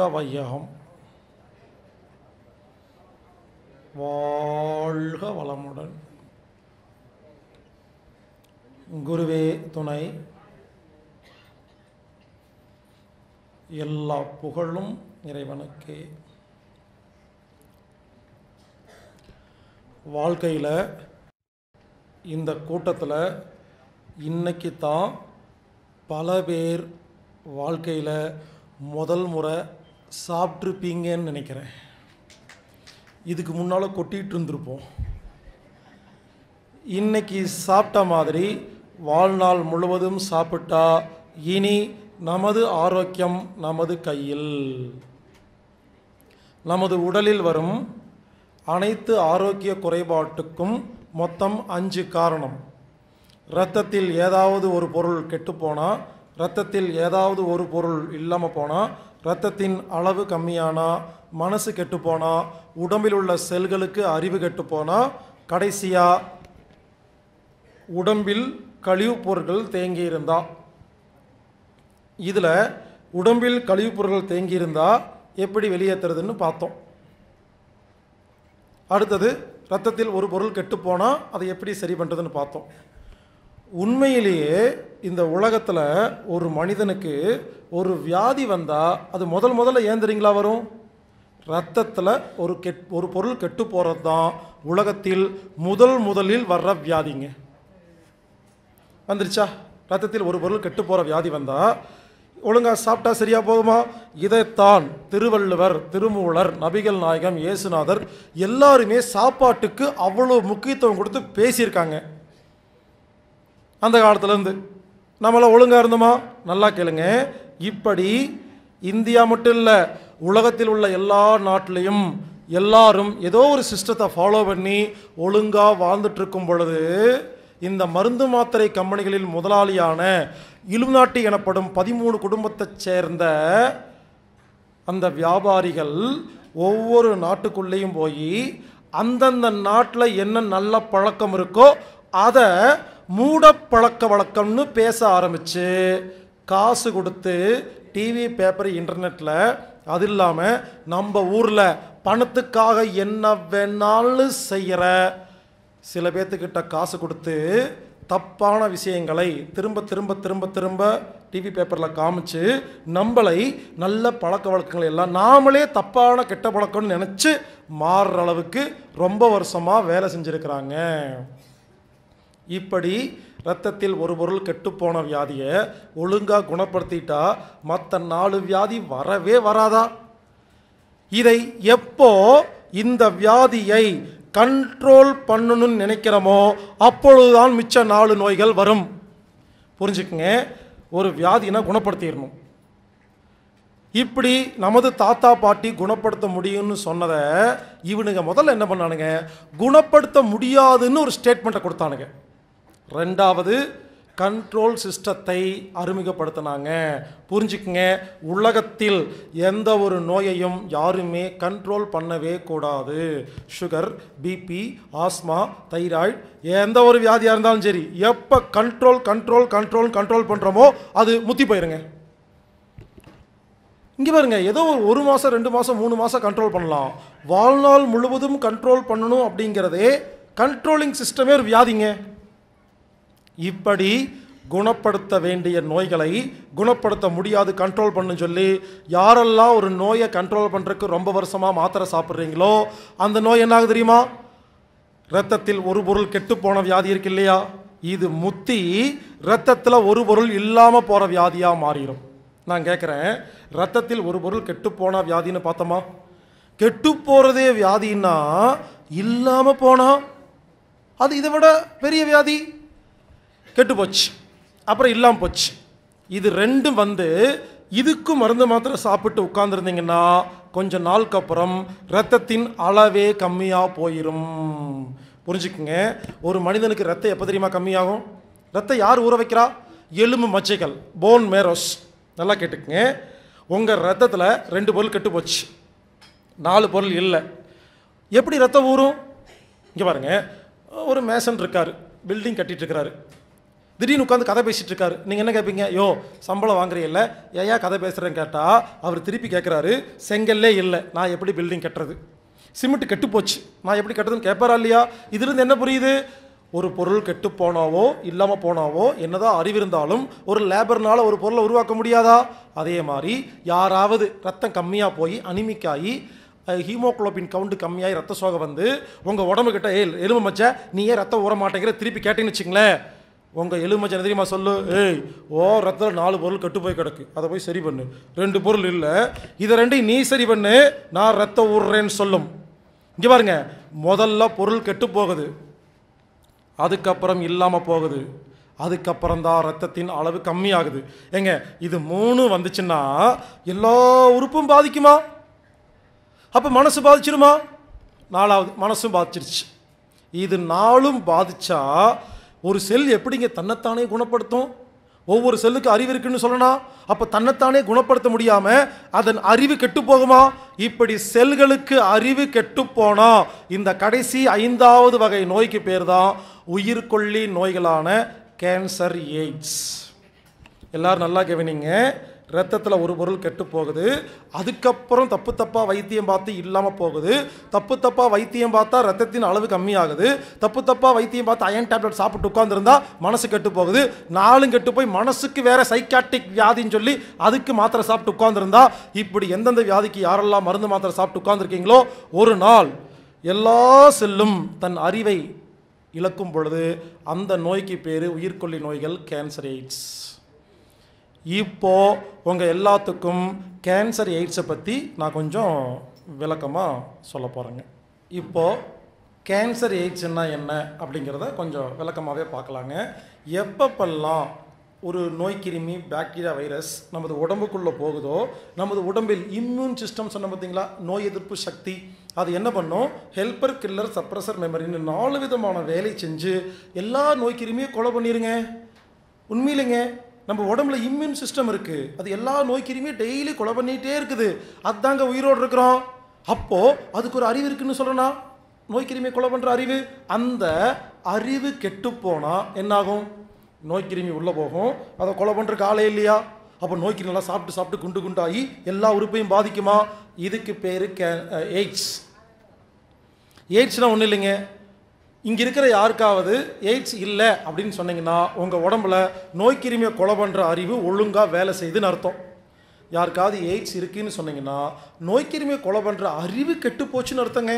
வையகம் வாழ்க வளமுடன் குருவே துணை எல்லா புகழும் இறைவனுக்கே வாழ்க்கையில் இந்த கூட்டத்தில் இன்னைக்கு தான் பல பேர் வாழ்க்கையில் முதல் முறை சாப்பிட்ருப்பீங்கன்னு நினைக்கிறேன் இதுக்கு முன்னால் கொட்டிகிட்டு இருந்திருப்போம் இன்னைக்கு சாப்பிட்ட மாதிரி வாழ்நாள் முழுவதும் சாப்பிட்டா இனி நமது ஆரோக்கியம் நமது கையில் நமது உடலில் வரும் அனைத்து ஆரோக்கிய குறைபாட்டுக்கும் மொத்தம் அஞ்சு காரணம் இரத்தத்தில் ஏதாவது ஒரு பொருள் கெட்டுப்போனால் இரத்தத்தில் ஏதாவது ஒரு பொருள் இல்லாமல் போனால் இரத்தத்தின் அளவு கம்மியானா மனசு கெட்டுப்போனா உடம்பில் உள்ள செல்களுக்கு அறிவு கெட்டுப்போனால் கடைசியாக உடம்பில் கழிவுப் பொருட்கள் தேங்கி இருந்தா இதில் உடம்பில் கழிவுப் பொருட்கள் தேங்கி இருந்தா எப்படி வெளியேற்றுறதுன்னு பார்த்தோம் அடுத்தது ரத்தத்தில் ஒரு பொருள் கெட்டுப்போனால் அதை எப்படி சரி பண்ணுறதுன்னு பார்த்தோம் உண்மையிலேயே இந்த உலகத்தில் ஒரு மனிதனுக்கு ஒரு வியாதி வந்தால் அது முதல் முதல்ல ஏன் தெரியுங்களா வரும் ரத்தத்தில் ஒரு கெட் ஒரு பொருள் கெட்டு போகிறது தான் உலகத்தில் முதல் முதலில் வர்ற வியாதிங்க வந்துருச்சா ரத்தத்தில் ஒரு பொருள் கெட்டு போகிற வியாதி வந்தால் ஒழுங்காக சாப்பிட்டா சரியா போகுமா இதைத்தான் திருவள்ளுவர் திருமூலர் நபிகள் நாயகம் இயேசுநாதர் எல்லாருமே சாப்பாட்டுக்கு அவ்வளோ முக்கியத்துவம் கொடுத்து பேசியிருக்காங்க அந்த காலத்துலேருந்து நம்மளாம் ஒழுங்காக இருந்தோமா நல்லா கேளுங்க இப்படி இந்தியா மட்டும் இல்லை உலகத்தில் உள்ள எல்லா நாட்டிலையும் எல்லாரும் ஏதோ ஒரு சிஸ்டத்தை ஃபாலோ பண்ணி ஒழுங்காக வாழ்ந்துட்டு இருக்கும் பொழுது இந்த மருந்து மாத்திரை கம்பெனிகளில் முதலாளியான இலுநாட்டி எனப்படும் பதிமூணு குடும்பத்தைச் சேர்ந்த அந்த வியாபாரிகள் ஒவ்வொரு நாட்டுக்குள்ளேயும் போய் அந்தந்த நாட்டில் என்ன நல்ல பழக்கம் இருக்கோ அதை மூட பழக்க வழக்கம்னு பேச ஆரம்பித்து காசு கொடுத்து டிவி பேப்பர் இன்டர்நெட்டில் அது இல்லாமல் நம்ம ஊரில் பணத்துக்காக என்ன வேணாலும் செய்கிற சில பேர்த்துக்கிட்ட காசு கொடுத்து தப்பான விஷயங்களை திரும்ப திரும்ப திரும்ப திரும்ப டிவி பேப்பரில் காமிச்சு நம்மளை நல்ல பழக்க வழக்கங்களை எல்லாம் நாமளே தப்பான கெட்ட பழக்கம்னு நினச்சி மாறுற அளவுக்கு ரொம்ப வருஷமாக வேலை செஞ்சுருக்கிறாங்க இப்படி ரத்தத்தில் ஒரு பொருள் கெட்டுப்போன வியாதியை ஒழுங்காக குணப்படுத்திட்டா மற்ற நாலு வியாதி வரவே வராதா இதை எப்போ இந்த வியாதியை கண்ட்ரோல் பண்ணணும்னு நினைக்கிறோமோ அப்பொழுதுதான் மிச்ச நாலு நோய்கள் வரும் புரிஞ்சுக்குங்க ஒரு வியாதினா குணப்படுத்திடணும் இப்படி நமது தாத்தா பாட்டி குணப்படுத்த முடியும்னு சொன்னதை இவனுங்க முதல்ல என்ன பண்ணானுங்க குணப்படுத்த முடியாதுன்னு ஒரு ஸ்டேட்மெண்ட்டை கொடுத்தானுங்க ரெண்டாவது கண்ட்ரோல் சிஸ்டத்தை அறிமுகப்படுத்தினாங்க புரிஞ்சுக்குங்க உலகத்தில் எந்த ஒரு நோயையும் யாருமே கண்ட்ரோல் பண்ணவே கூடாது சுகர் பிபி ஆஸ்மா தைராய்டு எந்த ஒரு வியாதியாக இருந்தாலும் சரி எப்போ கண்ட்ரோல் கண்ட்ரோல் கண்ட்ரோல் கண்ட்ரோல் பண்ணுறோமோ அது முத்தி போயிருங்க இங்கே பாருங்க ஏதோ ஒரு ஒரு மாதம் ரெண்டு மாதம் மூணு மாதம் கண்ட்ரோல் பண்ணலாம் வாழ்நாள் முழுவதும் கண்ட்ரோல் பண்ணணும் அப்படிங்கிறதே கண்ட்ரோலிங் சிஸ்டமே ஒரு வியாதிங்க இப்படி குணப்படுத்த வேண்டிய நோய்களை குணப்படுத்த முடியாது கண்ட்ரோல் பண்ணு சொல்லி யாரெல்லாம் ஒரு நோயை கண்ட்ரோல் பண்ணுறதுக்கு ரொம்ப வருஷமாக மாத்திரை சாப்பிட்றீங்களோ அந்த நோய் என்ன ஆகுது தெரியுமா ரத்தத்தில் ஒரு பொருள் கெட்டு போன வியாதி இருக்கு இல்லையா இது முத்தி ரத்தத்தில் ஒரு பொருள் இல்லாமல் போகிற வியாதியாக மாறிடும் நான் கேட்குறேன் ரத்தத்தில் ஒரு பொருள் கெட்டு போன வியாதின்னு பார்த்தோமா கெட்டு போகிறதே வியாதின்னா இல்லாமல் போனால் அது இதை விட பெரிய வியாதி கெட்டு போச்சு அப்புறம் இல்லாமல் போச்சு இது ரெண்டும் வந்து இதுக்கும் மருந்து மாத்திரை சாப்பிட்டு உட்காந்துருந்தீங்கன்னா கொஞ்ச நாளுக்கு அப்புறம் ரத்தத்தின் அளவே கம்மியாக போயிடும் புரிஞ்சுக்குங்க ஒரு மனிதனுக்கு ரத்தம் எப்போ தெரியுமா கம்மியாகும் ரத்தம் யார் ஊற வைக்கிறா எலும்பு மச்சைகள் போன் மேரோஸ் நல்லா கேட்டுக்குங்க உங்கள் ரத்தத்தில் ரெண்டு பொருள் கெட்டு போச்சு நாலு பொருள் இல்லை எப்படி ரத்தம் ஊறும் இங்கே பாருங்க ஒரு மேசன் இருக்கார் பில்டிங் கட்டிட்டு இருக்கிறாரு திடீர்னு உட்காந்து கதை பேசிட்டு இருக்காரு நீங்கள் என்ன கேட்பீங்க யோ சம்பளம் வாங்குறீல்ல ஏயா கதை பேசுகிறேன்னு கேட்டால் அவர் திருப்பி கேட்குறாரு செங்கல்லே இல்லை நான் எப்படி பில்டிங் கட்டுறது சிமெண்ட் கெட்டு போச்சு நான் எப்படி கட்டுறதுன்னு கேட்பாரா இல்லையா இதுலேருந்து என்ன புரியுது ஒரு பொருள் கெட்டு போனாவோ இல்லாமல் போனாவோ என்னதான் அறிவு இருந்தாலும் ஒரு லேபர்னால ஒரு பொருளை உருவாக்க முடியாதா அதே மாதிரி யாராவது ரத்தம் கம்மியாக போய் அனிமிக்காகி ஹீமோகுளோபின் கவுண்ட் கம்மியாகி ரத்த சோகை வந்து உங்கள் உடம்புக்கிட்ட ஏய் எலும்பு மச்ச நீ ஏன் ரத்தம் ஊற மாட்டேங்கிற திருப்பி கேட்டேன்னு வச்சுங்களேன் உங்கள் எலுமச்ச என்ன தெரியுமா சொல்லு ஏய் ஓ ரத்தத்தில் நாலு பொருள் கெட்டு போய் கிடக்கு அதை போய் சரி பண்ணு ரெண்டு பொருள் இல்லை இதை ரெண்டையும் நீ சரி பண்ணு நான் ரத்தம் ஊறுறேன்னு சொல்லும் இங்கே பாருங்க முதல்ல பொருள் கெட்டு போகுது அதுக்கப்புறம் இல்லாமல் போகுது அதுக்கப்புறம் தான் ரத்தத்தின் அளவு கம்மியாகுது ஏங்க இது மூணு வந்துச்சுன்னா எல்லா உறுப்பும் பாதிக்குமா அப்போ மனசு பாதிச்சிருமா நாலாவது மனசும் பாதிச்சிருச்சு இது நாளும் பாதிச்சா ஒரு செல் எப்படிங்க தன்னைத்தானே குணப்படுத்தும் ஒவ்வொரு செல்லுக்கு அறிவு இருக்குன்னு சொல்லணும் அப்போ தன்னைத்தானே குணப்படுத்த முடியாமல் அதன் அறிவு கெட்டு போகுமா இப்படி செல்களுக்கு அறிவு கெட்டு போனா இந்த கடைசி ஐந்தாவது வகை நோய்க்கு பேர் தான் உயிர்கொல்லி நோய்களான கேன்சர் எய்ட்ஸ் எல்லாரும் நல்லா கவனிங்க ரத்தத்தில் ஒரு பொருள் கெட்டு போகுது அதுக்கப்புறம் தப்பு தப்பாக வைத்தியம் பார்த்து இல்லாமல் போகுது தப்பு தப்பாக வைத்தியம் பார்த்தா ரத்தத்தின் அளவு கம்மியாகுது தப்பு தப்பாக வைத்தியம் பார்த்து அயன் டேப்லெட் சாப்பிட்டு உட்காந்துருந்தா மனசு கெட்டு போகுது நாளும் கெட்டு போய் மனசுக்கு வேற சைக்காட்டிக் வியாதின்னு சொல்லி அதுக்கு மாத்திரை சாப்பிட்டு உட்காந்துருந்தா இப்படி எந்தெந்த வியாதிக்கு யாரெல்லாம் மருந்து மாத்திரை சாப்பிட்டு உட்காந்துருக்கீங்களோ ஒரு நாள் எல்லா செல்லும் தன் அறிவை இழக்கும் பொழுது அந்த நோய்க்கு பேர் உயிர்கொல்லி நோய்கள் கேன்சர் எய்ட்ஸ் இப்போ உங்கள் எல்லாத்துக்கும் கேன்சர் எய்ட்ஸை பற்றி நான் கொஞ்சம் விளக்கமாக சொல்ல போகிறேங்க இப்போ கேன்சர் எய்ட்ஸ்னா என்ன அப்படிங்கிறத கொஞ்சம் விளக்கமாகவே பார்க்கலாங்க எப்பப்பெல்லாம் ஒரு நோய்க்கிருமி பாக்டீரியா வைரஸ் நமது உடம்புக்குள்ளே போகுதோ நமது உடம்பில் இம்யூன் சிஸ்டம் சொன்ன பார்த்தீங்களா நோய் எதிர்ப்பு சக்தி அது என்ன பண்ணும் ஹெல்ப்பர் கில்லர் சப்ரஸர் மெமரின்னு நாலு விதமான வேலை செஞ்சு எல்லா நோய்க்கிருமியும் கொலை பண்ணிருங்க உண்மையிலேங்க நம்ம உடம்புல இம்யூன் சிஸ்டம் இருக்கு அது எல்லா நோய்க்கிருமியும் டெய்லி கொலை பண்ணிகிட்டே இருக்குது அதாங்க உயிரோடு இருக்கிறோம் அப்போ அதுக்கு ஒரு அறிவு இருக்குன்னு சொல்லணும்னா நோய்க்கிருமியை கொலை பண்ணுற அறிவு அந்த அறிவு கெட்டு போனால் என்னாகும் நோய்க்கிருமி உள்ளே போகும் அதை கொலை பண்ணுறதுக்கு ஆளே இல்லையா அப்போ நோய்க்கு நல்லா சாப்பிட்டு சாப்பிட்டு குண்டு குண்டாகி எல்லா உறுப்பையும் பாதிக்குமா இதுக்கு பேர் கே எய்ட்ஸ் எய்ட்ஸ்னால் ஒன்றும் இல்லைங்க இங்கே இருக்கிற யாருக்காவது எய்ட்ஸ் இல்லை அப்படின்னு சொன்னீங்கன்னா உங்கள் உடம்புல நோய்க்கிருமியை கொலை பண்ணுற அறிவு ஒழுங்காக வேலை செய்துன்னு அர்த்தம் யாருக்காவது எய்ட்ஸ் இருக்குன்னு சொன்னீங்கன்னா நோய்க்கிருமியை கொலை பண்ணுற அறிவு கெட்டு போச்சுன்னு அர்த்தங்க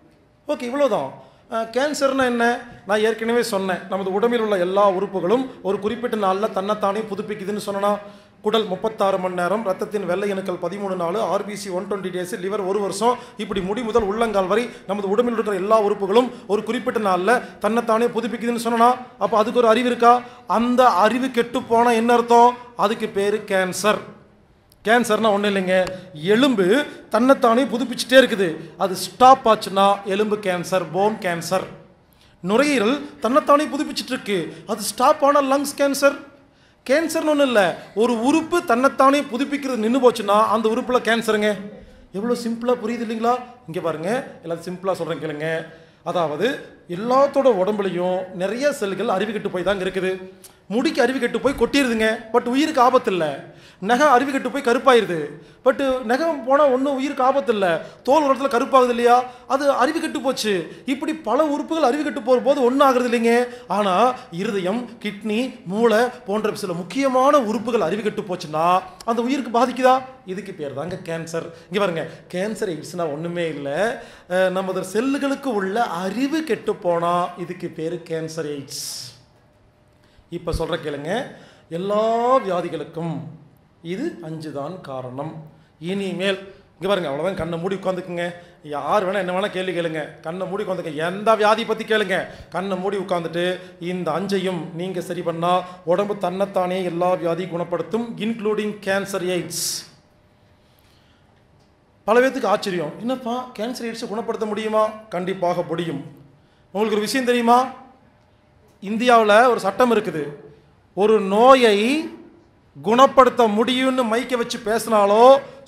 ஓகே இவ்வளோதான் கேன்சர்னா என்ன நான் ஏற்கனவே சொன்னேன் நமது உடம்பில் உள்ள எல்லா உறுப்புகளும் ஒரு குறிப்பிட்ட நாளில் தன்னைத்தானே புதுப்பிக்குதுன்னு சொன்னா குடல் முப்பத்தாறு மணி நேரம் ரத்தத்தின் வெள்ளை அணுக்கள் பதிமூணு நாள் RBC one twenty days liver ஒரு வருஷம் இப்படி முடி முதல் உள்ளங்கால் வரை நமது உடம்பில் இருக்கிற எல்லா உறுப்புகளும் ஒரு குறிப்பிட்ட நாளில் தன்னைத்தானே புதுப்பிக்குதுன்னு சொன்னா அப்போ அதுக்கு ஒரு அறிவு இருக்கா அந்த அறிவு கெட்டு போனால் என்ன அர்த்தம் அதுக்கு பேர் கேன்சர் கேன்சர்னா ஒன்றும் இல்லைங்க எலும்பு தன்னைத்தானே புதுப்பிச்சுட்டே இருக்குது அது ஸ்டாப் ஆச்சுன்னா எலும்பு கேன்சர் போன் கேன்சர் நுரையீரல் தன்னைத்தானே புதுப்பிச்சுட்டு இருக்கு அது ஸ்டாப் ஆனால் லங்ஸ் கேன்சர் கேன்சர்னு ஒன்றும் இல்லை ஒரு உறுப்பு தன்னைத்தானே புதுப்பிக்கிறது நின்று போச்சுன்னா அந்த உறுப்பில் கேன்சருங்க எவ்வளோ சிம்பிளாக புரியுது இல்லைங்களா இங்கே பாருங்க எல்லாம் சிம்பிளாக சொல்கிறேன் கேளுங்க அதாவது எல்லாத்தோட உடம்புலையும் நிறைய செல்கள் அறிவு கெட்டு போய் தாங்க இருக்குது முடிக்கு அறிவு கெட்டு போய் கொட்டிடுதுங்க பட் உயிருக்கு ஆபத்து இல்லை நகம் அறிவு கெட்டு போய் கருப்பாயிருது பட் நகம் போனால் ஒன்றும் உயிருக்கு ஆபத்து இல்லை தோல் உரத்தில் கருப்பாகுது இல்லையா அது அறிவு கெட்டு போச்சு இப்படி பல உறுப்புகள் அறிவு கெட்டு போகிற போது ஒன்றும் ஆகுறது இல்லைங்க ஆனால் இருதயம் கிட்னி மூளை போன்ற சில முக்கியமான உறுப்புகள் அறிவு கெட்டு போச்சுன்னா அந்த உயிருக்கு பாதிக்குதா இதுக்கு பேர் தாங்க கேன்சர் இங்கே பாருங்க கேன்சர் எய்ட்ஸ்னா ஒன்றுமே இல்லை அஹ், நமது செல்லுகளுக்கு உள்ள அறிவு கெட்டு போனால் இதுக்கு பேர் கேன்சர் எய்ட்ஸ் இப்போ சொல்கிற கேளுங்க எல்லா வியாதிகளுக்கும் இது அஞ்சு தான் காரணம் இனிமேல் இங்கே பாருங்க அவ்வளோதான் கண்ணை மூடி உட்காந்துக்குங்க யார் வேணால் என்ன வேணால் கேள்வி கேளுங்க கண்ணை மூடி உட்காந்துக்க எந்த வியாதி பற்றி கேளுங்க கண்ணை மூடி உட்காந்துட்டு இந்த அஞ்சையும் நீங்கள் சரி பண்ணால் உடம்பு தன்னைத்தானே எல்லா வியாதியும் குணப்படுத்தும் இன்க்ளூடிங் கேன்சர் எய்ட்ஸ் பல பேர்த்துக்கு ஆச்சரியம் என்னப்பா கேன்சர் எய்ட்ஸை குணப்படுத்த முடியுமா கண்டிப்பாக முடியும் உங்களுக்கு ஒரு விஷயம் தெரியுமா இந்தியாவில் ஒரு சட்டம் இருக்குது ஒரு நோயை குணப்படுத்த முடியும்னு மைக்க வச்சு பேசினாலோ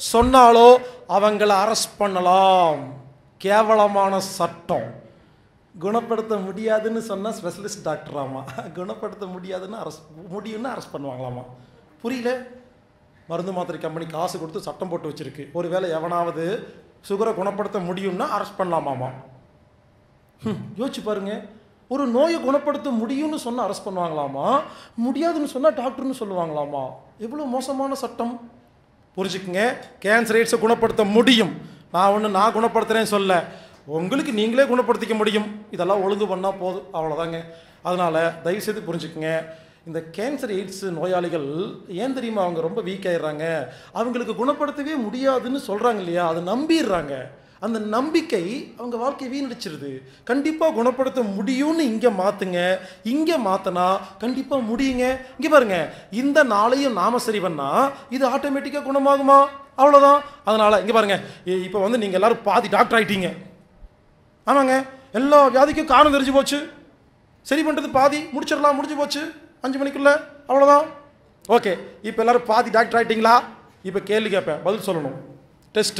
சொன்னாலோ அவங்கள அரெஸ்ட் பண்ணலாம் கேவலமான சட்டம் குணப்படுத்த முடியாதுன்னு சொன்னால் ஸ்பெஷலிஸ்ட் டாக்டராமா குணப்படுத்த முடியாதுன்னு அரசு முடியும்னு அரெஸ்ட் பண்ணுவாங்களாமா புரியல மருந்து மாத்திரை கம்பெனி காசு கொடுத்து சட்டம் போட்டு வச்சிருக்கு ஒருவேளை எவனாவது சுகரை குணப்படுத்த முடியும்னா அரெஸ்ட் பண்ணலாமாமா ஹம், யோசிச்சு பாருங்க ஒரு நோயை குணப்படுத்த முடியும்னு சொன்னால் அரெஸ்ட் பண்ணுவாங்களாமா முடியாதுன்னு சொன்னால் டாக்டர்னு சொல்லுவாங்களாமா எவ்வளோ மோசமான சட்டம் புரிஞ்சுக்குங்க கேன்சர் எய்ட்ஸை குணப்படுத்த முடியும் நான் ஒன்று நான் குணப்படுத்துகிறேன்னு சொல்ல உங்களுக்கு நீங்களே குணப்படுத்திக்க முடியும் இதெல்லாம் ஒழுங்கு பண்ணால் போதும் அவ்வளோதாங்க அதனால் தயவுசெய்து புரிஞ்சுக்குங்க இந்த கேன்சர் எய்ட்ஸ் நோயாளிகள் ஏன் தெரியுமா அவங்க ரொம்ப வீக் ஆயிடுறாங்க அவங்களுக்கு குணப்படுத்தவே முடியாதுன்னு சொல்கிறாங்க இல்லையா அதை நம்பிடுறாங்க அந்த நம்பிக்கை அவங்க வாழ்க்கையை வீணடிச்சிருது கண்டிப்பாக குணப்படுத்த முடியும்னு இங்கே மாற்றுங்க இங்கே மாற்றினா கண்டிப்பாக முடியுங்க இங்கே பாருங்க இந்த நாளையும் நாம சரி பண்ணா இது ஆட்டோமேட்டிக்காக குணமாகுமா அவ்வளோதான் அதனால் இங்கே பாருங்க இப்போ வந்து நீங்கள் எல்லாரும் பாதி டாக்டர் ஆயிட்டீங்க ஆமாங்க எல்லா வியாதிக்கும் காரணம் தெரிஞ்சு போச்சு சரி பண்ணுறது பாதி முடிச்சிடலாம் முடிஞ்சு போச்சு அஞ்சு மணிக்குள்ள அவ்வளோதான் ஓகே இப்போ எல்லாரும் பாதி டாக்டர் ஆயிட்டீங்களா இப்போ கேள்வி கேட்பேன் பதில் சொல்லணும் டெஸ்ட்டு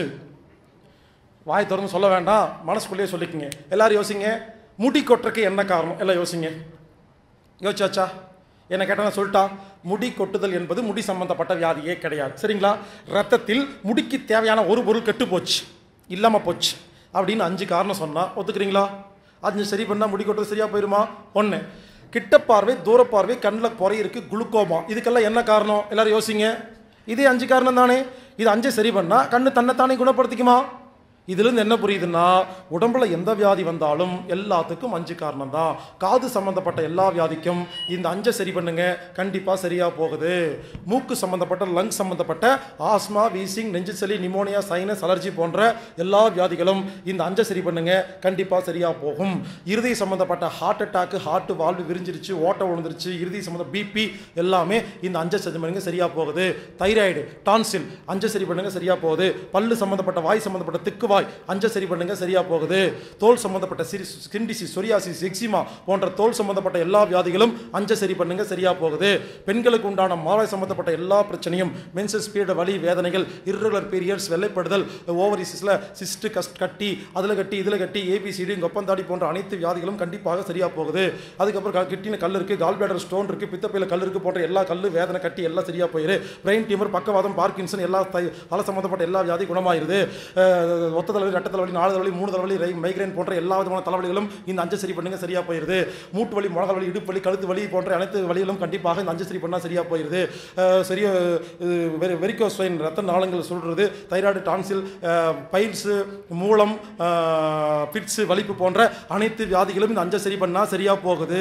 வாய் திறந்து சொல்ல வேண்டாம் மனசுக்குள்ளேயே சொல்லிக்கங்க எல்லாரும் யோசிங்க முடி கொட்டுறக்கு என்ன காரணம் எல்லாம் யோசிங்க யோசிச்சாச்சா என்ன கேட்டால் சொல்லிட்டா முடி கொட்டுதல் என்பது முடி சம்பந்தப்பட்ட வியாதியே கிடையாது சரிங்களா ரத்தத்தில் முடிக்கு தேவையான ஒரு பொருள் கெட்டு போச்சு இல்லாமல் போச்சு அப்படின்னு அஞ்சு காரணம் சொன்னால் ஒத்துக்கிறீங்களா அஞ்சு சரி பண்ணால் முடி கொட்டுறது சரியாக போயிருமா ஒன்று கிட்ட பார்வை தூர பார்வை கண்ணில் குறை இருக்கு குளுக்கோமா இதுக்கெல்லாம் என்ன காரணம் எல்லாரும் யோசிங்க இதே அஞ்சு காரணம் தானே இது அஞ்சை சரி பண்ணால் கண்ணு தன்னைத்தானே குணப்படுத்திக்குமா இதுலேருந்து என்ன புரியுதுன்னா உடம்புல எந்த வியாதி வந்தாலும் எல்லாத்துக்கும் அஞ்சு காரணம் தான் காது சம்மந்தப்பட்ட எல்லா வியாதிக்கும் இந்த அஞ்சை சரி பண்ணுங்க கண்டிப்பாக சரியாக போகுது மூக்கு சம்மந்தப்பட்ட லங் சம்மந்தப்பட்ட ஆஸ்மா வீசிங் நெஞ்சு சளி நிமோனியா சைனஸ் அலர்ஜி போன்ற எல்லா வியாதிகளும் இந்த அஞ்சை சரி பண்ணுங்க கண்டிப்பாக சரியாக போகும் இருதய சம்மந்தப்பட்ட ஹார்ட் அட்டாக்கு ஹார்ட் வால்வு விரிஞ்சிருச்சு ஓட்ட விழுந்துருச்சு இருதய சம்மந்த பிபி எல்லாமே இந்த அஞ்சை சரி பண்ணுங்க சரியாக போகுது தைராய்டு டான்சில் அஞ்சை சரி பண்ணுங்க சரியாக போகுது பல்லு சம்மந்தப்பட்ட வாய் சம்மந்தப்பட்ட திக்கு வாய் அஞ்சை சரி பண்ணுங்க சரியாக போகுது தோல் சம்மந்தப்பட்ட சிரி ஸ்கின் டிசீஸ் சொரியாசிஸ் எக்ஸிமா போன்ற தோல் சம்மந்தப்பட்ட எல்லா வியாதிகளும் அஞ்சை சரி பண்ணுங்க சரியாக போகுது பெண்களுக்கு உண்டான மாலை சம்மந்தப்பட்ட எல்லா பிரச்சனையும் மென்சஸ் பீரியட் வலி வேதனைகள் irregular பீரியட்ஸ் வெள்ளைப்படுதல் ஓவரிசிஸில் சிஸ்ட் கஸ்ட் கட்டி அதில் கட்டி இதில் கட்டி ஏபிசிடி கொப்பந்தாடி போன்ற அனைத்து வியாதிகளும் கண்டிப்பாக சரியாக போகுது அதுக்கப்புறம் கிட்டின கல் இருக்குது கால் பேடர் ஸ்டோன் இருக்குது பித்தப்பையில் கல் இருக்குது போன்ற எல்லா கல் வேதனை கட்டி எல்லாம் சரியாக போயிரு பிரெயின் டியூமர் பக்கவாதம் பார்க்கின்சன் எல்லா தை தலை சம்மந்தப்பட்ட எல்லா வியாதி குணமாயிருது அஹ், ஒத்த தலைவலி ரெட்ட தலைவலி நாலு தலைவலி மூணு தலைவலி ரை மைக்ரைன் போன்ற எல்லா விதமான தலைவலிகளும் இந்த அஞ்சு சரி பண்ணுங்க சரியாக போயிருது மூட்டு வலி முழங்கால் வலி இடுப்பு வலி கழுத்து வலி போன்ற அனைத்து வலிகளும் கண்டிப்பாக இந்த அஞ்சு சரி பண்ணால் சரியாக போயிருது அஹ், சரியா வெரி வெரிகோஸ் வெயின் ரத்த நாளங்கள் சொல்கிறது தைராய்டு டான்சில் பைல்ஸு மூலம் பிட்ஸு வலிப்பு போன்ற அனைத்து வியாதிகளும் இந்த அஞ்சை சரி பண்ணால் சரியாக போகுது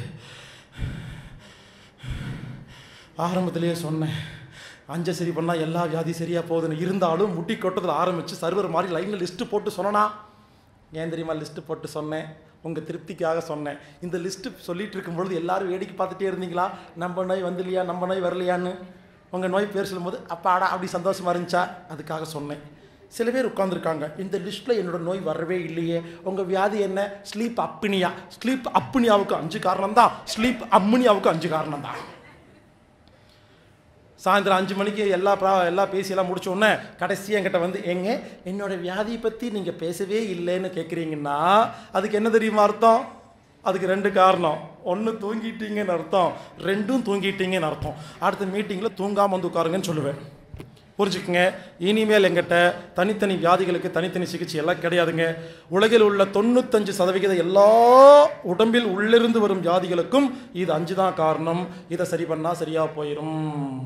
ஆரம்பத்திலேயே சொன்னேன் அஞ்சை சரி பண்ணால் எல்லா வியாதி சரியாக போகுதுன்னு இருந்தாலும் முட்டி கொட்டத்தில் ஆரம்பித்து சர்வர் மாதிரி லைனில் லிஸ்ட்டு போட்டு சொன்னனா ஏன் தெரியுமா லிஸ்ட்டு போட்டு சொன்னேன் உங்கள் திருப்திக்காக சொன்னேன் இந்த லிஸ்ட்டு சொல்லிட்டு இருக்கும்பொழுது எல்லாரும் வேடிக்கை பார்த்துட்டே இருந்தீங்களா நம்ம நோய் வந்துலையா நம்ம நோய் வரலையான்னு உங்கள் நோய் பேர் சொல்லும்போது அப்பாடா அப்படி சந்தோஷமா இருந்துச்சா அதுக்காக சொன்னேன் சில பேர் உட்காந்துருக்காங்க இந்த லிஸ்ட்டில் என்னோட நோய் வரவே இல்லையே உங்கள் வியாதி என்ன ஸ்லீப் அப்னியா ஸ்லீப் அப்னியாவுக்கு அஞ்சு காரணம் தான் ஸ்லீப் அம்முனியாவுக்கு அஞ்சு காரணம் தான் சாயந்தரம் அஞ்சு மணிக்கு எல்லா ப்ரா எல்லா பேசியெல்லாம் முடிச்ச உடனே கடைசி என்கிட்ட வந்து ஏங்க என்னோட வியாதியை பற்றி நீங்கள் பேசவே இல்லைன்னு கேட்குறீங்கன்னா அதுக்கு என்ன தெரியுமா அர்த்தம் அதுக்கு ரெண்டு காரணம் ஒன்று தூங்கிட்டீங்கன்னு அர்த்தம் ரெண்டும் தூங்கிட்டீங்கன்னு அர்த்தம் அடுத்த மீட்டிங்கில் தூங்காமல் வந்து உட்காருங்கன்னு சொல்லுவேன் புரிஞ்சுக்குங்க இனிமேல் எங்கிட்ட தனித்தனி வியாதிகளுக்கு தனித்தனி சிகிச்சை எல்லாம் கிடையாதுங்க உலகில் உள்ள தொண்ணூத்தஞ்சு சதவிகித எல்லா உடம்பில் உள்ளிருந்து வரும் வியாதிகளுக்கும் இது அஞ்சு தான் காரணம் இதை சரி பண்ணால் சரியாக போயிடும்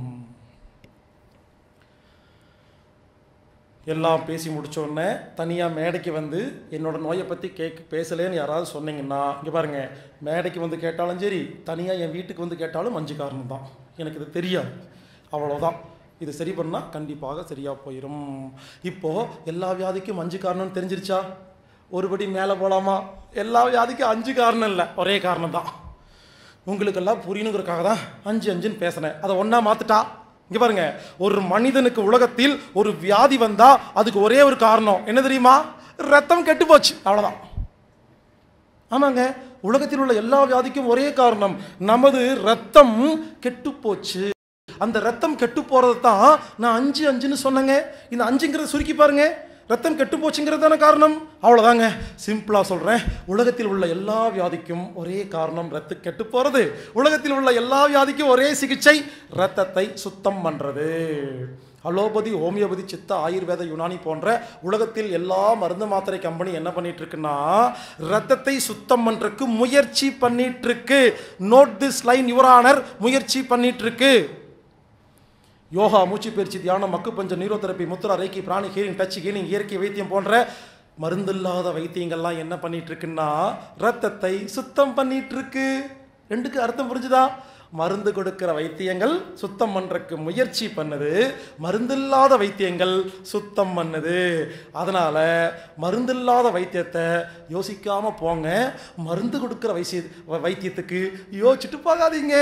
எல்லாம் பேசி முடிச்ச உடனே தனியாக மேடைக்கு வந்து என்னோட நோயை பற்றி கேட்க பேசலேன்னு யாராவது சொன்னீங்கன்னா இங்கே பாருங்க மேடைக்கு வந்து கேட்டாலும் சரி தனியாக என் வீட்டுக்கு வந்து கேட்டாலும் அஞ்சு காரணம் தான் எனக்கு இது தெரியாது அவ்வளோதான் இது சரி பண்ணால் கண்டிப்பாக சரியாக போயிடும் இப்போது எல்லா வியாதிக்கும் அஞ்சு காரணம்னு தெரிஞ்சிருச்சா ஒருபடி மேலே போகலாமா எல்லா வியாதிக்கும் அஞ்சு காரணம் இல்லை ஒரே காரணம் தான் உங்களுக்கெல்லாம் புரியணுங்கிறதுக்காக தான் அஞ்சு அஞ்சுன்னு பேசினேன் அதை ஒன்றா மாத்துட்டா இங்கே பாருங்க ஒரு மனிதனுக்கு உலகத்தில் ஒரு வியாதி வந்தா அதுக்கு ஒரே ஒரு காரணம் என்ன தெரியுமா ரத்தம் கெட்டு போச்சு அவ்வளோதான் ஆமாங்க உலகத்தில் உள்ள எல்லா வியாதிக்கும் ஒரே காரணம் நமது ரத்தம் கெட்டு போச்சு அந்த ரத்தம் கெட்டு போறது தான் நான் அஞ்சு அஞ்சுன்னு சொன்னேங்க இந்த அஞ்சுங்கிறத சுருக்கி பாருங்க ரத்தம் கெட்டு போச்சுங்கிறது தானே காரணம் அவ்வளோதாங்க சிம்பிளாக சொல்கிறேன் உலகத்தில் உள்ள எல்லா வியாதிக்கும் ஒரே காரணம் ரத்து கெட்டு போகிறது உலகத்தில் உள்ள எல்லா வியாதிக்கும் ஒரே சிகிச்சை ரத்தத்தை சுத்தம் பண்ணுறது அலோபதி ஹோமியோபதி சித்த ஆயுர்வேத யுனானி போன்ற உலகத்தில் எல்லா மருந்து மாத்திரை கம்பெனி என்ன பண்ணிட்டு இருக்குன்னா ரத்தத்தை சுத்தம் பண்றதுக்கு முயற்சி பண்ணிட்டு இருக்கு note this line your honour முயற்சி பண்ணிட்டு இருக்கு யோகா மூச்சு பயிற்சி தியானம் மக்கு பஞ்ச நியூரோதெரப்பி முத்ரா ரேக்கி பிராணி ஹீலிங் டச் ஹீலிங் இயற்கை வைத்தியம் போன்ற மருந்தில்லாத வைத்தியங்கள்லாம் என்ன பண்ணிட்டு இருக்குன்னா ரத்தத்தை சுத்தம் பண்ணிட்டு இருக்கு ரெண்டுக்கு அர்த்தம் புரிஞ்சுதா மருந்து கொடுக்கிற வைத்தியங்கள் சுத்தம் பண்றதுக்கு முயற்சி பண்ணுது மருந்தில்லாத வைத்தியங்கள் சுத்தம் பண்ணுது அதனால மருந்தில்லாத வைத்தியத்தை யோசிக்காம போங்க மருந்து கொடுக்கிற வைத்திய வைத்தியத்துக்கு யோசிச்சுட்டு போகாதீங்க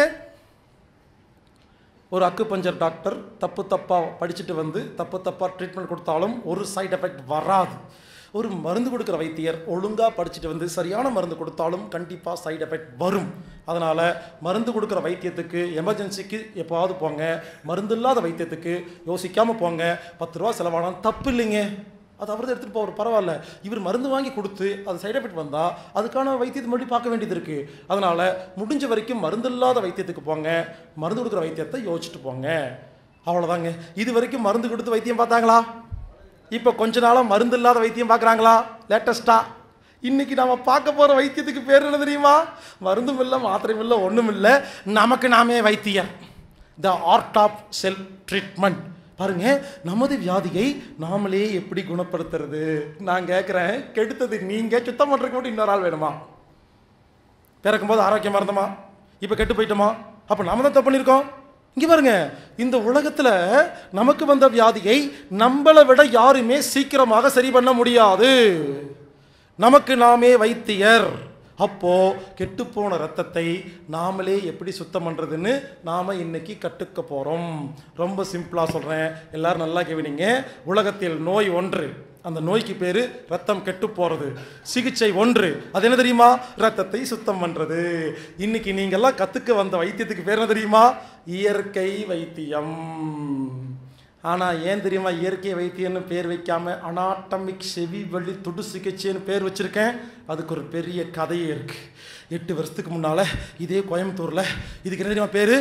ஒரு அக்குபஞ்சர் டாக்டர் தப்பு தப்பாக படிச்சுட்டு வந்து தப்பு தப்பாக ட்ரீட்மெண்ட் கொடுத்தாலும் ஒரு சைடு எஃபெக்ட் வராது ஒரு மருந்து கொடுக்குற வைத்தியர் ஒழுங்காக படிச்சுட்டு வந்து சரியான மருந்து கொடுத்தாலும் கண்டிப்பாக சைடு எஃபெக்ட் வரும் அதனால் மருந்து கொடுக்குற வைத்தியத்துக்கு எமர்ஜென்சிக்கு எப்போவாவது போங்க மருந்து இல்லாத வைத்தியத்துக்கு யோசிக்காமல் போங்க பத்து ரூபா செலவானாலும் தப்பு இல்லைங்க அது அவர் எடுத்துகிட்டு போகிற பரவாயில்ல இவர் மருந்து வாங்கி கொடுத்து அது சைடு எஃபெக்ட் வந்தால் அதுக்கான வைத்தியத்தை மறுபடியும் பார்க்க வேண்டியது இருக்குது அதனால் முடிஞ்ச வரைக்கும் மருந்து இல்லாத வைத்தியத்துக்கு போங்க மருந்து கொடுக்குற வைத்தியத்தை யோசிச்சுட்டு போங்க அவ்வளோதாங்க இது வரைக்கும் மருந்து கொடுத்து வைத்தியம் பார்த்தாங்களா இப்போ கொஞ்ச நாளாக மருந்து இல்லாத வைத்தியம் பார்க்குறாங்களா லேட்டஸ்ட்டாக இன்னைக்கு நாம பார்க்க போகிற வைத்தியத்துக்கு பேர் என்ன தெரியுமா மருந்தும் இல்லை மாத்திரையும் இல்லை ஒன்றும் இல்லை நமக்கு நாமே வைத்தியர் the art of self treatment பாருங்க நமது வியாதியை நாமளே எப்படி குணப்படுத்துறது நான் கேட்குறேன் கெடுத்தது நீங்க சுத்தம் பண்றதுக்கு மட்டும் இன்னொரு ஆள் வேணுமா பிறக்கும்போது ஆரோக்கியமா இருந்தோமா இப்போ கெட்டு போயிட்டோமா அப்போ நாம தான் தப்பு பண்ணியிருக்கோம் இங்க பாருங்க இந்த உலகத்துல நமக்கு வந்த வியாதியை நம்மளை விட யாருமே சீக்கிரமாக சரி பண்ண முடியாது நமக்கு நாமே வைத்தியர் அப்போ கெட்டுப்போன ரத்தத்தை நாமளே எப்படி சுத்தம் பண்றதுன்னு நாம இன்னைக்கு கற்றுக்க போறோம் ரொம்ப சிம்பிளா சொல்றேன் எல்லாரும் நல்லா கவனிங்க உலகத்தில் நோய் ஒன்று அந்த நோய்க்கு பேரு ரத்தம் கெட்டு போறது சிகிச்சை ஒன்று அது என்ன தெரியுமா ரத்தத்தை சுத்தம் பண்றது இன்னைக்கு நீங்கெல்லாம் கத்துக்க வந்த வைத்தியத்துக்கு பேர் என்ன தெரியுமா இயற்கை வைத்தியம் ஆனா ஏன் தெரியுமா இயற்கை வைத்தியம்னு பேர் வைக்காம அனாட்டமிக் செவி வழி துடு சிகிச்சைன்னு பேர் வச்சிருக்கேன் அதுக்கு ஒரு பெரிய கதையே இருக்கு எட்டு வருஷத்துக்கு முன்னால இதே கோயம்புத்தூர்ல இதுக்கு என்ன தெரியுமா பேரு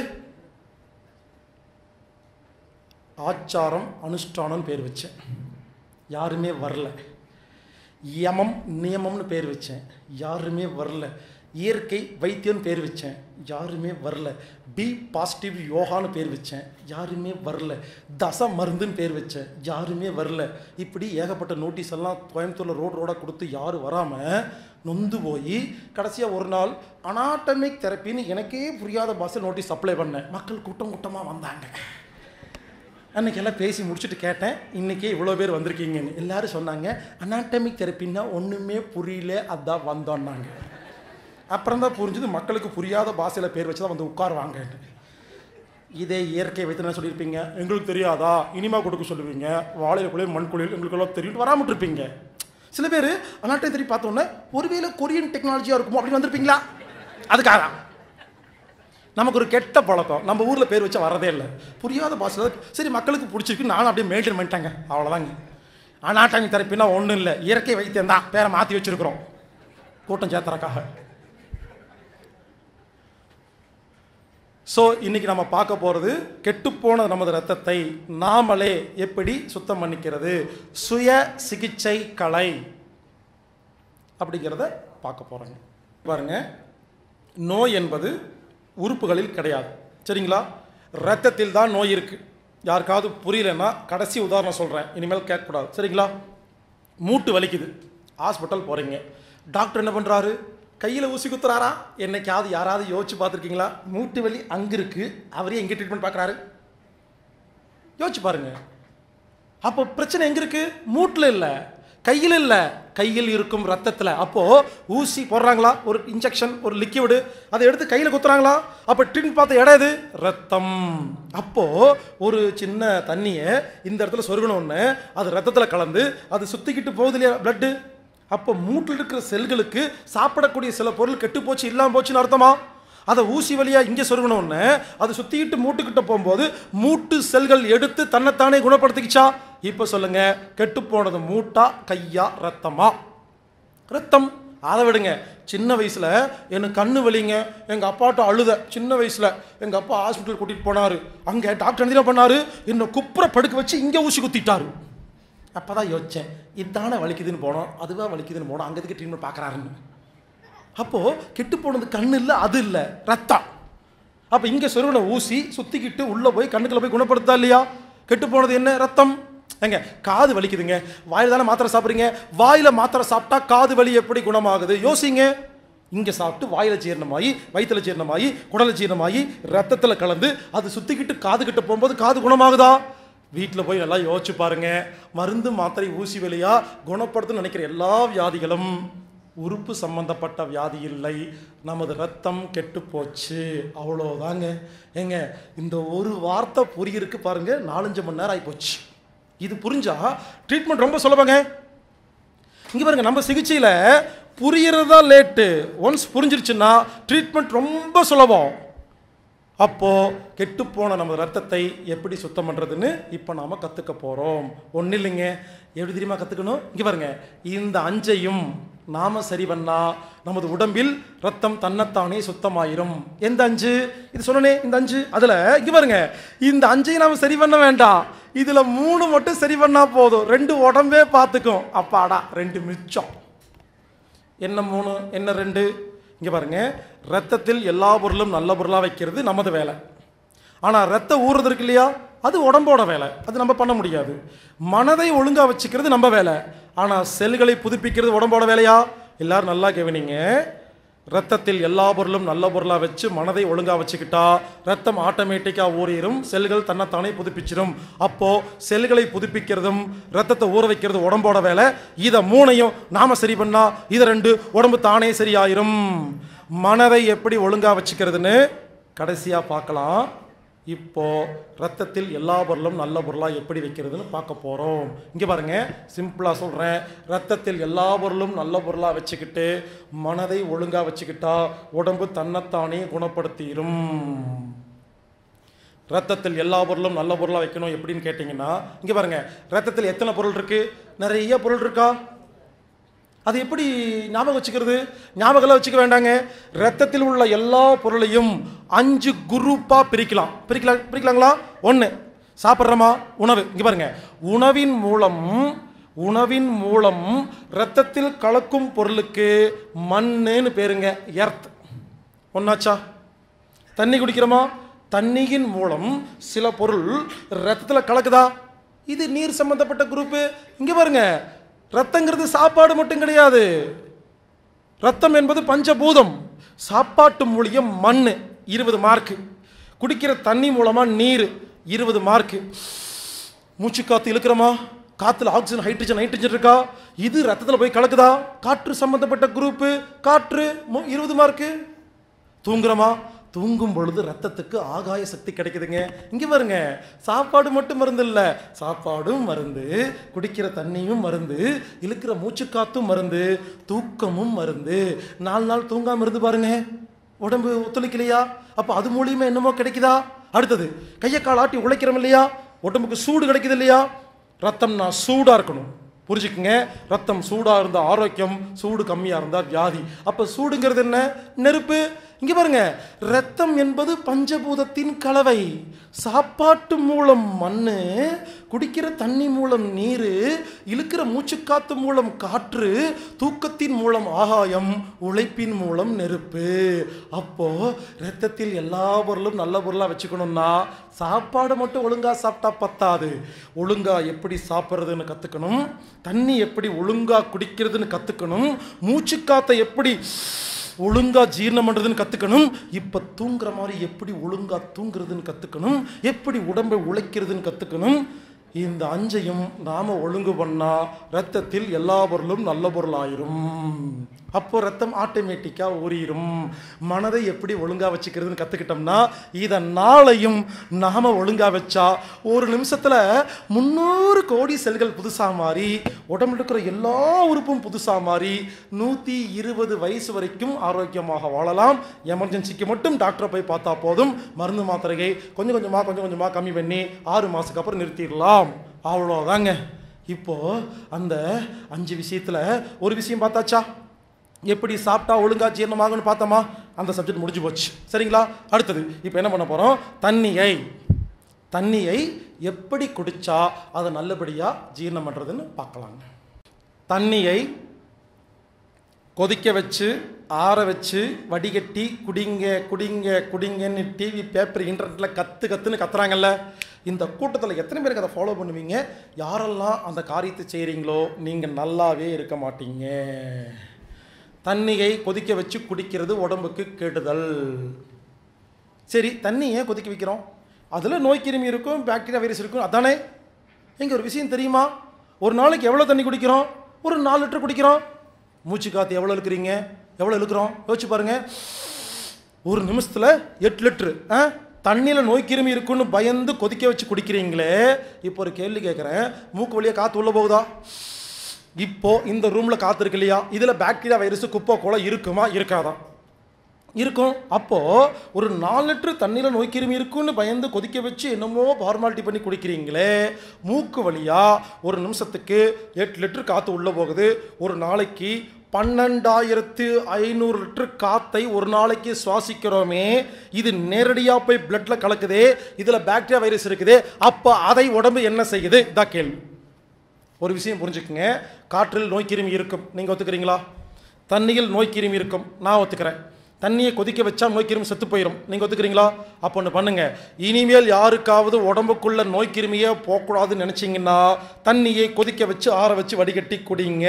ஆச்சாரம் அனுஷ்டானம்னு பேர் வச்சேன் யாருமே வரல யமம் நியமம்னு பேர் வச்சேன் யாருமே வரல இயற்கை வைத்தியம்னு பேர் வச்சேன் யாருமே வரல பி பாசிட்டிவ் யோகான்னு பேர் வச்சேன் யாருமே வரல தச மருந்துன்னு பேர் வச்சேன் யாருமே வரல இப்படி ஏகப்பட்ட நோட்டீஸ் எல்லாம் கோயம்புத்தூரில் ரோடு ரோடாக கொடுத்து யாரும் வராமல் நொந்து போய் கடைசியாக ஒரு நாள் அனாட்டமிக் தெரப்பின்னு எனக்கே புரியாத பாஷையில் நோட்டீஸ் அப்ளை பண்ணேன் மக்கள் கூட்டம் கூட்டமாக வந்தாங்க அன்னைக்கு எல்லாம் பேசி முடிச்சுட்டு கேட்டேன் இன்றைக்கே இவ்வளோ பேர் வந்திருக்கீங்கன்னு எல்லாரும் சொன்னாங்க அனாட்டமிக் தெரப்பின்னா ஒன்றுமே புரியல அதான் வந்தோன்னாங்க அப்புறம் தான் புரிஞ்சுது மக்களுக்கு புரியாத பாஷையில் பேர் வச்சு தான் வந்து உட்காருவாங்க இதே இயற்கை வைத்து என்ன சொல்லியிருப்பீங்க எங்களுக்கு தெரியாதா இனிமா கொடுக்க சொல்லுவீங்க வாழையில குளிர் மண் குளிர் எங்களுக்கெல்லாம் தெரியும் வராமட்டு இருப்பீங்க சில பேர் அனாட்டை தெரி பார்த்தோன்னே ஒருவேளை கொரியன் டெக்னாலஜியாக இருக்குமோ அப்படின்னு வந்திருப்பீங்களா அதுக்காக தான். நமக்கு ஒரு கெட்ட பழக்கம் நம்ம ஊரில் பேர் வச்சா வரதே இல்லை புரியாத பாஷையில் சரி மக்களுக்கு பிடிச்சிருக்கு நானும் அப்படியே மெயின்டைன் பண்ணிட்டேங்க அவ்வளோதாங்க அனாட்டமி தெரப்பின்னா ஒன்றும் இல்லை இயற்கை வைத்தியம் தான் பேரை மாற்றி வச்சிருக்கிறோம் கூட்டம் சேர்த்துறக்காக ஸோ இன்னைக்கு நம்ம பார்க்க போகிறது கெட்டுப்போன நமது ரத்தத்தை நாமளே எப்படி சுத்தம் பண்ணிக்கிறது சுய சிகிச்சை கலை அப்படிங்கிறத பார்க்க போகிறோங்க பாருங்க நோய் என்பது உறுப்புகளில் கிடையாது சரிங்களா ரத்தத்தில் தான் நோய் இருக்கு யாருக்காவது புரியலன்னா கடைசி உதாரணம் சொல்கிறேன் இனிமேல் கேட்கக்கூடாது சரிங்களா மூட்டு வலிக்குது ஹாஸ்பிட்டல் போகிறீங்க டாக்டர் என்ன பண்ணுறாரு கையில் ஊசி குத்துறாரா என்னைக்காவது யாராவது யோசிச்சு பார்த்துருக்கீங்களா மூட்டு வலி அங்கே இருக்கு அவரே எங்கே ட்ரீட்மெண்ட் பார்க்குறாரு யோசிச்சு பாருங்க அப்போ பிரச்சனை எங்க இருக்கு மூட்டில் இல்லை கையில் இல்லை கையில் இருக்கும் ரத்தத்தில் அப்போ ஊசி போடுறாங்களா ஒரு இன்ஜெக்ஷன் ஒரு லிக்விடு அதை எடுத்து கையில் குத்துறாங்களா அப்போ ட்ரீட்மெண்ட் பார்த்த இடம் எது ரத்தம் அப்போ ஒரு சின்ன தண்ணியை இந்த இடத்துல சொருகணும்னு அது ரத்தத்தில் கலந்து அது சுத்திக்கிட்டு போகுது இல்லையா பிளட்டு அப்போ மூட்டில் இருக்கிற செல்களுக்கு சாப்பிடக்கூடிய சில பொருள் கெட்டு போச்சு இல்லாமல் போச்சுன்னு அர்த்தமா அதை ஊசி வழியா இங்கே சொருகணும்னு அது சுத்திக்கிட்டு மூட்டுக்கிட்ட போகும்போது மூட்டு செல்கள் எடுத்து தன்னைத்தானே குணப்படுத்திக்கிச்சா இப்போ சொல்லுங்க கெட்டு போனது மூட்டா கையா ரத்தமா ரத்தம் அதை விடுங்க சின்ன வயசில் எனக்கு கண்ணு வலிங்க எங்கள் அப்பாட்ட அழுத சின்ன வயசில் எங்கள் அப்பா ஹாஸ்பிட்டல் கூட்டிகிட்டு போனார் அங்கே டாக்டர் என்ன பண்ணார் என்னை குப்புற படுக்க வச்சு இங்கே ஊசி குத்திட்டாரு அப்போ தான் யோசித்தேன் இதானே வலிக்குதுன்னு போனோம் அதுவாக வலிக்குதுன்னு போனோம் அங்கே எதுக்கு ட்ரீட்மெண்ட் பார்க்குறாருன்னு அப்போது கெட்டு போனது கண்ணு இல்லை அது இல்லை ரத்தம் அப்போ இங்கே சொருவின ஊசி சுற்றிக்கிட்டு உள்ளே போய் கண்ணுக்குள்ள போய் குணப்படுத்தா இல்லையா கெட்டு போனது என்ன ரத்தம் ஏங்க காது வலிக்குதுங்க வாயில் தானே மாத்திரை சாப்பிட்றீங்க வாயில் மாத்திரை சாப்பிட்டா காது வலி எப்படி குணமாகுது யோசிங்க இங்கே சாப்பிட்டு வாயில் ஜீரணமாகி வயிற்றுல ஜீரணமாகி குடல ஜீரணமாகி ரத்தத்தில் கலந்து அது சுற்றிக்கிட்டு காது கிட்ட போகும்போது காது குணமாகுதா வீட்டில் போய் நல்லா யோசிச்சு பாருங்க மருந்து மாத்திரை ஊசி வழியா குணப்படுத்துன்னு நினைக்கிற எல்லா வியாதிகளும் உறுப்பு சம்பந்தப்பட்ட வியாதி இல்லை நமது ரத்தம் கெட்டு போச்சு அவ்வளோதாங்க ஏங்க இந்த ஒரு வார்த்தை புரியிருக்கு பாருங்க நாலஞ்சு மணி நேரம் ஆகிப்போச்சு இது புரிஞ்சா ட்ரீட்மெண்ட் ரொம்ப சுலபங்க இங்கே பாருங்க நம்ம சிகிச்சையில் புரியறதா லேட்டு ஒன்ஸ் புரிஞ்சிருச்சுன்னா ட்ரீட்மெண்ட் ரொம்ப சுலபம் அப்போது கெட்டுப்போன நம்ம ரத்தத்தை எப்படி சுத்தம் பண்ணுறதுன்னு இப்போ நாம் கற்றுக்க போகிறோம் ஒன்றும் இல்லைங்க எப்படி தெரியுமா கற்றுக்கணும் இங்கே பாருங்க இந்த அஞ்சையும் நாம சரி பண்ணா நமது உடம்பில் ரத்தம் தன்னைத்தானே சுத்தமாயிரும் எந்த அஞ்சு இது சொன்னனே இந்த அஞ்சு அதில் இங்கே பாருங்க இந்த அஞ்சையும் நாம் சரி பண்ண வேண்டாம் இதில் மூணு மட்டும் சரி பண்ணால் போதும் ரெண்டு உடம்பே பார்த்துக்கும் அப்பாடா ரெண்டு மிச்சம் என்ன மூணு என்ன ரெண்டு இங்கே பாருங்க ரத்தத்தில் எல்லா பொருளும் நல்ல பொருளாக வைக்கிறது நமது வேலை ஆனால் ரத்தம் ஊறுறது இருக்கு இல்லையா அது உடம்போட வேலை அது நம்ம பண்ண முடியாது மனதை ஒழுங்காக வச்சுக்கிறது நம்ம வேலை ஆனால் செல்களை புதுப்பிக்கிறது உடம்போட வேலையா எல்லாரும் நல்லா கவனிங்க ரத்தத்தில் எல்லா பொருளும் நல்ல பொருளாக வச்சு மனதை ஒழுங்காக வச்சுக்கிட்டா ரத்தம் ஆட்டோமேட்டிக்காக ஊறிடும் செல்கள் தன்னைத்தானே புதுப்பிச்சிடும் அப்போ செல்களை புதுப்பிக்கிறதும் ரத்தத்தை ஊற வைக்கிறது உடம்போட வேலை இதை மூணையும் நாம சரி பண்ணா இதை ரெண்டு உடம்பு தானே சரியாயிரும் மனதை எப்படி ஒழுங்காக வச்சுக்கிறதுன்னு கடைசியாக பார்க்கலாம் இப்போ ரத்தத்தில் எல்லா பொருளும் நல்ல பொருளாக எப்படி வைக்கிறதுன்னு பார்க்க போகிறோம் இங்கே பாருங்க சிம்பிளாக சொல்கிறேன் ரத்தத்தில் எல்லா பொருளும் நல்ல பொருளாக வச்சுக்கிட்டு மனதை ஒழுங்காக வச்சுக்கிட்டா உடம்பு தன்னைத்தானே குணப்படுத்திடும் ரத்தத்தில் எல்லா பொருளும் நல்ல பொருளாக வைக்கணும் எப்படின்னு கேட்டிங்கன்னா இங்கே பாருங்க ரத்தத்தில் எத்தனை பொருள் இருக்கு நிறைய பொருள் இருக்கா அது எப்படி ஞாபகம் வச்சுக்கிறது ஞாபகம் வச்சுக்க வேண்டாங்க ரத்தத்தில் உள்ள எல்லா பொருளையும் அஞ்சு குரூப்பாக பிரிக்கலாம் பிரிக்கலாம் பிரிக்கலாங்களா ஒன்று சாப்பிட்றோமா உணவு இங்கே பாருங்க உணவின் மூலம் உணவின் மூலம் ரத்தத்தில் கலக்கும் பொருளுக்கு மண்ணுன்னு பேருங்க எர்த் ஒன்னாச்சா தண்ணி குடிக்கிறோமா தண்ணியின் மூலம் சில பொருள் ரத்தத்தில் கலக்குதா இது நீர் சம்பந்தப்பட்ட குரூப்பு இங்கே பாருங்க ரத்தங்கிறது சாப்பாடு மட்டும் கிடையாது ரத்தம் என்பது பஞ்சபூதம் சாப்பாட்டு மூலியம் மண் இருபது மார்க்கு குடிக்கிற தண்ணி மூலமாக நீர் இருபது மார்க்கு மூச்சு காற்று இழுக்கிறோமா காற்றுல ஆக்சிஜன் ஹைட்ரஜன் நைட்ரஜன் இருக்கா இது ரத்தத்தில் போய் கலக்குதா காற்று சம்பந்தப்பட்ட குரூப்பு காற்று மு- இருபது மார்க்கு தூங்குறோமா தூங்கும் பொழுது ரத்தத்துக்கு ஆகாய சக்தி கிடைக்குதுங்க இங்கே பாருங்க சாப்பாடு மட்டும் மருந்து இல்லை சாப்பாடும் மருந்து குடிக்கிற தண்ணியும் மருந்து இழுக்கிற மூச்சுக்காத்தும் மருந்து தூக்கமும் மருந்து நாலு நாள் தூங்காம இருந்து பாருங்க உடம்பு ஒத்துழைக்கலையா அப்போ அது மூலியமா என்னமோ கிடைக்குதா அடுத்தது கையை கால் ஆட்டி உழைக்கிறோம் இல்லையா உடம்புக்கு சூடு கிடைக்குது இல்லையா ரத்தம்னா சூடாக இருக்கணும் புரிஞ்சுக்குங்க ரத்தம் சூடாக இருந்தால் ஆரோக்கியம் சூடு கம்மியாக இருந்தால் வியாதி அப்போ சூடுங்கிறது என்ன நெருப்பு இங்கே பாருங்க ரத்தம் என்பது பஞ்சபூதத்தின் கலவை சாப்பாட்டு மூலம் மண்ணு குடிக்கிற தண்ணி மூலம் நீர் இழுக்கிற மூச்சுக்காத்து மூலம் காற்று தூக்கத்தின் மூலம் ஆகாயம் உழைப்பின் மூலம் நெருப்பு அப்போ ரத்தத்தில் எல்லா பொருளும் நல்ல பொருளாக வச்சுக்கணும்னா சாப்பாடு மட்டும் ஒழுங்கா சாப்பிட்டா பத்தாது ஒழுங்கா எப்படி சாப்பிட்றதுன்னு கற்றுக்கணும் தண்ணி எப்படி ஒழுங்கா குடிக்கிறதுன்னு கற்றுக்கணும் மூச்சுக்காத்தை எப்படி ஒழுங்கா ஜீரணம் பண்ணுறதுன்னு கற்றுக்கணும் இப்போ தூங்குற மாதிரி எப்படி ஒழுங்கா தூங்குறதுன்னு கற்றுக்கணும் எப்படி உடம்பை உழைக்கிறதுன்னு கற்றுக்கணும் இந்த அஞ்சையும் நாம ஒழுங்கு பண்ணா ரத்தத்தில் எல்லா பொருளும் நல்ல பொருள் ஆயிரும் அப்போ ரத்தம் ஆட்டோமேட்டிக்காக ஊறிடும் மனதை எப்படி ஒழுங்கா வச்சுக்கிறதுன்னு கற்றுக்கிட்டோம்னா இதை நாளையும் நாம ஒழுங்கா வச்சா ஒரு நிமிஷத்தில் முந்நூறு கோடி செல்கள் புதுசாக மாறி உடம்புல இருக்கிற எல்லா உறுப்பும் புதுசாக மாறி நூற்றி இருபது வயசு வரைக்கும் ஆரோக்கியமாக வாழலாம் எமர்ஜென்சிக்கு மட்டும் டாக்டரை போய் பார்த்தா போதும் மருந்து மாத்திரையை கொஞ்சம் கொஞ்சமாக கொஞ்சம் கொஞ்சமாக கம்மி பண்ணி ஆறு மாதத்துக்கு அப்புறம் நிறுத்திடலாம் அவ்வளோதாங்க இப்போ அந்த அஞ்சு விஷயத்தில் ஒரு விஷயம் பார்த்தாச்சா எப்படி சாப்பிட்டா ஒழுங்கா ஜீரணமாகும்னு பார்த்தோமா அந்த சப்ஜெக்ட் முடிஞ்சு போச்சு சரிங்களா அடுத்தது இப்போ என்ன பண்ண போகிறோம் தண்ணியை தண்ணியை எப்படி குடிச்சா அதை நல்லபடியாக ஜீரணம் பண்ணுறதுன்னு பார்க்கலாங்க தண்ணியை கொதிக்க வச்சு ஆற வச்சு வடிகட்டி குடிங்க குடிங்க குடிங்கன்னு டிவி பேப்பர் இன்டர்நெட்டில் கற்று கத்துன்னு கத்துறாங்கல்ல இந்த கூட்டத்தில் எத்தனை பேருக்கு அதை ஃபாலோ பண்ணுவீங்க யாரெல்லாம் அந்த காரியத்தை செய்கிறீங்களோ நீங்கள் நல்லாவே இருக்க மாட்டீங்க தண்ணியை கொதிக்க வச்சு குடிக்கிறது உடம்புக்கு கெடுதல் சரி தண்ணி ஏன் கொதிக்க வைக்கிறோம் அதில் நோய் கிருமி இருக்கும் பாக்டீரியா வைரஸ் இருக்கும் அதானே எங்க ஒரு விஷயம் தெரியுமா ஒரு நாளைக்கு எவ்வளோ தண்ணி குடிக்கிறோம் ஒரு நாலு லிட்டர் குடிக்கிறோம் மூச்சு காற்று எவ்வளோ இழுக்கிறீங்க எவ்வளோ இழுக்கிறோம் யோசிச்சு பாருங்க ஒரு நிமிஷத்தில் எட்டு லிட்ரு ஆ தண்ணியில் நோய் கிருமி இருக்குன்னு பயந்து கொதிக்க வச்சு குடிக்கிறீங்களே இப்போ ஒரு கேள்வி கேட்குறேன் மூக்கு வழியாக காற்று உள்ளே போகுதா இப்போ இந்த ரூமில் காற்று இருக்கு இல்லையா இதில் பாக்டீரியா வைரஸ் குப்பை கூட இருக்குமா இருக்காதா இருக்கும் அப்போ ஒரு நாலு லிட்டர் தண்ணியில் நோய் கிருமி இருக்குன்னு பயந்து கொதிக்க வச்சு என்னமோ ஃபார்மாலிட்டி பண்ணி குடிக்கிறீங்களே மூக்கு வழியா ஒரு நிமிஷத்துக்கு எட்டு லிட்டர் காற்று உள்ளே போகுது ஒரு நாளைக்கு பன்னெண்டாயிரத்து ஐநூறு லிட்டர் காத்தை ஒரு நாளைக்கு சுவாசிக்கிறோமே இது நேரடியாக போய் பிளட்ல கலக்குதே இதில் பாக்டீரியா வைரஸ் இருக்குதே அப்போ அதை உடம்பு என்ன செய்யுது இதான் கேள்வி ஒரு விஷயம் புரிஞ்சுக்குங்க காற்றில் நோய் கிருமி இருக்கும் நீங்கள் ஒத்துக்கிறீங்களா தண்ணியில் நோய் கிருமி இருக்கும் நான் ஒத்துக்கிறேன் தண்ணியை கொதிக்க வச்சா நோய் கிருமி செத்து போயிடும் நீங்கள் ஒத்துக்கிறீங்களா அப்போ ஒன்று பண்ணுங்க இனிமேல் யாருக்காவது உடம்புக்குள்ள நோய் கிருமியே போகக்கூடாதுன்னு நினச்சிங்கன்னா தண்ணியை கொதிக்க வச்சு ஆற வச்சு வடிகட்டி குடிங்க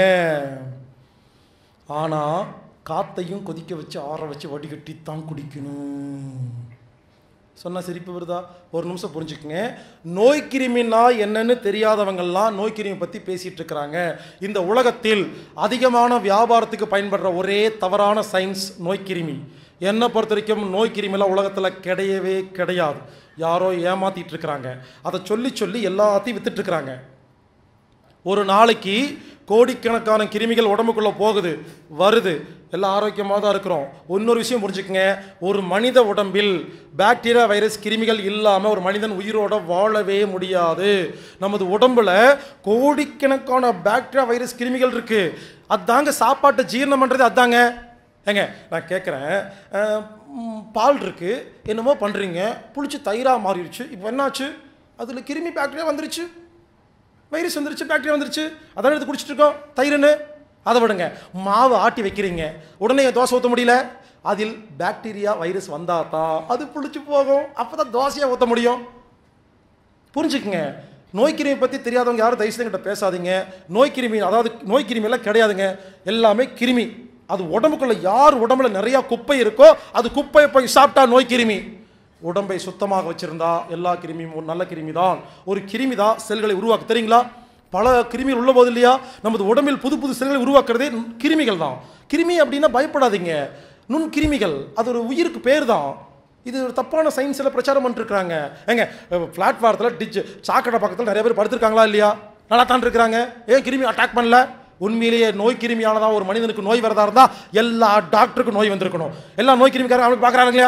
ஆனால் காத்தையும் கொதிக்க வச்சு ஆற வச்சு வடிகட்டி தான் குடிக்கணும் சொன்னா சிரிப்பு வருதா ஒரு நிமிஷம் புரிஞ்சுக்குங்க நோய் கிருமினா என்னன்னு தெரியாதவங்கெல்லாம் நோய் கிருமி பற்றி பேசிட்டு இருக்கிறாங்க இந்த உலகத்தில் அதிகமான வியாபாரத்துக்கு பயன்படுற ஒரே தவறான சயின்ஸ் நோய் கிருமி என்னை பொறுத்த வரைக்கும் நோய் கிருமிலாம் உலகத்தில் கிடையவே கிடையாது யாரோ ஏமாத்திட்டு இருக்கிறாங்க அதை சொல்லி சொல்லி எல்லாத்தையும் வித்துட்டு இருக்கிறாங்க ஒரு நாளைக்கு கோடிக்கணக்கான கிருமிகள் உடம்புக்குள்ளே போகுது வருது எல்லாம் ஆரோக்கியமாக தான் இருக்கிறோம் இன்னொரு விஷயம் புரிஞ்சுக்கங்க ஒரு மனித உடம்பில் பாக்டீரியா வைரஸ் கிருமிகள் இல்லாமல் ஒரு மனிதன் உயிரோட வாழவே முடியாது நமது உடம்புல கோடிக்கணக்கான பாக்டீரியா வைரஸ் கிருமிகள் இருக்கு அதாங்க சாப்பாட்டை ஜீரணம் பண்ணுறது அதாங்க ஏங்க நான் கேட்குறேன் பால் இருக்கு என்னமோ பண்ணுறீங்க புளிச்சு தயிராக மாறிடுச்சு இப்போ என்னாச்சு அதில் கிருமி பாக்டீரியா வந்துருச்சு வைரஸ் வந்துருச்சு பாக்டீரியா வந்துருச்சு அதான் எடுத்து குடிச்சிட்டு இருக்கோம் தயிர்னு அதை விடுங்க மாவு ஆட்டி வைக்கிறீங்க உடனே தோசை ஊற்ற முடியல அதில் பாக்டீரியா வைரஸ் வந்தா தான் அது புளிச்சு போகும் அப்போ தான் தோசையாக ஊற்ற முடியும் புரிஞ்சுக்குங்க நோய் கிருமி பற்றி தெரியாதவங்க யாரும் தயவு செய்து என்கிட்ட பேசாதீங்க நோய் கிருமி அதாவது நோய் கிருமி எல்லாம் கிடையாதுங்க எல்லாமே கிருமி அது உடம்புக்குள்ள யார் உடம்புல நிறையா குப்பை இருக்கோ அது குப்பையை போய் சாப்பிட்டா நோய் கிருமி உடம்பை சுத்தமாக வச்சிருந்தா எல்லா கிருமியும் ஒரு நல்ல கிருமி தான் ஒரு கிருமி தான் செல்களை உருவாக்க தெரியுங்களா பல கிருமிகள் உள்ள போது இல்லையா நமது உடம்பில் புது புது செல்களை உருவாக்குறதே கிருமிகள் தான் கிருமி அப்படின்னா பயப்படாதீங்க நுண் கிருமிகள் அது ஒரு உயிருக்கு பேர் தான் இது ஒரு தப்பான சயின்ஸில் பிரச்சாரம் பண்ணிருக்காங்க ஏங்க பிளாட்ஃபாரத்தில் டிச் சாக்கடை பக்கத்தில் நிறைய பேர் படுத்திருக்காங்களா இல்லையா நல்லா தான் இருக்கிறாங்க ஏன் கிருமி அட்டாக் பண்ணல உண்மையிலேயே நோய் கிருமியானதா ஒரு மனிதனுக்கு நோய் வரதா இருந்தால் எல்லா டாக்டருக்கும் நோய் வந்திருக்கணும் எல்லா நோய் கிருமிக்காரங்க அவனுக்கு பார்க்குறாங்க இல்லையா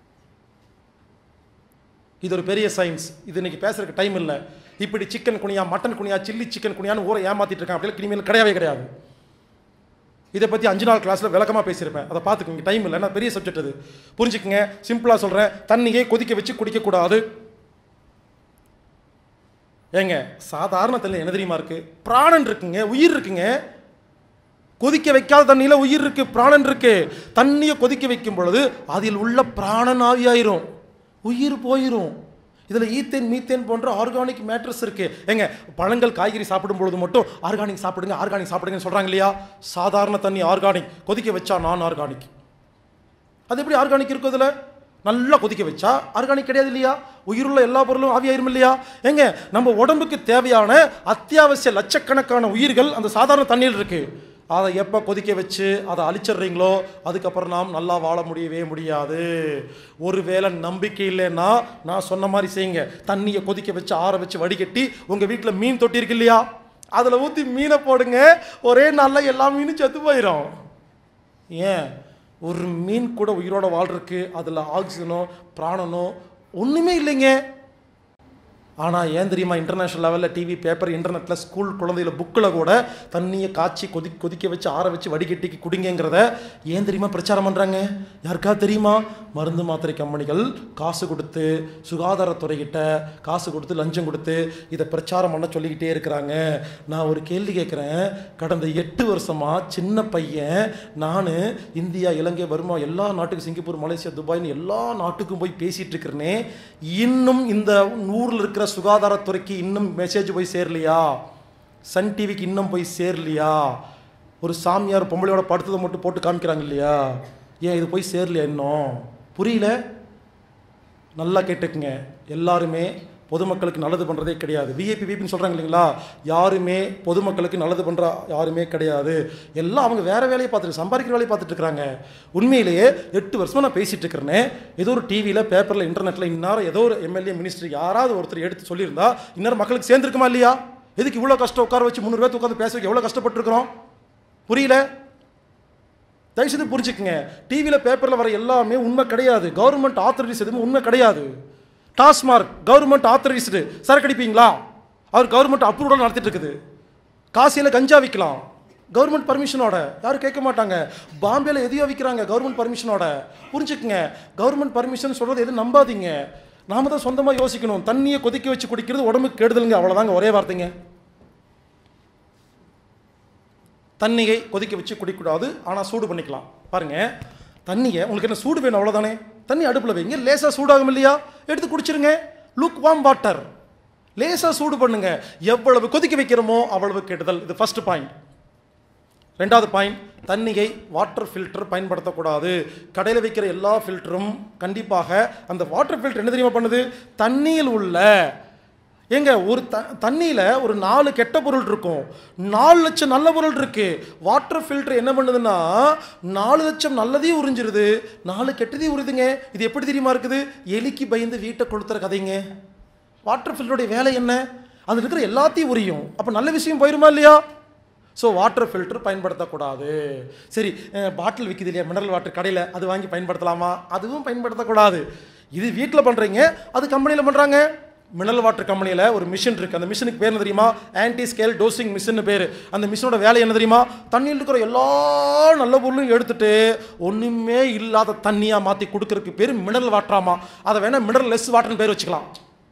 இது ஒரு பெரிய சயின்ஸ் இது இன்னைக்கு பேசுறதுக்கு டைம் இல்லை இப்படி சிக்கன் குனியா மட்டன் குனியா சில்லி சிக்கன் குனியான்னு ஊரை ஏமாத்திட்டு இருக்கான் அப்படியே கிருமிகள் கிடையவே கிடையாது இதை பற்றி அஞ்சு நாள் கிளாஸில் விளக்கமாக பேசியிருப்பேன் அதை பார்த்துக்கோங்க டைம் இல்லை நான் பெரிய சப்ஜெக்ட் அது புரிஞ்சுக்குங்க சிம்பிளாக சொல்கிறேன் தண்ணியை கொதிக்க வச்சு குடிக்கக்கூடாது ஏங்க சாதாரண தண்ணி என்ன தெரியுமா இருக்கு பிராணன் இருக்குங்க உயிர் இருக்குங்க கொதிக்க வைக்காத தண்ணியில் உயிர் இருக்கு பிராணன் இருக்கு தண்ணியை கொதிக்க வைக்கும் பொழுது அதில் உள்ள பிராணன் ஆவியாயிரும் உயிர் போயிரும் இதில் ஈத்தேன் மீத்தேன் போன்ற ஆர்கானிக் மேட்ரஸ் இருக்கு ஏங்க பழங்கள் காய்கறி சாப்பிடும் பொழுது மட்டும் ஆர்கானிக் சாப்பிடுங்க ஆர்கானிக் சாப்பிடுங்கன்னு சொல்றாங்க இல்லையா சாதாரண தண்ணி ஆர்கானிக் கொதிக்க வச்சா நான் ஆர்கானிக் அது எப்படி ஆர்கானிக் இருக்கும் இதில் நல்லா கொதிக்க வச்சா ஆர்கானிக் கிடையாது இல்லையா உயிருள்ள எல்லா பொருளும் ஆவியாயிரும் இல்லையா ஏங்க நம்ம உடம்புக்கு தேவையான அத்தியாவசிய லட்சக்கணக்கான உயிர்கள் அந்த சாதாரண தண்ணியில் இருக்கு அதை எப்போ கொதிக்க வச்சு அதை அழிச்சிடுறீங்களோ அதுக்கப்புறம் நாம் நல்லா வாழ முடியவே முடியாது ஒருவேளை நம்பிக்கை இல்லைன்னா நான் சொன்ன மாதிரி செய்யுங்க தண்ணியை கொதிக்க வச்சு ஆற வச்சு வடிகட்டி உங்கள் வீட்டில் மீன் தொட்டி இருக்கு இல்லையா அதில் ஊற்றி மீனை போடுங்க ஒரே நாளில் எல்லா மீனும் செத்து போயிடும் ஏன் ஒரு மீன் கூட உயிரோட வாழ்றதுக்கு அதில் ஆக்சிஜனோ பிராணனோ ஒன்றுமே இல்லைங்க ஆனால் ஏன் தெரியுமா இன்டர்நேஷனல் லெவலில் டிவி பேப்பர் இன்டர்நெட்டில் ஸ்கூல் குழந்தைகள புக்கில் கூட தண்ணியை காய்ச்சி கொதி கொதிக்க வச்சு ஆற வச்சு வடிகட்டிக்கு குடிங்கிறத ஏன் தெரியுமா பிரச்சாரம் பண்ணுறாங்க யாருக்கா தெரியுமா மருந்து மாத்திரை கம்பெனிகள் காசு கொடுத்து சுகாதாரத்துறைகிட்ட காசு கொடுத்து லஞ்சம் கொடுத்து இதை பிரச்சாரம் பண்ண சொல்லிக்கிட்டே இருக்கிறாங்க நான் ஒரு கேள்வி கேட்குறேன் கடந்த எட்டு வருஷமாக சின்ன பையன் நான் இந்தியா இலங்கை வருமா எல்லா நாட்டுக்கும் சிங்கப்பூர் மலேசியா துபாய்னு எல்லா நாட்டுக்கும் போய் பேசிகிட்டு இருக்கிறேனே இன்னும் இந்த ஊரில் இருக்கிற சுகாதாரத்துறைக்கு இன்னும் மெசேஜ் போய் சேரலையா சன் டிவிக்கு இன்னும் போய் சேரலையா ஒரு சாமியார் பொம்பளையோட படுத்ததை மட்டும் போட்டு காமிக்கிறாங்க இல்லையா ஏன் இது போய் சேரலையா இன்னும் புரியல நல்லா கேட்டுக்குங்க எல்லாருமே பொதுமக்களுக்கு நல்லது பண்ணுறதே கிடையாது விஐபி விபின்னு சொல்கிறாங்க இல்லைங்களா யாருமே பொதுமக்களுக்கு நல்லது பண்ணுற யாருமே கிடையாது எல்லாம் அவங்க வேறு வேலையை பார்த்துட்டு சம்பாதிக்கிற வேலையை பார்த்துட்டு இருக்கிறாங்க உண்மையிலேயே எட்டு வருஷமாக நான் பேசிகிட்டு இருக்கிறேனே ஏதோ ஒரு டிவியில் பேப்பரில் இன்டர்நெட்டில் இந்நேரம் ஏதோ ஒரு எம்எல்ஏ மினிஸ்டர் யாராவது ஒருத்தர் எடுத்து சொல்லியிருந்தா இந்நேரம் மக்களுக்கு சேர்ந்துருக்குமா இல்லையா எதுக்கு இவ்வளோ கஷ்டம் உட்கார வச்சு முந்நூறு பேர்த்து உட்காந்து பேச வைக்க எவ்வளோ கஷ்டப்பட்டுருக்குறோம் புரியல தயவுசெய்து புரிஞ்சுக்குங்க டிவியில் பேப்பரில் வர எல்லாமே உண்மை கிடையாது கவர்மெண்ட் ஆத்தரைஸ் எதுவுமே உண்மை கிடையாது டாஸ்மார்க் கவர்மெண்ட் ஆத்தரைஸ்டு சரக்கு அடிப்பீங்களா அவர் கவர்மெண்ட் அப்ரூவல் நடத்திட்டு இருக்குது காசியில் கஞ்சா விற்கலாம் கவர்மெண்ட் பர்மிஷனோட யாரும் கேட்க மாட்டாங்க பாம்பேல எதையோ விற்கிறாங்க கவர்மெண்ட் பர்மிஷனோட புரிஞ்சுக்குங்க கவர்மெண்ட் பர்மிஷன் சொல்கிறது எதுவும் நம்பாதீங்க நாம தான் சொந்தமாக யோசிக்கணும் தண்ணியை கொதிக்க வச்சு குடிக்கிறது உடம்புக்கு கெடுதலுங்க அவ்வளோதாங்க ஒரே வார்த்தைங்க தண்ணியை கொதிக்க வச்சு குடிக்கக்கூடாது ஆனால் சூடு பண்ணிக்கலாம் பாருங்க தண்ணியை உங்களுக்கு என்ன சூடு வேணும் அவ்வளோதானே தண்ணி அடுப்பில் வைங்க லேசாக சூடாகும் இல்லையா எடுத்து குடிச்சிருங்க லுக் வாம் வாட்டர் லேசாக சூடு பண்ணுங்க எவ்வளவு கொதிக்க வைக்கிறோமோ அவ்வளவு கெடுதல் இது ஃபர்ஸ்ட் பாயிண்ட் ரெண்டாவது பாயிண்ட் தண்ணியை வாட்டர் ஃபில்டர் பயன்படுத்தக்கூடாது கடையில் வைக்கிற எல்லா ஃபில்டரும் கண்டிப்பாக அந்த வாட்டர் ஃபில்டர் என்ன தெரியுமா பண்ணுது தண்ணியில் உள்ள ஏங்க ஒரு த தண்ணியில் ஒரு நாலு கெட்ட பொருள் இருக்கும் நாலு லட்சம் நல்ல பொருள் இருக்கு வாட்டர் ஃபில்டர் என்ன பண்ணுதுன்னா நாலு லட்சம் நல்லதையும் உறிஞ்சிருது நாலு கெட்டதையும் உரிதுங்க இது எப்படி தெரியுமா இருக்குது எலிக்கு பயந்து வீட்டை கொளுத்துற கதைங்க வாட்டர் ஃபில்டருடைய வேலை என்ன அதில் இருக்கிற எல்லாத்தையும் உரியும் அப்போ நல்ல விஷயம் போயிருமா இல்லையா ஸோ வாட்டர் ஃபில்டர் பயன்படுத்தக்கூடாது சரி பாட்டில் விற்கிது இல்லையா மினரல் வாட்டர் கடையில் அது வாங்கி பயன்படுத்தலாமா அதுவும் பயன்படுத்தக்கூடாது இது வீட்டில் பண்ணுறீங்க அது கம்பெனியில் பண்ணுறாங்க மினரல் வாட்டர் கம்பெனியில் ஒரு மிஷின் இருக்குது அந்த மிஷினுக்கு பேர் என்ன தெரியுமா ஆன்டி ஸ்கேல் டோசிங் மிஷின் பேர் அந்த மிஷினோட வேலை என்ன தெரியுமா தண்ணியில் இருக்கிற எல்லா நல்ல பொருளும் எடுத்துட்டு ஒன்றுமே இல்லாத தண்ணியாக மாற்றி கொடுக்கறதுக்கு பேர் மினரல் வாட்டராமா அதை வேணால் மினரல் லெஸ் வாட்டர்னு பேர் வச்சுக்கலாம்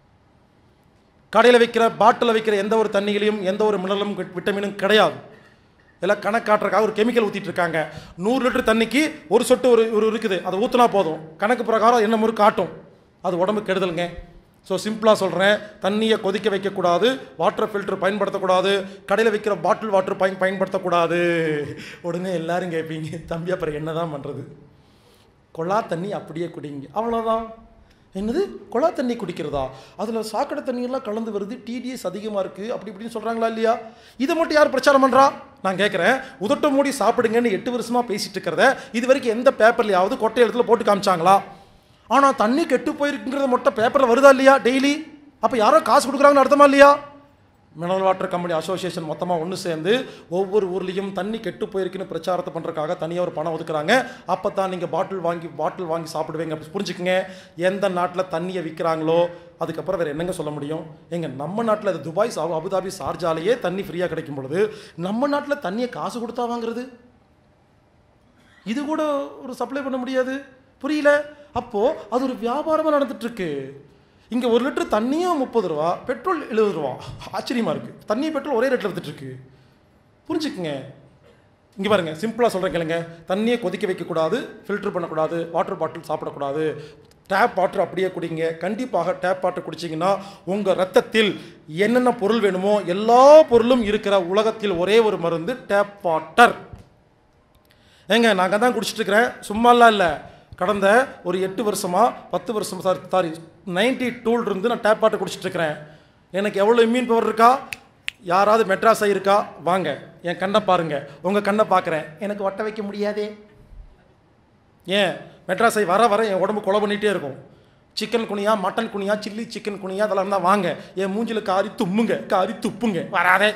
கடையில் வைக்கிற பாட்டில் வைக்கிற எந்த ஒரு தண்ணியிலையும் எந்த ஒரு மினரலும் விட்டமினும் கிடையாது எல்லாம் கணக்காட்டுறக்காக ஒரு கெமிக்கல் ஊற்றிட்டு இருக்காங்க நூறு லிட்டர் தண்ணிக்கு ஒரு சொட்டு ஒரு ஒரு இருக்குது அதை ஊற்றினா போதும் கணக்கு பிரகாரம் என்ன முறை காட்டும் அது உடம்பு கெடுதலுங்க ஸோ சிம்பிளாக சொல்கிறேன் தண்ணியை கொதிக்க வைக்கக்கூடாது வாட்டர் ஃபில்டர் பயன்படுத்தக்கூடாது கடையில் வைக்கிற பாட்டில் வாட்டர் பயன் பயன்படுத்தக்கூடாது உடனே எல்லாரும் கேட்பீங்க தம்பி அப்புறம் என்ன தான் பண்ணுறது கொள்ளா தண்ணி அப்படியே குடிங்க அவ்வளோதான் என்னது குழா தண்ணி குடிக்கிறதா அதில் சாக்கடை தண்ணியெல்லாம் கலந்து வருது டிடிஎஸ் அதிகமாக இருக்குது அப்படி இப்படின்னு சொல்கிறாங்களா இல்லையா இதை மட்டும் யார் பிரச்சாரம் பண்ணுறா நான் கேட்குறேன் உதட்ட மூடி சாப்பிடுங்கன்னு எட்டு வருஷமாக பேசிட்டு இருக்கிறத இது வரைக்கும் எந்த பேப்பர்லையாவது கொட்டை இடத்துல போட்டு காமிச்சாங்களா ஆனால் தண்ணி கெட்டு போயிருக்குங்கிறத மட்டும் பேப்பரில் வருதா இல்லையா டெய்லி அப்போ யாரோ காசு கொடுக்குறாங்கன்னு அர்த்தமா இல்லையா மினரல் வாட்டர் கம்பெனி அசோசியேஷன் மொத்தமாக ஒன்று சேர்ந்து ஒவ்வொரு ஊர்லேயும் தண்ணி கெட்டு போயிருக்குன்னு பிரச்சாரத்தை பண்ணுறதுக்காக தனியாக ஒரு பணம் ஒதுக்குறாங்க அப்போ தான் நீங்கள் பாட்டில் வாங்கி பாட்டில் வாங்கி சாப்பிடுவீங்க அப்படி புரிஞ்சுக்குங்க எந்த நாட்டில் தண்ணியை விற்கிறாங்களோ அதுக்கப்புறம் வேறு என்னங்க சொல்ல முடியும் எங்க நம்ம நாட்டில் அது துபாய் சா அபுதாபி சார்ஜாலேயே தண்ணி ஃப்ரீயாக கிடைக்கும் பொழுது நம்ம நாட்டில் தண்ணியை காசு கொடுத்தா வாங்குறது இது கூட ஒரு சப்ளை பண்ண முடியாது புரியல அப்போது அது ஒரு வியாபாரமாக நடந்துட்டுருக்கு இங்கே ஒரு லிட்டர் தண்ணியும் முப்பது ரூபா பெட்ரோல் எழுபது ரூபா ஆச்சரியமாக இருக்குது தண்ணி பெட்ரோல் ஒரே ரேட்டில் வித்துட்ருக்கு புரிஞ்சுக்குங்க இங்கே பாருங்க சிம்பிளாக சொல்கிறேன் கேளுங்க தண்ணியை கொதிக்க வைக்கக்கூடாது ஃபில்டர் பண்ணக்கூடாது வாட்டர் பாட்டில் சாப்பிடக்கூடாது டேப் வாட்டர் அப்படியே குடிங்க கண்டிப்பாக டேப் வாட்டர் குடிச்சிங்கன்னா உங்கள் ரத்தத்தில் என்னென்ன பொருள் வேணுமோ எல்லா பொருளும் இருக்கிற உலகத்தில் ஒரே ஒரு மருந்து டேப் வாட்டர் ஏங்க நாங்கள் தான் குடிச்சிட்டு இருக்கிறேன் சும்மாலாம் இல்லை கடந்த ஒரு எட்டு வருஷமா பத்து வருஷமா சாரி சாரி நைன்டி டூல் இருந்து நான் டேப் வாட்டர் குடிச்சிட்டு இருக்கிறேன் எனக்கு எவ்வளோ இம்யூன் பவர் இருக்கா யாராவது மெட்ராஸ் இருக்கா வாங்க என் கண்ணை பாருங்க உங்கள் கண்ணை பார்க்குறேன் எனக்கு ஒட்ட வைக்க முடியாதே ஏன் மெட்ராஸ் ஐ வர வர என் உடம்பு கொலை பண்ணிகிட்டே இருக்கும் சிக்கன் குனியா மட்டன் குனியா சில்லி சிக்கன் குனியா அதெல்லாம் இருந்தால் வாங்க என் மூஞ்சில காரி தும்முங்க காரி துப்புங்க வராதே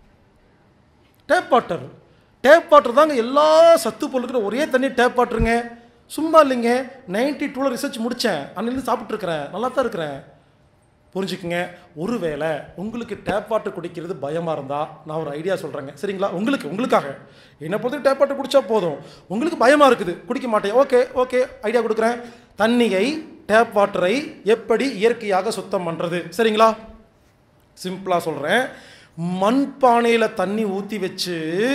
டேப் வாட்டர் டேப் வாட்டர் தாங்க எல்லா சத்து பொருளுக்கிற ஒரே தண்ணி டேப் வாட்டருங்க சும்மா இல்லைங்க நைன்டி டூவில் ரிசர்ச் முடித்தேன் அன்னிலேருந்து சாப்பிட்ருக்கிறேன் நல்லா தான் இருக்கிறேன் புரிஞ்சுக்குங்க ஒருவேளை உங்களுக்கு டேப் வாட்டர் குடிக்கிறது பயமாக இருந்தால் நான் ஒரு ஐடியா சொல்கிறேங்க சரிங்களா உங்களுக்கு உங்களுக்காக என்னை பொறுத்து டேப் வாட்டர் குடிச்சா போதும் உங்களுக்கு பயமாக இருக்குது குடிக்க மாட்டேன் ஓகே ஓகே ஐடியா கொடுக்குறேன் தண்ணியை டேப் வாட்டரை எப்படி இயற்கையாக சுத்தம் பண்ணுறது சரிங்களா சிம்பிளாக சொல்கிறேன் மண்பானையில் தண்ணி ஊற்றி வச்சு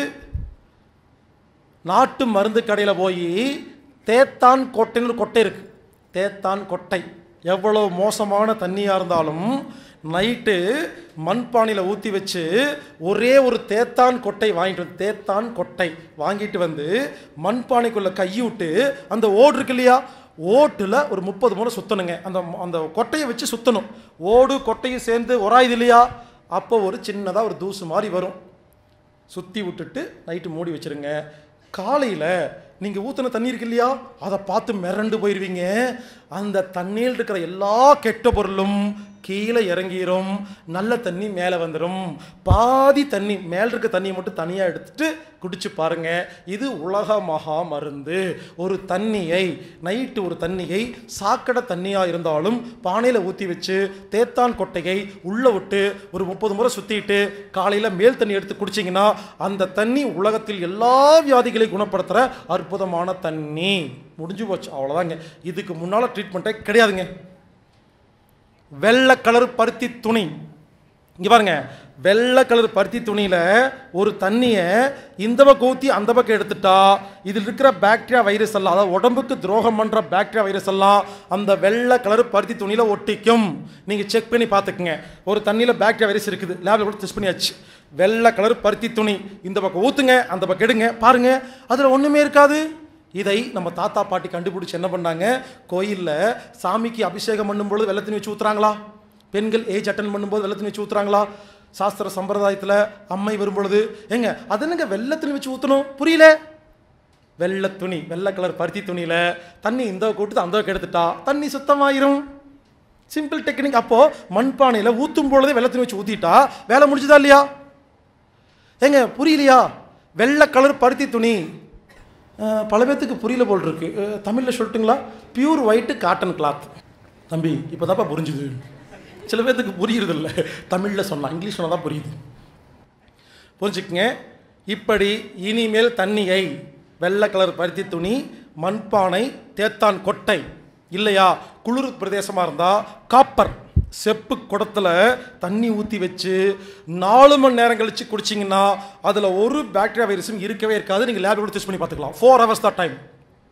நாட்டு மருந்து கடையில் போய் தேத்தான் கொட்டைன்னு ஒரு கொட்டை இருக்குது தேத்தான் கொட்டை எவ்வளோ மோசமான தண்ணியாக இருந்தாலும் நைட்டு மண்பானையில் ஊற்றி வச்சு ஒரே ஒரு தேத்தான் கொட்டை வாங்கிட்டு வந்து தேத்தான் கொட்டை வாங்கிட்டு வந்து மண்பானைக்குள்ளே கையை விட்டு அந்த ஓடு இருக்கு இல்லையா ஓட்டில் ஒரு முப்பது முறை சுற்றணுங்க அந்த அந்த கொட்டையை வச்சு சுற்றணும் ஓடு கொட்டையும் சேர்ந்து உராயுது இல்லையா அப்போ ஒரு சின்னதாக ஒரு தூசு மாதிரி வரும் சுற்றி விட்டுட்டு நைட்டு மூடி வச்சிருங்க காலையில் நீங்கள் ஊற்றின தண்ணி இருக்கு இல்லையா அதை பார்த்து மிரண்டு போயிடுவீங்க அந்த தண்ணியில் இருக்கிற எல்லா கெட்ட பொருளும் கீழே இறங்கிரும் நல்ல தண்ணி மேலே வந்துடும் பாதி தண்ணி மேலே இருக்க தண்ணியை மட்டும் தனியாக எடுத்துட்டு குடிச்சு பாருங்க இது உலக மகா மருந்து ஒரு தண்ணியை நைட்டு ஒரு தண்ணியை சாக்கடை தண்ணியாக இருந்தாலும் பானையில் ஊற்றி வச்சு தேத்தான் கொட்டையை உள்ளே விட்டு ஒரு முப்பது முறை சுற்றிட்டு காலையில் மேல் தண்ணி எடுத்து குடிச்சிங்கன்னா அந்த தண்ணி உலகத்தில் எல்லா வியாதிகளையும் குணப்படுத்துகிற அற்புதமான தண்ணி முடிஞ்சு போச்சு அவ்வளோதாங்க இதுக்கு முன்னால் ட்ரீட்மெண்ட்டே கிடையாதுங்க வெள்ளை கலர் பருத்தி துணி இங்கே பாருங்க வெள்ளை கலர் பருத்தி துணியில் ஒரு தண்ணியை இந்த பக்கம் ஊற்றி அந்த பக்கம் எடுத்துட்டா இதில் இருக்கிற பாக்டீரியா வைரஸ் எல்லாம் அதாவது உடம்புக்கு துரோகம் பண்ணுற பாக்டீரியா வைரஸ் எல்லாம் அந்த வெள்ளை கலர் பருத்தி துணியில் ஒட்டிக்கும் நீங்கள் செக் பண்ணி பார்த்துக்குங்க ஒரு தண்ணியில் பாக்டீரியா வைரஸ் இருக்குது லேபில் கூட டெஸ்ட் பண்ணியாச்சு வெள்ளை கலர் பருத்தி துணி இந்த பக்கம் ஊற்றுங்க அந்த பக்கம் எடுங்க பாருங்க அதில் ஒன்றுமே இருக்காது இதை நம்ம தாத்தா பாட்டி கண்டுபிடிச்சி என்ன பண்ணாங்க கோயிலில் சாமிக்கு அபிஷேகம் பண்ணும்பொழுது வெள்ளை தண்ணி வச்சு ஊற்றுறாங்களா பெண்கள் ஏஜ் அட்டன் பண்ணும்போது வெள்ளை தண்ணி வச்சு ஊற்றுறாங்களா சாஸ்திர சம்பிரதாயத்தில் அம்மை வரும்பொழுது ஏங்க அது என்னங்க வெள்ளை தண்ணி வச்சு ஊற்றணும் புரியல வெள்ளை துணி வெள்ளை கலர் பருத்தி துணியில் தண்ணி இந்த கூட்டு அந்த பக்கம் எடுத்துட்டா தண்ணி சுத்தமாயிரும் சிம்பிள் டெக்னிக் அப்போது மண்பானையில் ஊற்றும் பொழுதே வெள்ளை தண்ணி வச்சு ஊற்றிட்டா வேலை முடிஞ்சுதா இல்லையா ஏங்க புரியலையா வெள்ளை கலர் பருத்தி துணி அஹ், பல பேர்த்துக்கு புரியல போல் இருக்கு தமிழில் சொல்லட்டுங்களா பியூர் ஒயிட்டு காட்டன் கிளாத் தம்பி இப்போ தான்ப்பா புரிஞ்சுது சில பேர்த்துக்கு புரியுறதில்ல தமிழில் சொன்னா இங்கிலீஷ் சொன்னால் தான் புரியுது புரிஞ்சுக்குங்க இப்படி இனிமேல் தண்ணியை வெள்ளை கலர் பருத்தி துணி மண்பானை தேத்தான் கொட்டை இல்லையா குளிர் பிரதேசமாக இருந்தால் காப்பர் செப்பு குடத்துல தண்ணி ஊற்றி வச்சு நாலு மணி நேரம் கழித்து குடிச்சிங்கன்னா அதில் ஒரு பாக்டீரியா வைரஸும் இருக்கவே இருக்காது நீங்கள் லேபில் டெஸ்ட் பண்ணி பார்த்துக்கலாம் ஃபோர் ஹவர்ஸ் தான் டைம்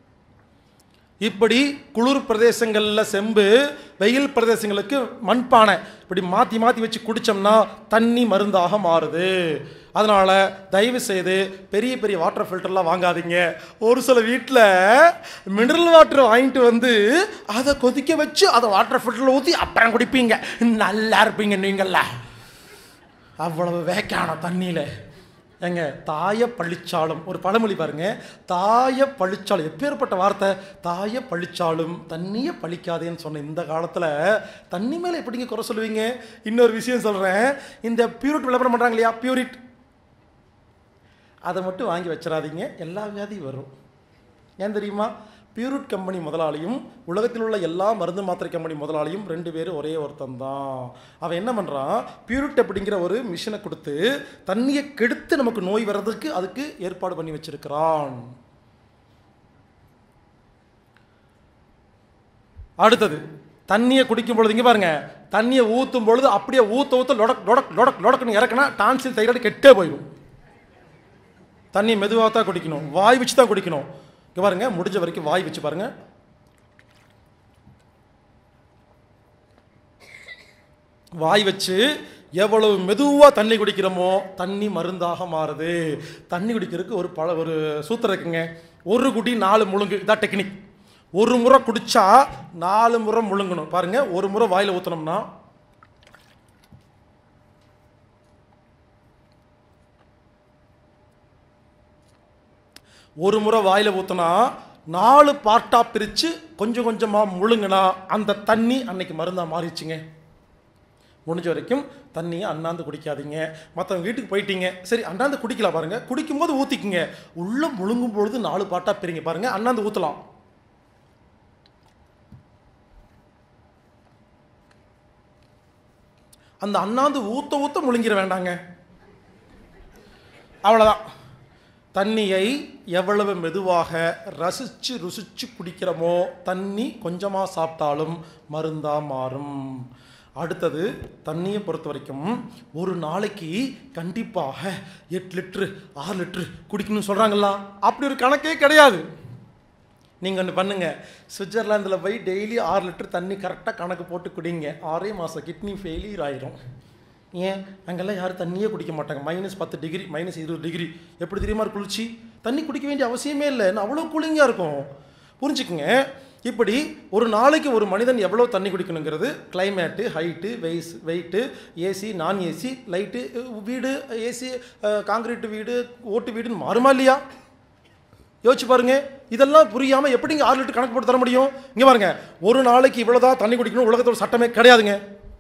இப்படி குளிர் பிரதேசங்களில் செம்பு வெயில் பிரதேசங்களுக்கு மண்பானை இப்படி மாற்றி மாற்றி வச்சு குடித்தோம்னா தண்ணி மருந்தாக மாறுது அதனால் தயவு செய்து பெரிய பெரிய வாட்டர் ஃபில்டர்லாம் வாங்காதீங்க ஒரு சில வீட்டில் மினரல் வாட்டர் வாங்கிட்டு வந்து அதை கொதிக்க வச்சு அதை வாட்டர் ஃபில்டரில் ஊற்றி அப்புறம் குடிப்பீங்க நல்லா இருப்பீங்க நீங்கள அவ்வளவு வேக்கான தண்ணியில் ஏங்க தாய பழிச்சாலும் ஒரு பழமொழி பாருங்க தாய பழிச்சாலும் எப்பேற்பட்ட வார்த்தை தாய பழிச்சாலும் தண்ணியை பழிக்காதேன்னு சொன்ன இந்த காலத்தில் தண்ணி மேலே எப்படிங்க குறை சொல்லுவீங்க இன்னொரு விஷயம் சொல்கிறேன் இந்த பியூரிட் விளம்பரம் பண்ணுறாங்க இல்லையா பியூரிட் அதை மட்டும் வாங்கி வச்சிடாதீங்க எல்லா வியாதியும் வரும் ஏன் தெரியுமா பியூரிட் கம்பெனி முதலாளியும் உலகத்தில் உள்ள எல்லா மருந்து மாத்திரை கம்பெனி முதலாளியும் ரெண்டு பேரும் ஒரே ஒருத்தன் தான் அவன் என்ன பண்ணுறான் பியூரிட் அப்படிங்கிற ஒரு மிஷினை கொடுத்து தண்ணியை கெடுத்து நமக்கு நோய் வர்றதுக்கு அதுக்கு ஏற்பாடு பண்ணி வச்சிருக்கிறான் அடுத்தது தண்ணியை குடிக்கும் பொழுது இங்கே பாருங்க தண்ணியை ஊற்றும் பொழுது அப்படியே ஊற்ற ஊற்ற லொடக் லொடக் லொடக் லொடக்குன்னு இறக்குனா டான்சில் தைராய்டு கெட்டே போயிடும் தண்ணி மெதுவாக தான் குடிக்கணும் வாய் வச்சு தான் குடிக்கணும் இங்கே பாருங்க முடிஞ்ச வரைக்கும் வாய் வச்சு பாருங்க வாய் வச்சு எவ்வளவு மெதுவாக தண்ணி குடிக்கிறோமோ தண்ணி மருந்தாக மாறுது தண்ணி குடிக்கிறதுக்கு ஒரு பல ஒரு சூத்திரம் இருக்குங்க ஒரு குடி நாலு முழுங்கு இதான் டெக்னிக் ஒரு முறை குடிச்சா நாலு முறை முழுங்கணும் பாருங்க ஒரு முறை வாயில் ஊற்றினோம்னா ஒரு முறை வாயில் ஊற்றினா நாலு பார்ட்டாக பிரித்து கொஞ்சம் கொஞ்சமாக முழுங்கினா அந்த தண்ணி அன்னைக்கு மருந்தாக மாறிடுச்சுங்க முடிஞ்ச வரைக்கும் தண்ணியை அண்ணாந்து குடிக்காதீங்க மற்றவங்க வீட்டுக்கு போயிட்டீங்க சரி அண்ணாந்து குடிக்கலாம் பாருங்க குடிக்கும்போது ஊற்றிக்குங்க உள்ள முழுங்கும் பொழுது நாலு பாட்டாக பிரிங்க பாருங்க அண்ணாந்து ஊற்றலாம் அந்த அண்ணாந்து ஊத்த ஊத்த முழுங்கிற வேண்டாங்க அவ்வளோதான் தண்ணியை எவ்வளவு மெதுவாக ரசித்து ருசித்து குடிக்கிறோமோ தண்ணி கொஞ்சமாக சாப்பிட்டாலும் மருந்தா மாறும் அடுத்தது தண்ணியை பொறுத்த வரைக்கும் ஒரு நாளைக்கு கண்டிப்பாக எட்டு லிட்ரு ஆறு லிட்ரு குடிக்கணும்னு சொல்கிறாங்களா அப்படி ஒரு கணக்கே கிடையாது நீங்கள் ஒன்று பண்ணுங்க சுவிட்சர்லாந்தில் போய் டெய்லி ஆறு லிட்டர் தண்ணி கரெக்டாக கணக்கு போட்டு குடிங்க ஆறே மாதம் கிட்னி ஃபெயிலியர் ஆயிரும் ஏன் அங்கெல்லாம் யாரும் தண்ணியே குடிக்க மாட்டாங்க மைனஸ் பத்து டிகிரி மைனஸ் இருபது டிகிரி எப்படி தெரியுமா இருக்கு குளிர்ச்சி தண்ணி குடிக்க வேண்டிய அவசியமே இல்லை இன்னும் அவ்வளோ கூலிங்காக இருக்கும் புரிஞ்சுக்குங்க இப்படி ஒரு நாளைக்கு ஒரு மனிதன் எவ்வளோ தண்ணி குடிக்கணுங்கிறது கிளைமேட்டு ஹைட்டு வெய்ஸ் weight AC non AC light வீடு ஏசி காங்கிரீட் வீடு ஓட்டு வீடுன்னு மாறுமா இல்லையா யோசிச்சு பாருங்க இதெல்லாம் புரியாம எப்படிங்க ஆறு லிட்டர் கணக்கு போட்டு தர முடியும் இங்க பாருங்க ஒரு நாளைக்கு இவ்வளவுதான் தண்ணி குடிக்கணும் உலகத்தோட சட்டமே கிடையாதுங்க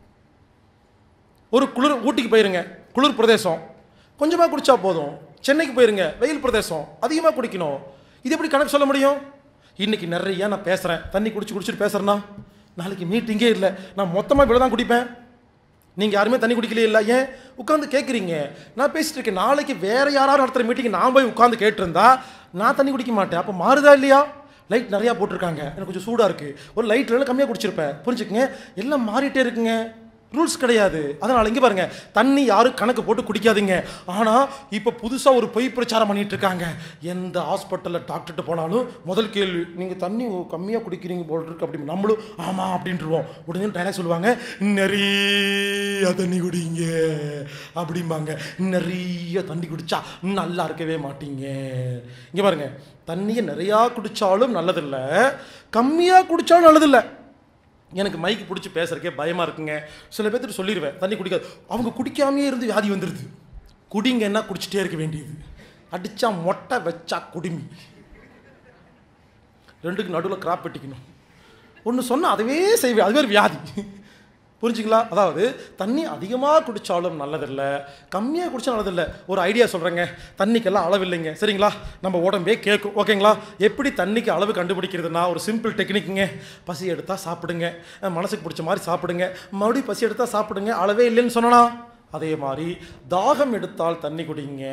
ஒரு குளிர் ஊட்டிக்கு போயிருங்க குளிர் பிரதேசம் கொஞ்சமாக குடிச்சா போதும் சென்னைக்கு போயிருங்க வெயில் பிரதேசம் அதிகமாக குடிக்கணும் இது எப்படி கணக்கு சொல்ல முடியும் இன்னைக்கு நிறைய நான் பேசுகிறேன் தண்ணி குடிச்சு குடிச்சிட்டு பேசுகிறேன்னா நாளைக்கு மீட்டிங்கே இல்லை நான் மொத்தமாக இவ்வளோ தான் குடிப்பேன் நீங்கள் யாருமே தண்ணி குடிக்கலையே இல்லை ஏன் உட்காந்து கேட்குறீங்க நான் பேசிட்டு இருக்கேன் நாளைக்கு வேற யாராவது நடத்துகிற மீட்டிங் நான் போய் உட்காந்து கேட்டிருந்தா நான் தண்ணி குடிக்க மாட்டேன் அப்போ மாறுதா இல்லையா லைட் நிறையா போட்டிருக்காங்க எனக்கு கொஞ்சம் சூடாக இருக்குது ஒரு லைட்ல கம்மியாக குடிச்சிருப்பேன் புரிஞ்சுக்குங்க எல்லாம் மாறிட்டே இருக்குங்க ரூல்ஸ் கிடையாது அதனால் இங்கே பாருங்க தண்ணி யாரும் கணக்கு போட்டு குடிக்காதீங்க ஆனால் இப்போ புதுசாக ஒரு பொய் பிரச்சாரம் பண்ணிட்டு இருக்காங்க எந்த ஹாஸ்பிட்டலில் டாக்டர்கிட்ட போனாலும் முதல் கேள்வி நீங்கள் தண்ணி கம்மியாக குடிக்கிறீங்க போல் இருக்கு அப்படி நம்மளும் ஆமாம் அப்படின்ட்டுருவோம் உடனே டைலாக் சொல்லுவாங்க நிறைய தண்ணி குடிங்க அப்படிம்பாங்க நிறைய தண்ணி குடிச்சா நல்லா இருக்கவே மாட்டீங்க இங்கே பாருங்க தண்ணியை நிறையா குடித்தாலும் நல்லதில்லை கம்மியாக குடித்தாலும் நல்லதில்லை எனக்கு மைக்கு பிடிச்சி பேசுறதுக்கே பயமாக இருக்குங்க சில பேர்த்துட்டு சொல்லிடுவேன் தண்ணி குடிக்காது அவங்க குடிக்காமையே இருந்து வியாதி வந்துடுது குடிங்கன்னா குடிச்சிட்டே இருக்க வேண்டியது அடித்தா மொட்டை வச்சா குடுமி ரெண்டுக்கு நடுவில் கிராப் வெட்டிக்கணும் ஒன்று சொன்னால் அதுவே செய்வேன் அதுவே ஒரு வியாதி புரிஞ்சுங்களா அதாவது தண்ணி அதிகமாக குடித்தாலும் நல்லதில்லை கம்மியாக குடித்தா நல்லதில்லை ஒரு ஐடியா சொல்கிறேங்க தண்ணிக்கெல்லாம் அளவு இல்லைங்க சரிங்களா நம்ம உடம்பே கேட்கும் ஓகேங்களா எப்படி தண்ணிக்கு அளவு கண்டுபிடிக்கிறதுனா ஒரு சிம்பிள் டெக்னிக்குங்க பசி எடுத்தால் சாப்பிடுங்க அஹ் மனசுக்கு பிடிச்ச மாதிரி சாப்பிடுங்க மறுபடியும் பசி எடுத்தால் சாப்பிடுங்க அளவே இல்லைன்னு சொன்னனா அதே மாதிரி தாகம் எடுத்தால் தண்ணி குடிங்க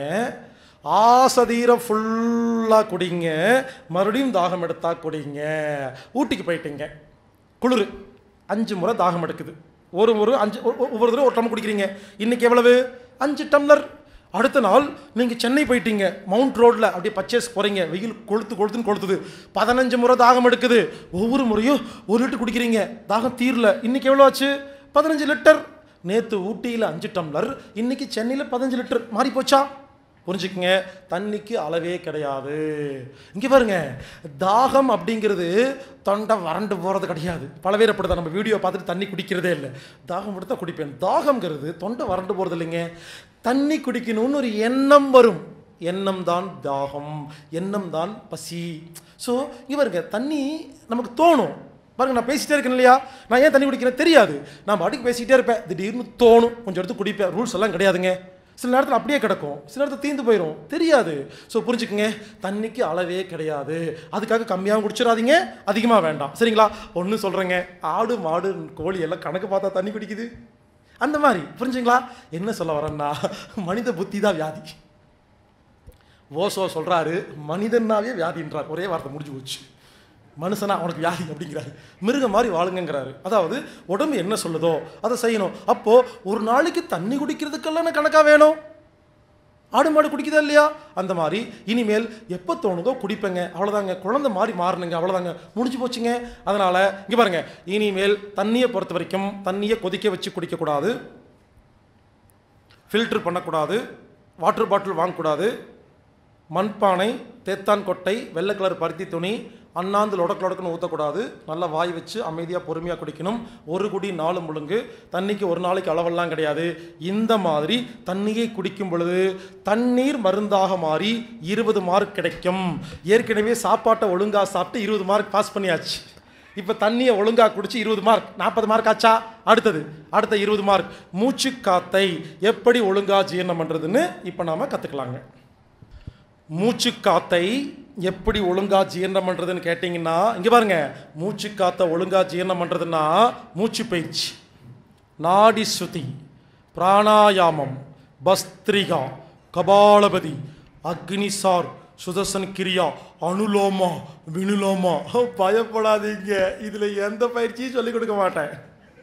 ஆசதீர ஃபுல்லாக குடிங்க மறுபடியும் தாகம் எடுத்தா குடிங்க ஊட்டிக்கு போயிட்டீங்க குளிர் அஞ்சு முறை தாகம் எடுக்குது ஒரு ஒரு அஞ்சு ஒ- ஒ- ஒவ்வொரு தடவை ஒரு டம்ளர் குடிக்கிறீங்க இன்னைக்கு எவ்வளவு அஞ்சு டம்ளர் அடுத்த நாள் நீங்கள் சென்னை போயிட்டீங்க மவுண்ட் ரோட்டில் அப்படியே பர்ச்சேஸ் போகிறீங்க வெயில் கொளுத்து கொளுத்துன்னு கொளுத்துது பதினஞ்சு முறை தாகம் எடுக்குது ஒவ்வொரு முறையும் ஒரு லிட்டர் குடிக்கிறீங்க தாகம் தீரல இன்னைக்கு எவ்வளோ ஆச்சு பதினஞ்சு லிட்டர் நேற்று ஊட்டியில் அஞ்சு டம்ளர் இன்னைக்கு சென்னையில் பதினஞ்சு லிட்டர் மாறி போச்சா புரிஞ்சுக்குங்க தண்ணிக்கு அளவே கிடையாது இங்கே பாருங்க தாகம் அப்படிங்கிறது தொண்டை வறண்டு போகிறது கிடையாது பல பேர் அப்படிதான் நம்ம வீடியோ பார்த்துட்டு தண்ணி குடிக்கிறதே இல்லை தாகம் எடுத்தா குடிப்பேன் தாகம்ங்கிறது தொண்டை வறண்டு போகிறது இல்லைங்க தண்ணி குடிக்கணும்னு ஒரு எண்ணம் வரும் எண்ணம் தான் தாகம் எண்ணம் தான் பசி ஸோ இங்கே பாருங்க தண்ணி நமக்கு தோணும் பாருங்க நான் பேசிட்டே இருக்கேன் இல்லையா நான் ஏன் தண்ணி குடிக்கிறேன் தெரியாது நான் பாட்டுக்கு பேசிக்கிட்டே இருப்பேன் திடீர்னு தோணும் கொஞ்சம் எடுத்து குடிப்பேன் ரூல்ஸ் எல்லாம் கிடையாதுங்க சில நேரத்தில் அப்படியே கிடக்கும் சில நேரத்தில் தீந்து போயிடும் தெரியாது ஸோ புரிஞ்சுக்குங்க தண்ணிக்கு அளவே கிடையாது அதுக்காக கம்மியாகவும் குடிச்சிடாதீங்க அதிகமாக வேண்டாம் சரிங்களா ஒன்று சொல்கிறேங்க ஆடு மாடு கோழி எல்லாம் கணக்கு பார்த்தா தண்ணி குடிக்குது அந்த மாதிரி புரிஞ்சுங்களா என்ன சொல்ல வரேன்னா மனித புத்தி தான் வியாதி ஓசோ சொல்றாரு மனிதனாவே வியாதின்றார் ஒரே வார்த்தை முடிஞ்சு போச்சு மனுஷனா அவனுக்கு வியாதி அப்படிங்கிறாரு மிருகம் மாதிரி வாழுங்கங்கிறாரு அதாவது உடம்பு என்ன சொல்லுதோ அதை செய்யணும் அப்போ ஒரு நாளைக்கு தண்ணி குடிக்கிறதுக்கெல்லாம் கணக்கா வேணும் ஆடு மாடு குடிக்குதா இல்லையா அந்த மாதிரி இனிமேல் எப்போ தோணுதோ குடிப்பேங்க அவ்வளோதாங்க குழந்தை மாதிரி மாறணுங்க அவ்வளோதாங்க முடிஞ்சு போச்சுங்க அதனால் இங்கே பாருங்க இனிமேல் தண்ணியை பொறுத்த வரைக்கும் தண்ணியை கொதிக்க வச்சு குடிக்கக்கூடாது ஃபில்டர் பண்ணக்கூடாது வாட்டர் பாட்டில் வாங்கக்கூடாது மண்பானை தேத்தான் கொட்டை வெள்ளை கலர் பருத்தி துணி அண்ணாந்து லொடக்கு லொடக்குன்னு ஊற்றக்கூடாது நல்லா வாய் வச்சு அமைதியாக பொறுமையாக குடிக்கணும் ஒரு குடி நாலு முழுங்கு தண்ணிக்கு ஒரு நாளைக்கு அளவெல்லாம் கிடையாது இந்த மாதிரி தண்ணியை குடிக்கும் பொழுது தண்ணீர் மருந்தாக மாறி இருபது மார்க் கிடைக்கும் ஏற்கனவே சாப்பாட்டை ஒழுங்காக சாப்பிட்டு இருபது மார்க் பாஸ் பண்ணியாச்சு இப்போ தண்ணியை ஒழுங்காக குடிச்சு இருபது மார்க் நாற்பது மார்க் ஆச்சா அடுத்தது அடுத்த இருபது மார்க் மூச்சு காத்தை எப்படி ஒழுங்காக ஜீரணம் பண்ணுறதுன்னு இப்போ நாம் கற்றுக்கலாங்க மூச்சு காத்தை எப்படி ஒழுங்கா ஜீரணம் பண்ணுறதுன்னு கேட்டிங்கன்னா இங்கே பாருங்க மூச்சு காத்தை ஒழுங்கா ஜீரணம் பண்ணுறதுன்னா மூச்சு பயிற்சி நாடி சுத்தி பிராணாயாமம் பஸ்திரிகா கபாலபதி அக்னிசார் சுதர்சன் கிரியா அனுலோமா வினுலோமா பயப்படாதீங்க இதில் எந்த பயிற்சியும் சொல்லிக் கொடுக்க மாட்டேன்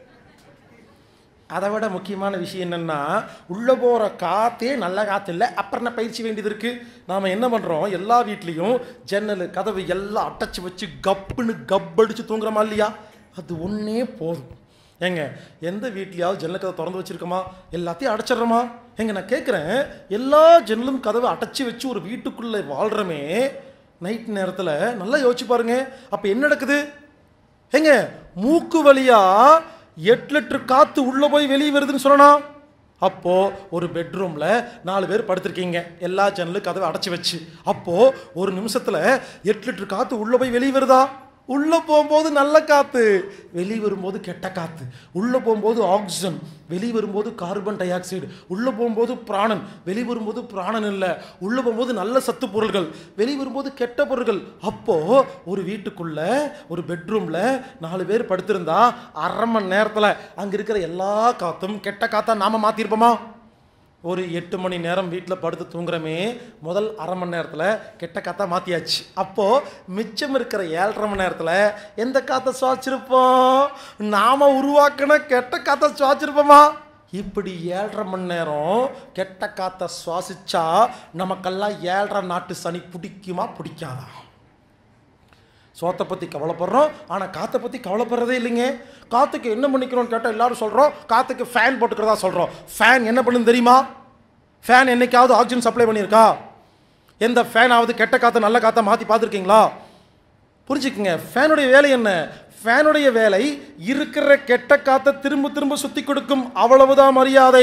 அதை விட முக்கியமான விஷயம் என்னென்னா உள்ளே போகிற காற்றே நல்ல காற்று இல்லை அப்புறம் என்ன பயிற்சி வேண்டியது இருக்குது நாம் என்ன பண்ணுறோம் எல்லா வீட்லேயும் ஜன்னல் கதவு எல்லாம் அடைச்சி வச்சு கப்புன்னு கப்படிச்சு தூங்குறோமா இல்லையா அது ஒன்றே போதும் ஏங்க எந்த வீட்லையாவது ஜன்னல் கதை திறந்து வச்சுருக்கோமா எல்லாத்தையும் அடைச்சிட்றோமா ஏங்க நான் கேட்குறேன் எல்லா ஜன்னலும் கதவை அடைச்சி வச்சு ஒரு வீட்டுக்குள்ளே வாழ்கிறோமே நைட் நேரத்தில் நல்லா யோசிச்சு பாருங்க அப்போ என்ன நடக்குது ஏங்க மூக்கு வழியா எட்டு லிட்டர் காத்து உள்ள போய் வெளியே வருதுன்னு சொல்லணும் அப்போ ஒரு பெட்ரூம்ல நாலு பேர் படுத்திருக்கீங்க எல்லா ஜன்னலும் கதவை அடைச்சி வச்சு அப்போ ஒரு நிமிஷத்துல எட்டு லிட்டர் காத்து உள்ள போய் வெளியே வருதா உள்ள போகும்போது நல்ல காத்து வெளியே வரும்போது கெட்ட காத்து உள்ள போகும்போது ஆக்சிஜன் வெளியே வரும்போது கார்பன் டை ஆக்சைடு உள்ள போகும்போது பிராணன் வெளியே வரும்போது பிராணன் இல்லை உள்ள போகும்போது நல்ல சத்து பொருள்கள் வெளியே வரும்போது கெட்ட பொருள்கள் அப்போ ஒரு வீட்டுக்குள்ள ஒரு பெட்ரூம்ல நாலு பேர் படுத்திருந்தா அரை மணி நேரத்தில் அங்க இருக்கிற எல்லா காத்தும் கெட்ட காத்தா நாம மாத்திருப்போமா ஒரு எட்டு மணி நேரம் வீட்டில் படுத்து தூங்குறமே முதல் அரை மணி நேரத்தில் கெட்ட காத்தா மாற்றியாச்சு அப்போது மிச்சம் இருக்கிற ஏழரை மணி நேரத்தில் எந்த காற்றை சுவாச்சிருப்போம் நாம் உருவாக்கின கெட்ட காற்றை சுவாச்சிருப்போமா இப்படி ஏழரை மணி நேரம் கெட்ட காற்றை சுவாசிச்சா நமக்கெல்லாம் ஏழரை நாட்டு சனி பிடிக்குமா பிடிக்காதா சோத்தை பற்றி கவலைப்படுறோம் ஆனால் காற்றை பற்றி கவலைப்படுறதே இல்லைங்க காற்றுக்கு என்ன பண்ணிக்கிறோம்னு கேட்டால் எல்லாரும் சொல்கிறோம் காற்றுக்கு ஃபேன் போட்டுக்கிறதா சொல்கிறோம் ஃபேன் என்ன பண்ணுன்னு தெரியுமா ஃபேன் என்னைக்காவது ஆக்சிஜன் சப்ளை பண்ணியிருக்கா எந்த ஃபேனாவது கெட்ட காற்றை நல்ல காற்றை மாற்றி பார்த்துருக்கீங்களா புரிஞ்சுக்குங்க ஃபேனுடைய வேலை என்ன ஃபேனுடைய வேலை இருக்கிற கெட்ட காற்றை திரும்ப திரும்ப சுற்றி கொடுக்கும் அவ்வளவுதான் மரியாதை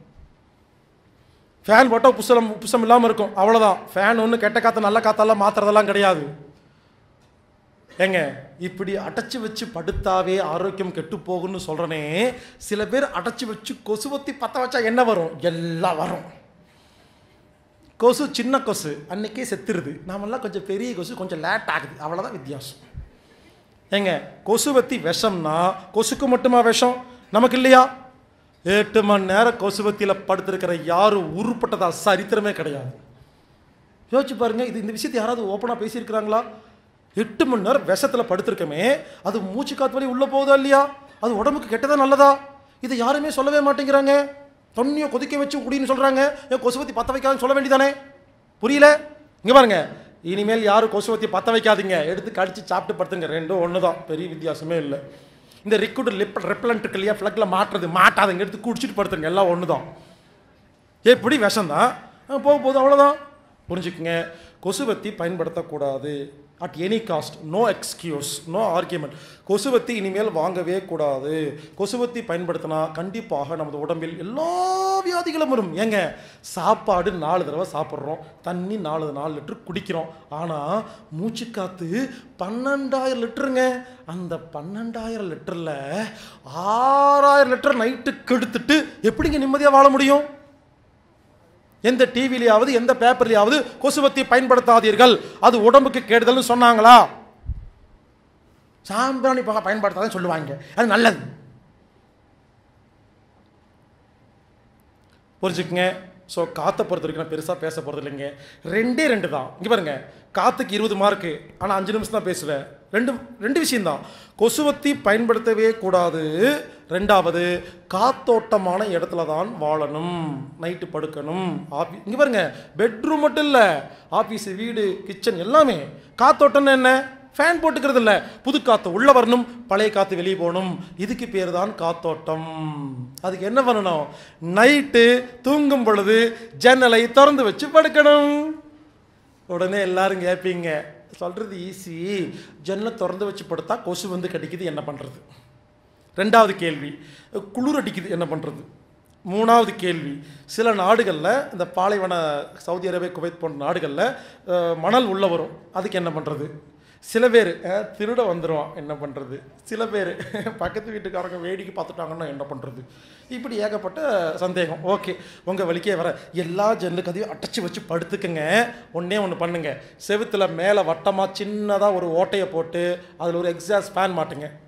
ஃபேன் போட்டால் புசலம் புசம் இல்லாமல் இருக்கும் அவ்வளோதான் ஃபேன் ஒன்று கெட்ட காற்றை நல்ல காற்றெல்லாம் மாற்றுறதெல்லாம் கிடையாது ஏங்க இப்படி அடைச்சி வச்சு படுத்தாவே ஆரோக்கியம் கெட்டு போகும்னு சொல்கிறனே சில பேர் அடைச்சி வச்சு கொசுவத்தி பற்ற வச்சா என்ன வரும் எல்லாம் வரும் கொசு சின்ன கொசு அன்னைக்கே செத்துருது நாமெல்லாம் கொஞ்சம் பெரிய கொசு கொஞ்சம் லேட் ஆகுது அவ்வளோதான் வித்தியாசம் ஏங்க கொசுவத்தி விஷம்னா கொசுக்கு மட்டுமா விஷம் நமக்கு இல்லையா எட்டு மணி நேரம் கொசுவத்தியில் படுத்திருக்கிற யாரும் உருப்பட்டதா சரித்திரமே கிடையாது யோசிச்சு பாருங்க இது இந்த விஷயத்தை யாராவது ஓப்பனாக பேசியிருக்கிறாங்களா எட்டு மணி நேரம் விஷத்தில் படுத்திருக்கமே அது மூச்சு காத்து வழி உள்ளே போகுதா இல்லையா அது உடம்புக்கு கெட்டதா நல்லதா இதை யாருமே சொல்லவே மாட்டேங்கிறாங்க தண்ணியை கொதிக்க வச்சு குடின்னு சொல்கிறாங்க ஏன் கொசுவத்தி பற்ற வைக்காதுன்னு சொல்ல வேண்டியதானே புரியல இங்கே பாருங்க இனிமேல் யாரும் கொசுவத்தி பற்ற வைக்காதீங்க எடுத்து கடிச்சு சாப்பிட்டு படுத்துங்க ரெண்டும் ஒன்று தான் பெரிய வித்தியாசமே இல்லை இந்த ரிக்விட் லிப் ரெப்பலண்ட் இருக்கு இல்லையா ஃப்ளக்கில் மாட்டுறது மாட்டாதுங்க எடுத்து குடிச்சிட்டு படுத்துங்க எல்லாம் ஒன்று தான் எப்படி விஷம் தான் போக போகுது அவ்வளோதான் புரிஞ்சுக்குங்க கொசுவத்தி பயன்படுத்தக்கூடாது at any cost no excuse no argument கொசுவத்தி இனிமேல் வாங்கவே கூடாது கொசுவத்தி பயன்படுத்தினா கண்டிப்பாக நமது உடம்பில் எல்லா வியாதிகளும் வரும் ஏங்க சாப்பாடு நாலு தடவை சாப்பிட்றோம் தண்ணி நாலு நாலு லிட்டர் குடிக்கிறோம் ஆனால் மூச்சுக்காத்து பன்னெண்டாயிரம் லிட்டருங்க அந்த பன்னெண்டாயிரம் லிட்டரில் ஆறாயிரம் லிட்டர் நைட்டு கெடுத்துட்டு எப்படிங்க நிம்மதியாக வாழ முடியும் எந்த டிவிலையாவது எந்த பேப்பர்லையாவது கொசுவத்தி பயன்படுத்தாதீர்கள் அது உடம்புக்கு கேடுதல்னு சொன்னாங்களா சாம்பிராணி ப- பயன்படுத்தாதன்னு சொல்லுவாங்க அது நல்லது புரிஞ்சுக்குங்க ஸோ காற்றை பொறுத்த வரைக்கும் நான் பெருசாக பேச போகிறது இல்லைங்க ரெண்டே ரெண்டு தான் இங்கே பாருங்க காற்றுக்கு இருபது மார்க்கு ஆனால் அஞ்சு நிமிஷம் தான் பேசுவேன் ரெண்டு ரெண்டு விஷயம்தான் கொசுவத்தி பயன்படுத்தவே கூடாது ரெண்டாவது காத்தோட்டமான இடத்துல தான் வாழணும் நைட்டு படுக்கணும் ஆஃபீ இங்கே பாருங்க பெட்ரூம் மட்டும் இல்லை ஆஃபீஸு வீடு கிச்சன் எல்லாமே காத்தோட்டம்னு என்ன ஃபேன் போட்டுக்கிறது இல்லை புது காற்று உள்ளே வரணும் பழைய காற்று வெளியே போகணும் இதுக்கு பேர் தான் காத்தோட்டம் அதுக்கு என்ன பண்ணணும் நைட்டு தூங்கும் பொழுது ஜன்னலை திறந்து வச்சு படுக்கணும் உடனே எல்லாரும் கேட்பீங்க சொல்கிறது ஈஸி ஜன்னலை திறந்து வச்சு படுத்தா கொசு வந்து கடிக்குது என்ன பண்ணுறது ரெண்டாவது கேள்வி குளிர் அடிக்குது என்ன பண்ணுறது மூணாவது கேள்வி சில நாடுகளில் இந்த பாலைவன சவுதி அரேபியா குவைத் போன்ற நாடுகளில் அஹ், மணல் உள்ளே வரும் அதுக்கு என்ன பண்ணுறது சில பேர் அஹ், திருட வந்துடுவான் என்ன பண்ணுறது சில பேர் பக்கத்து வீட்டுக்காரங்க வேடிக்கை பார்த்துட்டாங்கன்னா என்ன பண்ணுறது இப்படி ஏகப்பட்ட சந்தேகம் ஓகே உங்கள் வலிக்கே வர எல்லா ஜன்னல் கதையும் அடைச்சி வச்சு படுத்துக்குங்க ஒன்றே ஒன்று பண்ணுங்க செவுத்துல மேலே வட்டமாக சின்னதாக ஒரு ஓட்டையை போட்டு அதில் ஒரு எக்ஸாஸ்ட் ஃபேன் மாட்டுங்க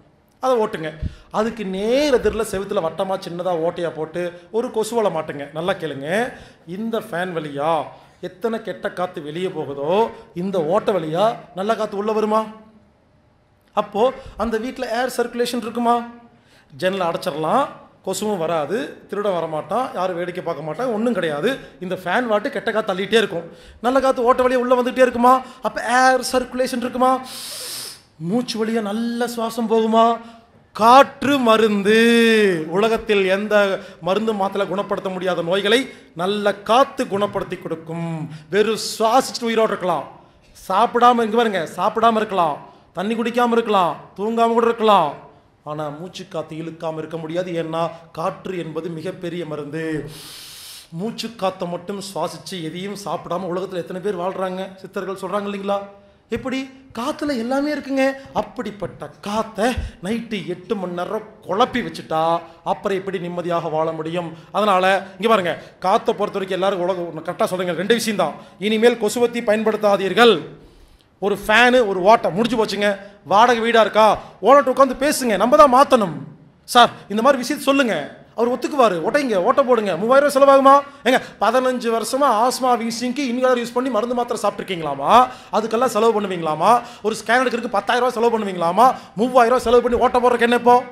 அதை ஓட்டுங்க அதுக்கு நேர் எதிரில் செவுத்துல வட்டமாக சின்னதாக ஓட்டையாக போட்டு ஒரு கொசுவலை மாட்டுங்க நல்லா கேளுங்க இந்த ஃபேன் வழியா எத்தனை கெட்ட காற்று வெளியே போகுதோ இந்த ஓட்டை வழியா நல்ல காற்று உள்ளே வருமா அப்போது அந்த வீட்டில் ஏர் சர்க்குலேஷன் இருக்குமா ஜன்னலை அடைச்சிடலாம் கொசுவும் வராது திருட வரமாட்டான் யாரும் வேடிக்கை பார்க்க மாட்டாங்க ஒன்றும் கிடையாது இந்த ஃபேன் வாட்டு கெட்ட காற்று தள்ளிட்டே இருக்கும் நல்ல காற்று ஓட்ட வழியாக உள்ளே வந்துகிட்டே இருக்குமா அப்போ ஏர் சர்க்குலேஷன் இருக்குமா மூச்சு வழியாக நல்ல சுவாசம் போகுமா காற்று மருந்து உலகத்தில் எந்த மருந்து மாத்திரை குணப்படுத்த முடியாத நோய்களை நல்ல காத்து குணப்படுத்தி கொடுக்கும் வெறும் சுவாசிச்சுட்டு உயிரோடு இருக்கலாம் சாப்பிடாம இங்க பாருங்க சாப்பிடாம இருக்கலாம் தண்ணி குடிக்காம இருக்கலாம் தூங்காம கூட இருக்கலாம் ஆனா மூச்சு காத்து இழுக்காம இருக்க முடியாது ஏன்னா காற்று என்பது மிகப்பெரிய மருந்து மூச்சு காத்தை மட்டும் சுவாசிச்சு எதையும் சாப்பிடாம உலகத்துல எத்தனை பேர் வாழ்றாங்க சித்தர்கள் சொல்றாங்க இல்லைங்களா எப்படி காத்துல எல்லாமே இருக்குங்க அப்படிப்பட்ட காத்தை நைட்டு எட்டு மணி நேரம் குழப்பி வச்சுட்டா அப்புறம் எப்படி நிம்மதியாக வாழ முடியும் அதனால இங்க பாருங்க காத்தை பொறுத்த வரைக்கும் எல்லாரும் உலகம் கரெக்டாக சொல்றீங்க ரெண்டு விஷயம் தான் இனிமேல் கொசுவத்தி பயன்படுத்தாதீர்கள் ஒரு ஃபேனு ஒரு ஓட்டை முடிஞ்சு போச்சுங்க வாடகை வீடாக இருக்கா ஓனர்ட்ட உட்காந்து பேசுங்க நம்ம தான் மாற்றணும் சார் இந்த மாதிரி விஷயத்தை சொல்லுங்க அவர் ஒத்துக்குவார் ஒட்டைங்க ஓட்ட போடுங்க மூவாயிரம் ரூபாய் செலவாகுமா ஏங்க பதினஞ்சு வருஷமா ஆஸ்மா வீசிங்க்கு இன்ஹேலர் யூஸ் பண்ணி மருந்து மாத்திரை சாப்பிட்ருக்கீங்களாமா அதுக்கெல்லாம் செலவு பண்ணுவீங்களாமா ஒரு ஸ்கேன் எடுக்கிறதுக்கு பத்தாயிரம் ரூபாய் செலவு பண்ணுவீங்களாமா மூவாயிரம் ரூபாய் செலவு பண்ணி ஓட்ட போடுறதுக்கு என்ன இப்போ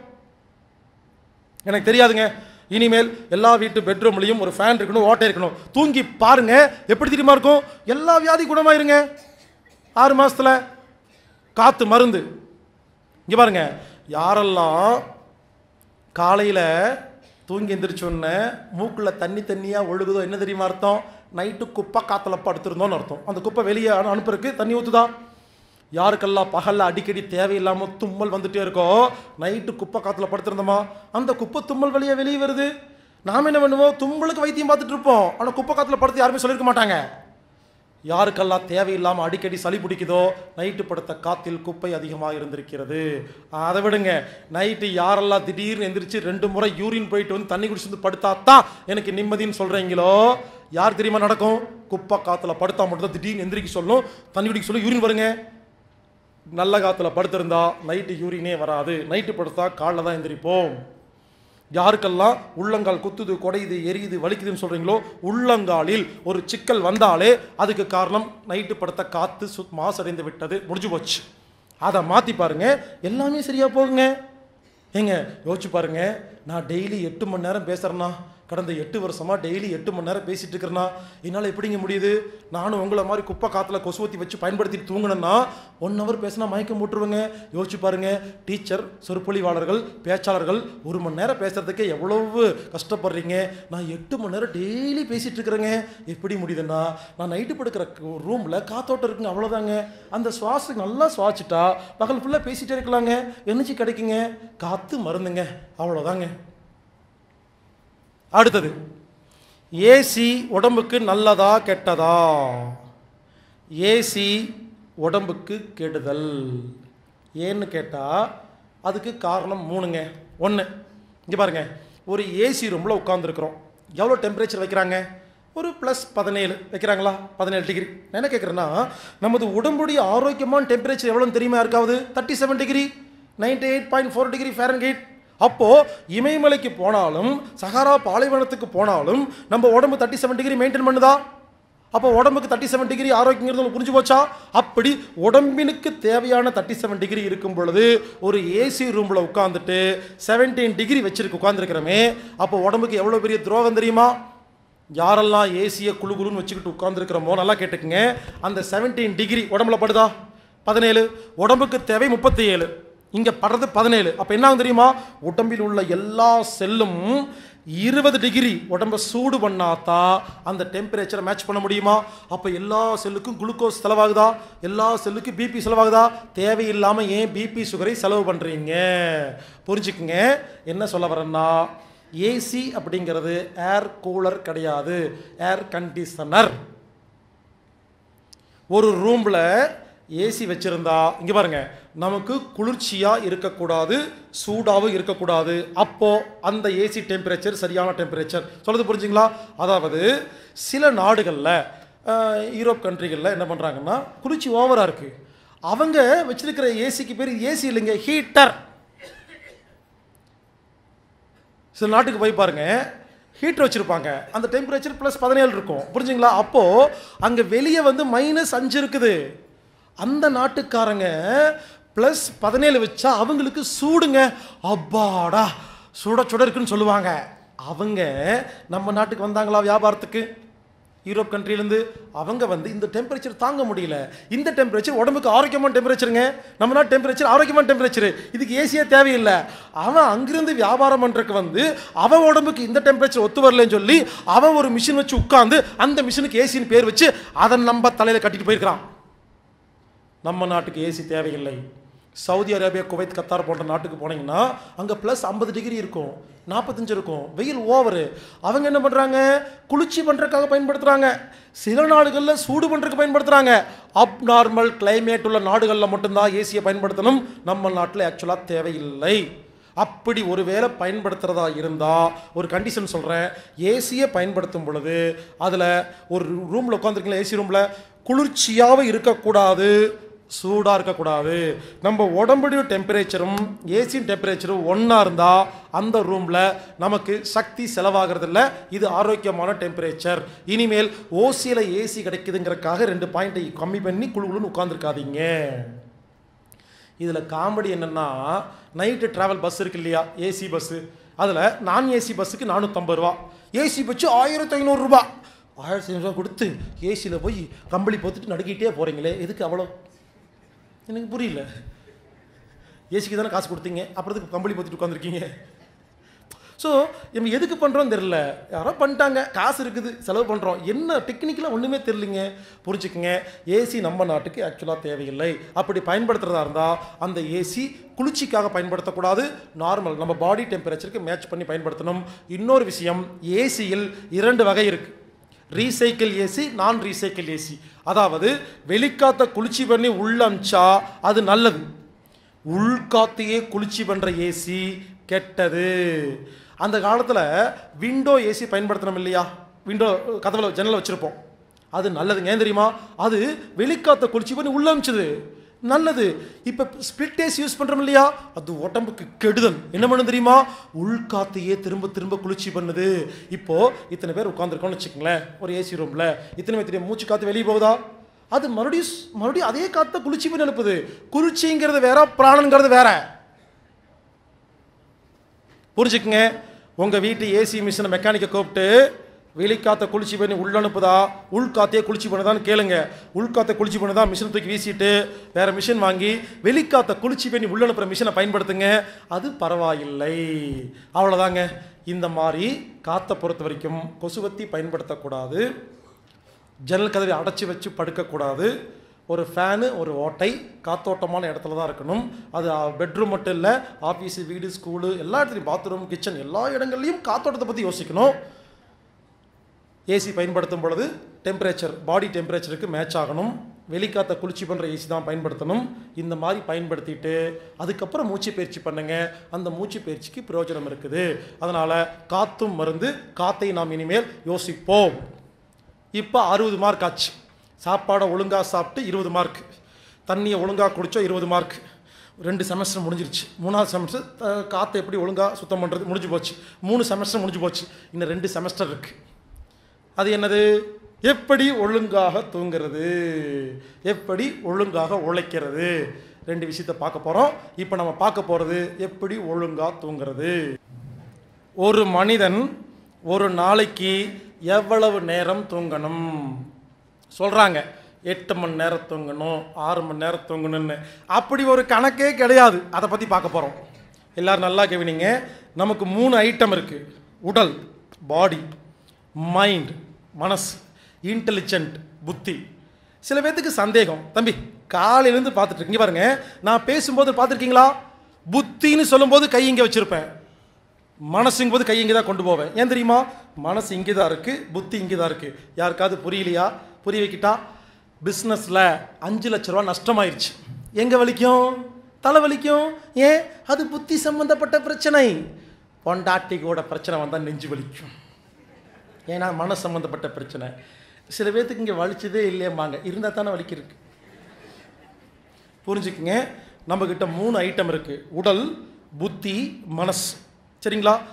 எனக்கு தெரியாதுங்க இனிமேல் எல்லா வீட்டு பெட்ரூம்லையும் ஒரு ஃபேன் இருக்கணும் ஓட்டை இருக்கணும் தூங்கி பாருங்க எப்படி தெரியுமா இருக்கும் எல்லா வியாதி குணமாயிருங்க ஆறு மாசத்துல காத்து மருந்து இங்க பாருங்க யாரெல்லாம் காலையில் தூங்கி எந்திரிச்சோன்னே மூக்கில் தண்ணி தண்ணியாக ஒழுகுதோ என்ன தெரியுமா அர்த்தம் நைட்டு குப்பை காற்றுல படுத்திருந்தோம்னு அர்த்தம் அந்த குப்பை வெளியே அனு- அனுப்புறதுக்கு தண்ணி ஊற்றுதா யாருக்கெல்லாம் பகலில் அடிக்கடி தேவையில்லாமல் தும்மல் வந்துட்டே இருக்கோ நைட்டு குப்பை காற்றுல படுத்திருந்தோமா அந்த குப்பை தும்மல் வழியாக வெளியே வருது நாம் என்ன பண்ணுவோம் தும்மலுக்கு வைத்தியம் பார்த்துட்டு இருப்போம் ஆனால் குப்பை காற்றுல படுத்து யாருமே சொல்லியிருக்க மாட்டாங்க யாருக்கெல்லாம் தேவையில்லாமல் அடிக்கடி சளி பிடிக்குதோ நைட்டு படுத்த காத்தில் குப்பை அதிகமாக இருந்திருக்கிறது அதை விடுங்க நைட்டு யாரெல்லாம் திடீர்னு எந்திரிச்சு ரெண்டு முறை யூரின் போயிட்டு வந்து தண்ணி குடிச்சு வந்து படுத்தா தான் எனக்கு நிம்மதின்னு சொல்கிறீங்களோ யார் தெரியுமா நடக்கும் குப்பை காற்றுல படுத்தா மட்டும் தான் திடீர்னு எந்திரிக்க சொல்லும் தண்ணி குடிக்க சொல்லும் யூரின் வருங்க நல்ல காற்றுல படுத்திருந்தா நைட்டு யூரினே வராது நைட்டு படுத்தா காலைல தான் எந்திரிப்போம் யாருக்கெல்லாம் உள்ளங்கால் குத்துது குடையுது எரியுது வலிக்குதுன்னு சொல்றீங்களோ உள்ளங்காலில் ஒரு சிக்கல் வந்தாலே அதுக்கு காரணம் நைட்டு படுத்த காத்து சு மாசடைந்து விட்டது முடிஞ்சு போச்சு அதை மாற்றி பாருங்க எல்லாமே சரியா போகுங்க ஏங்க யோசிச்சு பாருங்க நான் டெய்லி எட்டு மணி நேரம் பேசுறேன்னா கடந்த எட்டு வருஷமா டெய்லி எட்டு மணி நேரம் பேசிட்டு இருக்கிறேன்னா என்னால் எப்படிங்க முடியுது நானும் உங்களை மாதிரி குப்பை காத்துல கொசுவத்தி வச்சு பயன்படுத்திட்டு தூங்கினேன்னா ஒன் ஹவர் பேசினா மயக்கம் போட்டுருவேங்க யோசிச்சு பாருங்க டீச்சர் சொற்பொழிவாளர்கள் பேச்சாளர்கள் ஒரு மணி நேரம் பேசுறதுக்கே எவ்வளவு கஷ்டப்படுறீங்க நான் எட்டு மணி நேரம் டெய்லி பேசிட்டு இருக்கிறேங்க எப்படி முடியுதுன்னா நான் நைட்டு படுக்கிற ரூம்ல காத்தோட்டம் இருக்குங்க அவ்வளோதாங்க அந்த சுவாசம் நல்லா சுவாச்சிட்டா பகல் ஃபுல்லாக பேசிட்டே இருக்கலாங்க எனர்ஜி கிடைக்குங்க காத்து மருந்துங்க அவ்வளோதாங்க அடுத்தது ஏசி உடம்புக்கு நல்லதா கெட்டதா ஏசி உடம்புக்கு கெடுதல் ஏன்னு கேட்டால் அதுக்கு காரணம் மூணுங்க ஒன்று இங்கே பாருங்க ஒரு ஏசி ரூமில் உட்காந்துருக்குறோம் எவ்வளோ டெம்பரேச்சர் வைக்கிறாங்க ஒரு ப்ளஸ் பதினேழு வைக்கிறாங்களா பதினேழு டிகிரி நான் என்ன கேட்குறேன்னா நமது உடம்புடைய ஆரோக்கியமான டெம்பரேச்சர் எவ்வளோன்னு தெரியுமா இருக்காவது thirty seven degree ninety eight point four degree Fahrenheit அப்போ இமயமலைக்கு போனாலும் சஹாரா பாலைவனத்துக்கு போனாலும் நம்ம உடம்பு தேர்ட்டி செவன் டிகிரி மெயின்டைன் பண்ணுதா அப்போ உடம்புக்கு தேர்ட்டி செவன் டிகிரி ஆரோக்கியங்கிறது உங்களுக்கு புரிஞ்சு போச்சா அப்படி உடம்பினுக்கு தேவையான தேர்ட்டி செவன் டிகிரி இருக்கும் பொழுது ஒரு ஏசி ரூமில் உட்காந்துட்டு செவன்டீன் டிகிரி வச்சிருக்கு உட்காந்துருக்கிறோமே அப்போ உடம்புக்கு எவ்வளோ பெரிய துரோகம் தெரியுமா யாரெல்லாம் ஏசியை குழு குழுன்னு வச்சுக்கிட்டு உட்காந்துருக்கிறோமோ நல்லா கேட்டுக்குங்க அந்த செவன்டீன் டிகிரி உடம்புல படுதா பதினேழு உடம்புக்கு தேவை முப்பத்தி ஏழு இங்கே படுறது பதினேழு அப்போ என்ன ஆகும் தெரியுமா உடம்பில் உள்ள எல்லா செல்லும் இருபது டிகிரி உடம்ப சூடு பண்ணாதான் அந்த டெம்பரேச்சரை மேட்ச் பண்ண முடியுமா அப்போ எல்லா செல்லுக்கும் குளுக்கோஸ் செலவாகுதா எல்லா செல்லுக்கும் பிபி செலவாகுதா தேவையில்லாமல் ஏன் பிபி சுகரை செலவு பண்ணுறீங்க புரிஞ்சுக்குங்க என்ன சொல்ல வரேன்னா ஏசி அப்படிங்கிறது ஏர் கூலர் கிடையாது ஏர் கண்டிஷனர் ஒரு ரூமில் ஏசி வச்சிருந்தா இங்கே பாருங்க நமக்கு குளிர்ச்சியாக இருக்கக்கூடாது சூடாகவும் இருக்கக்கூடாது அப்போ அந்த ஏசி டெம்பரேச்சர் சரியான டெம்பரேச்சர் சொல்றது புரிஞ்சுங்களா அதாவது சில நாடுகளில் யூரோப் கண்ட்ரிகளில் என்ன பண்ணுறாங்கன்னா குளிர்ச்சி ஓவராக இருக்குது அவங்க வச்சிருக்கிற ஏசிக்கு பேர் ஏசி இல்லைங்க ஹீட்டர் சில நாட்டுக்கு போய் பாருங்க ஹீட்டர் வச்சுருப்பாங்க அந்த டெம்பரேச்சர் ப்ளஸ் பதினேழு இருக்கும் புரிஞ்சுங்களா அப்போது அங்கே வெளியே வந்து மைனஸ் அஞ்சு இருக்குது அந்த நாட்டுக்காரங்க ப்ளஸ் பதினேழு வச்சா அவங்களுக்கு சூடுங்க அப்பாடா சுட சுட இருக்குன்னு சொல்லுவாங்க அவங்க நம்ம நாட்டுக்கு வந்தாங்களா வியாபாரத்துக்கு யூரோப் கண்ட்ரிலேருந்து அவங்க வந்து இந்த டெம்பரேச்சர் தாங்க முடியல இந்த டெம்பரேச்சர் உடம்புக்கு ஆரோக்கியமான டெம்பரேச்சருங்க நம்ம நாட்டு டெம்பரேச்சர் ஆரோக்கியமான டெம்பரேச்சர் இதுக்கு ஏசியே தேவையில்லை அவன் அங்கிருந்து வியாபாரம் பண்ணுறதுக்கு வந்து அவன் உடம்புக்கு இந்த டெம்பரேச்சர் ஒத்து வரலன்னு சொல்லி அவன் ஒரு மிஷின் வச்சு உட்காந்து அந்த மிஷினுக்கு ஏசின்னு பேர் வச்சு அதை நம்ம தலையில் கட்டிட்டு போயிருக்கிறான் நம்ம நாட்டுக்கு ஏசி தேவையில்லை சவுதி அரேபியா குவைத் கத்தார் போன்ற நாட்டுக்கு போனீங்கன்னா அங்கே ப்ளஸ் ஐம்பது டிகிரி இருக்கும் நாற்பத்தஞ்சு இருக்கும் வெயில் ஓவரு அவங்க என்ன பண்ணுறாங்க குளிர்ச்சி பண்ணுறதுக்காக பயன்படுத்துகிறாங்க சில நாடுகளில் சூடு பண்ணுறதுக்கு பயன்படுத்துகிறாங்க அப் நார்மல் கிளைமேட் உள்ள நாடுகளில் மட்டும்தான் ஏசியை பயன்படுத்தணும் நம்ம நாட்டில் ஆக்சுவலாக தேவையில்லை அப்படி ஒருவேளை பயன்படுத்துகிறதா இருந்தால் ஒரு கண்டிஷன் சொல்கிறேன் ஏசியை பயன்படுத்தும் பொழுது அதில் ஒரு ரூமில் உட்காந்துருக்கீங்களா ஏசி ரூமில் குளிர்ச்சியாகவும் இருக்கக்கூடாது சூடாக இருக்கக்கூடாது நம்ம உடம்புடைய டெம்பரேச்சரும் ஏசியின் டெம்பரேச்சரும் ஒன்றா இருந்தால் அந்த ரூமில் நமக்கு சக்தி செலவாகிறது இல்ல இது ஆரோக்கியமான டெம்பரேச்சர் இனிமேல் ஓசியில் ஏசி கிடைக்குதுங்கிறதுக்காக ரெண்டு பாயிண்ட்டை கம்மி பண்ணி குழு குழுன்னு உட்காந்துருக்காதீங்க இதில் காமெடி என்னென்னா நைட்டு ட்ராவல் பஸ் இருக்கு இல்லையா ஏசி பஸ்ஸு அதில் நான் ஏசி பஸ்ஸுக்கு நானூற்றம்பது ரூபா ஏசி பஸ்ஸு ஆயிரத்தி ஐநூறுரூபா ஆயிரத்தி ஐநூறுரூவா கொடுத்து ஏசியில் போய் கம்பளி போத்துட்டு நடுக்கிட்டே போகிறீங்களே எதுக்கு அவ்வளோ எனக்கு புரியல ஏசிக்கு தானே காசு கொடுத்தீங்க அப்புறம் எதுக்கு கம்பளி போத்துட்டு உட்காந்துருக்கீங்க ஸோ நம்ம எதுக்கு பண்ணுறோம் தெரில யாரோ பண்ணிட்டாங்க காசு இருக்குது செலவு பண்ணுறோம் என்ன டெக்னிக்கலாக ஒன்றுமே தெரிலிங்க புரிஞ்சுக்குங்க ஏசி நம்ம நாட்டுக்கு ஆக்சுவலாக தேவையில்லை அப்படி பயன்படுத்துகிறதா இருந்தால் அந்த ஏசி குளிர்ச்சிக்காக பயன்படுத்தக்கூடாது நார்மல் நம்ம பாடி டெம்பரேச்சருக்கு மேட்ச் பண்ணி பயன்படுத்தணும் இன்னொரு விஷயம் ஏசியில் இரண்டு வகை இருக்குது recycle AC non recycle AC அதாவது வெளிக்காத்த குளிர்ச்சி பண்ணி உள்ள அமிச்சா அது நல்லது உள்காத்தையே குளிர்ச்சி பண்ணுற ஏசி கெட்டது அந்த காலத்தில் விண்டோ ஏசி பயன்படுத்தணும் இல்லையா விண்டோ கதவில் ஜன்னலை வச்சுருப்போம் அது நல்லதுங்க ஏன் தெரியுமா அது வெளிக்காத்த குளிர்ச்சி பண்ணி உள்ள அமிச்சது நல்லது இப்போ ஸ்பிளிட் ஏசி யூஸ் பண்ணுறோம் இல்லையா அது உடம்புக்கு கெடுதல் என்ன பண்ணும் தெரியுமா உள்காத்தையே திரும்ப திரும்ப குளிர்ச்சி பண்ணுது இப்போ இத்தனை பேர் உட்காந்துருக்கோம்னு வச்சுக்கோங்களேன் ஒரு ஏசி ரூமில் இத்தனை பேர் தெரியும் மூச்சு காற்று வெளியே போகுதா அது மறுபடியும் ஸ்- மறுபடியும் அதே காற்றை குளிர்ச்சி பண்ணி அனுப்புது குளிர்ச்சிங்கிறது வேற பிராணங்கிறது வேற புரிஞ்சுக்குங்க உங்கள் வீட்டு ஏசி மிஷினை மெக்கானிக்கை கூப்பிட்டு வெளிக்காத்த குளிர்ச்சி பண்ணி உள்ள அனுப்புதா உள்காத்தையே குளிர்ச்சி பண்ணுதான்னு கேளுங்க உள்காத்த குளிர்ச்சி பண்ணுதா மிஷின் தூக்கி வீசிட்டு வேற மிஷின் வாங்கி வெளிக்காத்த குளிர்ச்சி பண்ணி உள்ள அனுப்புகிற மிஷினை பயன்படுத்துங்க அது பரவாயில்லை அவ்வளோதாங்க இந்த மாதிரி காற்றை பொறுத்த வரைக்கும் கொசுவத்தி பயன்படுத்தக்கூடாது ஜன்னல் கதவை அடைச்சி வச்சு படுக்கக்கூடாது ஒரு ஃபேனு ஒரு ஓட்டை காத்தோட்டமான இடத்துல தான் இருக்கணும் அது பெட்ரூம் மட்டும் இல்லை ஆஃபீஸு வீடு ஸ்கூலு எல்லா இடத்துலையும் பாத்ரூம் கிச்சன் எல்லா இடங்கள்லையும் காத்தோட்டத்தை பற்றி யோசிக்கணும் ஏசி பயன்படுத்தும் பொழுது டெம்பரேச்சர் பாடி டெம்பரேச்சருக்கு மேட்ச் ஆகணும் வெளிக்காத்த குளிர்ச்சி பண்ணுற ஏசி தான் பயன்படுத்தணும் இந்த மாதிரி பயன்படுத்திட்டு அதுக்கப்புறம் மூச்சு பயிற்சி பண்ணுங்க அந்த மூச்சு பயிற்சிக்கு பிரயோஜனம் இருக்குது அதனால் காத்தும் மருந்து காத்தை நாம் இனிமேல் யோசிப்போம் இப்போ அறுபது மார்க் ஆச்சு சாப்பாடை ஒழுங்காக சாப்பிட்டு இருபது மார்க் தண்ணியை ஒழுங்காக குடித்தோம் இருபது மார்க் ரெண்டு செமஸ்டர் முடிஞ்சிருச்சு மூணாவது செமஸ்டர் காற்றை எப்படி ஒழுங்காக சுத்தம் பண்ணுறது முடிஞ்சு போச்சு மூணு செமஸ்டர் முடிஞ்சு போச்சு இன்னும் ரெண்டு செமஸ்டர் இருக்குது அது என்னது எப்படி ஒழுங்காக தூங்குறது எப்படி ஒழுங்காக உழைக்கிறது ரெண்டு விஷயத்தை பார்க்க போகிறோம் இப்போ நம்ம பார்க்க போகிறது எப்படி ஒழுங்காக தூங்குறது ஒரு மனிதன் ஒரு நாளைக்கு எவ்வளவு நேரம் தூங்கணும் சொல்கிறாங்க எட்டு மணி நேரம் தூங்கணும் ஆறு மணி நேரம் தூங்கணும்னு அப்படி ஒரு கணக்கே கிடையாது அதை பற்றி பார்க்க போகிறோம் எல்லாரும் நல்லா கவனிங்க நமக்கு மூணு ஐட்டம் இருக்குது உடல் பாடி மைண்ட் மனசு இன்டெலிஜென்ட் புத்தி சில பேர்த்துக்கு சந்தேகம் தம்பி காலையிலேருந்து பார்த்துட்டு இருக்கீங்க பாருங்க நான் பேசும்போது பார்த்துருக்கீங்களா புத்தின்னு சொல்லும்போது கை இங்கே வச்சுருப்பேன் மனசுங்கும் போது கை இங்கே தான் கொண்டு போவேன் ஏன் தெரியுமா மனசு இங்கே தான் இருக்குது புத்தி இங்கே தான் இருக்குது யாருக்காவது புரியலையா புரிய வைக்கிட்டா பிஸ்னஸில் அஞ்சு லட்ச ரூபா நஷ்டமாயிருச்சு எங்கே வலிக்கும் தலை வலிக்கும் ஏன் அது புத்தி சம்பந்தப்பட்ட பிரச்சனை பொண்டாட்டி கூட பிரச்சனை வந்தால் நெஞ்சு வலிக்கும் ஏன்னா மன சம்பந்தப்பட்ட பிரச்சனை சில பேர்த்துக்கு இங்கே வலிச்சதே இல்லையம்பாங்க இருந்தால் தானே வலிக்கிருக்கு புரிஞ்சுக்குங்க நம்மக்கிட்ட மூணு ஐட்டம் இருக்குது உடல் புத்தி மனசு சரிங்களா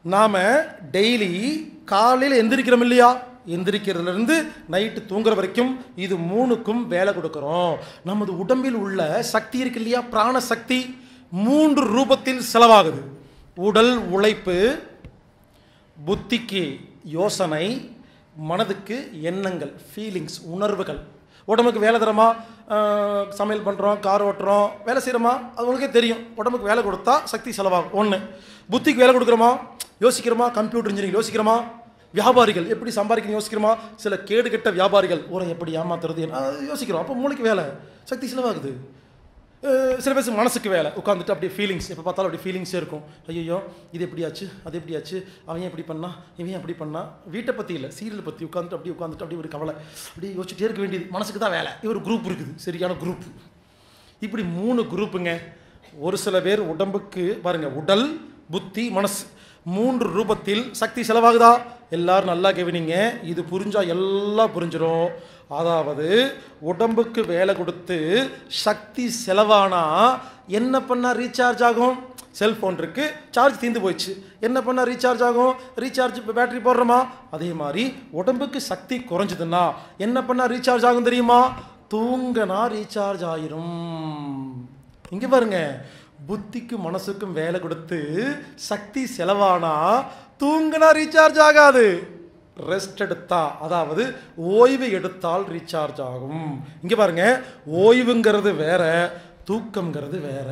நாம் டெய்லி காலையில் எந்திரிக்கிறோம் இல்லையா எந்திரிக்கிறதுலேருந்து நைட்டு தூங்குற வரைக்கும் இது மூணுக்கும் வேலை கொடுக்குறோம் நமது உடம்பில் உள்ள சக்தி இருக்கு இல்லையா பிராண சக்தி மூன்று ரூபத்தில் செலவாகுது உடல் உழைப்பு புத்திக்கு யோசனை மனதுக்கு எண்ணங்கள் ஃபீலிங்ஸ் உணர்வுகள் உடம்புக்கு வேலை தரமா ஆஹ், சமையல் பண்ணுறோம் கார் ஓட்டுறோம் வேலை செய்கிறோமா அது உங்களுக்கே தெரியும் உடம்புக்கு வேலை கொடுத்தா சக்தி செலவாகும் ஒன்று புத்திக்கு வேலை கொடுக்குறோமா யோசிக்கிறோமா கம்ப்யூட்டர் இன்ஜினியரிங் யோசிக்கிறோமா வியாபாரிகள் எப்படி சம்பாதிக்கணும் யோசிக்கிறோமா சில கேடுகெட்ட வியாபாரிகள் ஊரை எப்படி ஏமாத்துறது என்ன- அது யோசிக்கிறோம் அப்போ மூளைக்கு வேலை சக்தி செலவாகுது அஹ் சில பேர் மனசுக்கு வேலை உட்காந்துட்டு அப்படியே ஃபீலிங்ஸ் எப்போ பார்த்தாலும் அப்படி ஃபீலிங்ஸே இருக்கும் ஐயோ இது எப்படியாச்சு அது எப்படியாச்சு அவன் ஏன் இப்படி பண்ணா இவன் ஏன் அப்படி பண்ணா வீட்டை பற்றி இல்லை சீரியல் பற்றி உட்காந்துட்டு அப்படியே உட்காந்துட்டு அப்படியே ஒரு கவலை அப்படியே யோசிச்சுட்டே இருக்க வேண்டியது மனசுக்கு தான் வேலை இது ஒரு குரூப் இருக்குது சரியான குரூப் இப்படி மூணு குரூப்புங்க ஒரு சில பேர் உடம்புக்கு பாருங்க உடல் புத்தி மனசு மூன்று ரூபத்தில் சக்தி செலவாகுதா எல்லாரும் நல்லா கவனிங்க இது புரிஞ்சா எல்லாம் புரிஞ்சிடும் அதாவது உடம்புக்கு வேலை கொடுத்து சக்தி செலவானா என்ன பண்ணால் ரீசார்ஜ் ஆகும் செல்ஃபோன் இருக்கு சார்ஜ் தீர்ந்து போயிடுச்சு என்ன பண்ணால் ரீசார்ஜ் ஆகும் ரீசார்ஜ் இப்போ பேட்டரி போடுறோமா அதே மாதிரி உடம்புக்கு சக்தி குறைஞ்சதுன்னா என்ன பண்ணால் ரீசார்ஜ் ஆகும் தெரியுமா தூங்கினா ரீசார்ஜ் ஆயிரும் இங்க பாருங்க புத்திக்கும் மனசுக்கும் வேலை கொடுத்து சக்தி செலவானா தூங்கினா ரீசார்ஜ் ஆகாது ரெஸ்ட் எடுத்தா அதாவது ஓய்வு எடுத்தால் ரீசார்ஜ் ஆகும் இங்க பாருங்க ஓய்வுங்கிறது வேற தூக்கம்ங்கிறது வேற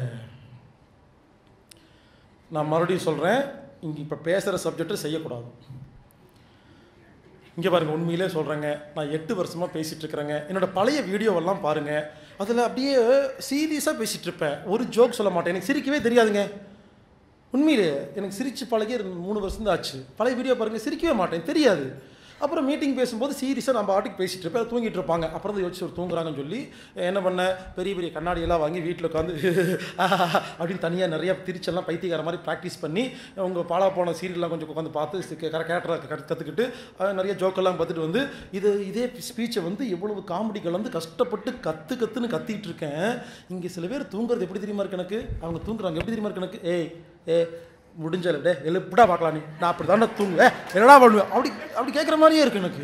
நான் மறுபடியும் சொல்றேன் இங்க இப்ப பேசுற சப்ஜெக்ட் செய்யக்கூடாது இங்கே பாருங்க உண்மையிலே சொல்கிறேங்க நான் எட்டு வருஷமாக பேசிகிட்டு இருக்கிறேங்க என்னோட பழைய வீடியோவெல்லாம் பாருங்க அதில் அப்படியே சீரியஸாக பேசிகிட்டு இருப்பேன் ஒரு ஜோக் சொல்ல மாட்டேன் எனக்கு சிரிக்கவே தெரியாதுங்க உண்மையிலே எனக்கு சிரிச்சு பழகி ரெண்டு- மூணு வருஷம் தான் ஆச்சு பழைய வீடியோ பாருங்க சிரிக்கவே மாட்டேன் தெரியாது அப்புறம் மீட்டிங் பேசும்போது சீரியஸாக நம்ம பாட்டுக்கு பேசிட்டு இருப்பேன் அது தூங்கிட்டு இருப்பாங்க அப்புறம் தான் யோசிச்சு ஒரு தூங்குறாங்கன்னு சொல்லி என்ன பண்ண பெரிய பெரிய கண்ணாடியெல்லாம் வாங்கி வீட்டில் உட்காந்து அப்படின்னு தனியாக நிறைய திரிச்செல்லாம் பைத்தியக்கார மாதிரி ப்ராக்டிஸ் பண்ணி உங்கள் பாலா போன சீரியல்லாம் கொஞ்சம் உட்காந்து பார்த்து கேரக்டரை கற்றுக்கிட்டு நிறைய ஜோக்கெல்லாம் பார்த்துட்டு வந்து இது இதே ஸ்பீச்சை வந்து எவ்வளவு காமெடி கலந்து கஷ்டப்பட்டு கற்று கற்றுன்னு கத்திட்டு இருக்கேன் இங்கே சில பேர் தூங்குறது எப்படி தெரியுமா இருக்கு எனக்கு அவங்க தூங்குறாங்க எப்படி தெரியுமா இருக்கு எனக்கு ஏய் ஏ முடிஞ்சல டே எழுப்பிடா பார்க்கலாம் நீ நான் அப்படி தானே தூங்குவேன் என்னடா பண்ணுவேன் அப்படி அப்படி கேட்குற மாதிரியே இருக்கு எனக்கு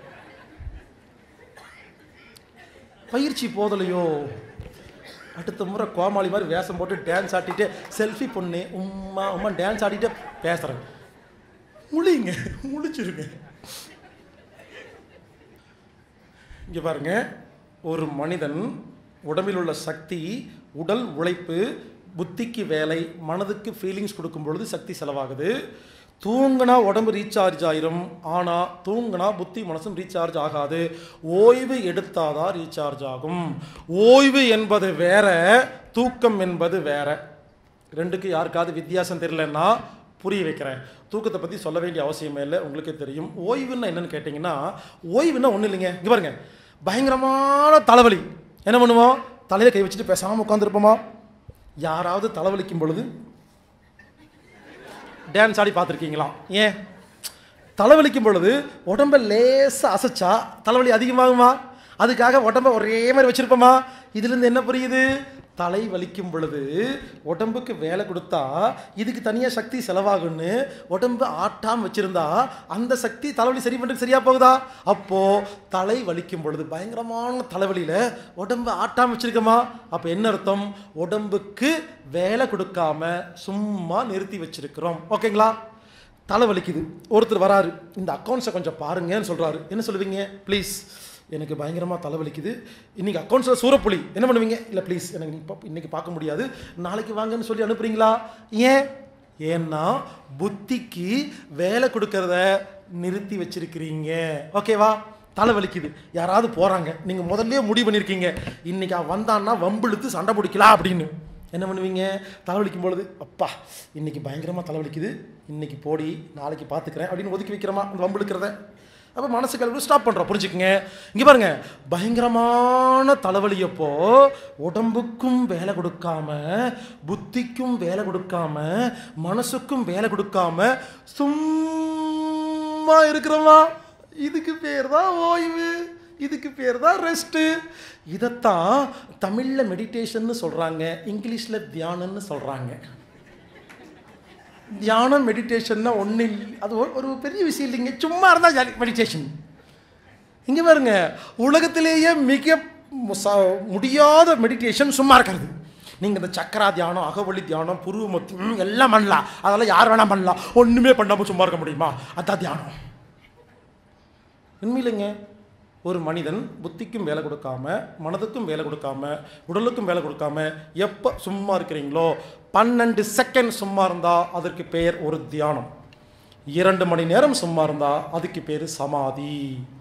பயிற்சி போதலையோ அடுத்த முறை கோமாளி மாதிரி வேஷம் போட்டு டான்ஸ் ஆடிட்டு செல்ஃபி பொண்ணு உம்மா உம்மா டான்ஸ் ஆடிட்டு பேசுகிறேன் முழிங்க முழிச்சிருங்க இங்கே பாருங்க ஒரு மனிதன் உடம்பில் உள்ள சக்தி உடல் உழைப்பு புத்திக்கு வேலை மனதுக்கு ஃபீலிங்ஸ் கொடுக்கும் பொழுது சக்தி செலவாகுது தூங்கினா உடம்பு ரீசார்ஜ் ஆயிரும் ஆனால் தூங்கினா புத்தி மனசும் ரீசார்ஜ் ஆகாது ஓய்வு எடுத்தாதான் ரீசார்ஜ் ஆகும் ஓய்வு என்பது வேற தூக்கம் என்பது வேற ரெண்டுக்கு யாருக்காவது வித்தியாசம் தெரியலன்னா புரிய வைக்கிறேன் தூக்கத்தை பற்றி சொல்ல வேண்டிய அவசியமே இல்லை உங்களுக்கே தெரியும் ஓய்வுன்னா என்னன்னு கேட்டிங்கன்னா ஓய்வுன்னா ஒன்றும் இல்லைங்க இங்கே பாருங்க பயங்கரமான தலைவலி என்ன பண்ணுவோம் தலையில் கை வச்சுட்டு பேசாமல் உட்காந்துருப்போமா யாராவது தலைவலிக்கும் பொழுது டான்ஸ் ஆடி பார்த்துருக்கீங்களா ஏன் தலைவலிக்கும் பொழுது உடம்ப லேசாக அசைச்சா தலைவலி அதிகமாகுமா அதுக்காக உடம்ப ஒரே மாதிரி வச்சிருப்போமா இதுலேருந்து என்ன புரியுது தலை வலிக்கும் பொழுது உடம்புக்கு வேலை கொடுத்தா இதுக்கு தனியாக சக்தி செலவாகும்னு உடம்பு ஆட்டாம வச்சிருந்தா அந்த சக்தி தலைவலி சரி பண்ணுறதுக்கு சரியா போகுதா அப்போ தலை வலிக்கும் பொழுது பயங்கரமான தலைவலியில உடம்பு ஆட்டாம வச்சிருக்கோமா அப்போ என்ன அர்த்தம் உடம்புக்கு வேலை கொடுக்காம சும்மா நிறுத்தி வச்சிருக்கிறோம் ஓகேங்களா தலை வலிக்குது ஒருத்தர் வராரு இந்த அக்கௌண்ட்ஸை கொஞ்சம் பாருங்கன்னு சொல்றாரு என்ன சொல்லுவீங்க ப்ளீஸ் எனக்கு பயங்கரமாக தலைவலிக்குது இன்னைக்கு அக்கௌண்ட்ஸில் சூறப்புலி என்ன பண்ணுவீங்க இல்லை ப்ளீஸ் எனக்கு இப்போ இன்னைக்கு பார்க்க முடியாது நாளைக்கு வாங்கன்னு சொல்லி அனுப்புறீங்களா ஏன் ஏன்னா புத்திக்கு வேலை கொடுக்கறத நிறுத்தி வச்சிருக்கிறீங்க ஓகேவா தலை வலிக்குது யாராவது போகிறாங்க நீங்கள் முதல்லயே முடிவு பண்ணியிருக்கீங்க இன்னைக்கு அவன் வந்தான்னா வம்பிழுத்து சண்டை பிடிக்கலாம் அப்படின்னு என்ன பண்ணுவீங்க தலைவலிக்கும் பொழுது அப்பா இன்னைக்கு பயங்கரமாக தலைவலிக்குது இன்னைக்கு போடி நாளைக்கு பார்த்துக்கிறேன் அப்படின்னு ஒதுக்கி வைக்கிறோமா அந்த வம்பிழுக்கிறத அப்போ மனசு கழுவி ஸ்டாப் பண்ணுறோம் புரிஞ்சுக்கங்க இங்கே பாருங்க பயங்கரமான தலைவலியப்போ உடம்புக்கும் வேலை கொடுக்காம புத்திக்கும் வேலை கொடுக்காம மனசுக்கும் வேலை கொடுக்காம சும்மா இருக்கிறோமா இதுக்கு பேர் தான் ஓய்வு இதுக்கு பேர் தான் ரெஸ்ட்டு இதைத்தான் தமிழில் மெடிடேஷன்னு சொல்கிறாங்க இங்கிலீஷில் தியானம்னு சொல்கிறாங்க தியானம் மெடிடேஷன்னா ஒன்றும் இல்லை அது ஒரு- ஒரு பெரிய விஷயம் இல்லைங்க சும்மா இருந்தால் ஜாலி மெடிடேஷன் இங்கே பாருங்க உலகத்திலேயே மிக மு- ச- முடியாத மெடிடேஷன் சும்மா இருக்கிறது நீங்கள் இந்த சக்கரா தியானம் அகவழி தியானம் புருவமத்தி ம், எல்லாம் பண்ணலாம் அதெல்லாம் யார் வேணால் பண்ணலாம் ஒன்றுமே பண்ணாமல் சும்மா இருக்க முடியுமா அதான் தியானம் உண்மையிலைங்க ஒரு மனிதன் புத்திக்கும் வேலை கொடுக்காம மனதுக்கும் வேலை கொடுக்காம உடலுக்கும் வேலை கொடுக்காம எப்போ சும்மா இருக்கிறீங்களோ பன்னெண்டு செகண்ட் சும்மா இருந்தால் அதற்கு பெயர் ஒரு தியானம் இரண்டு மணி நேரம் சும்மா இருந்தால் அதுக்கு பேர் சமாதி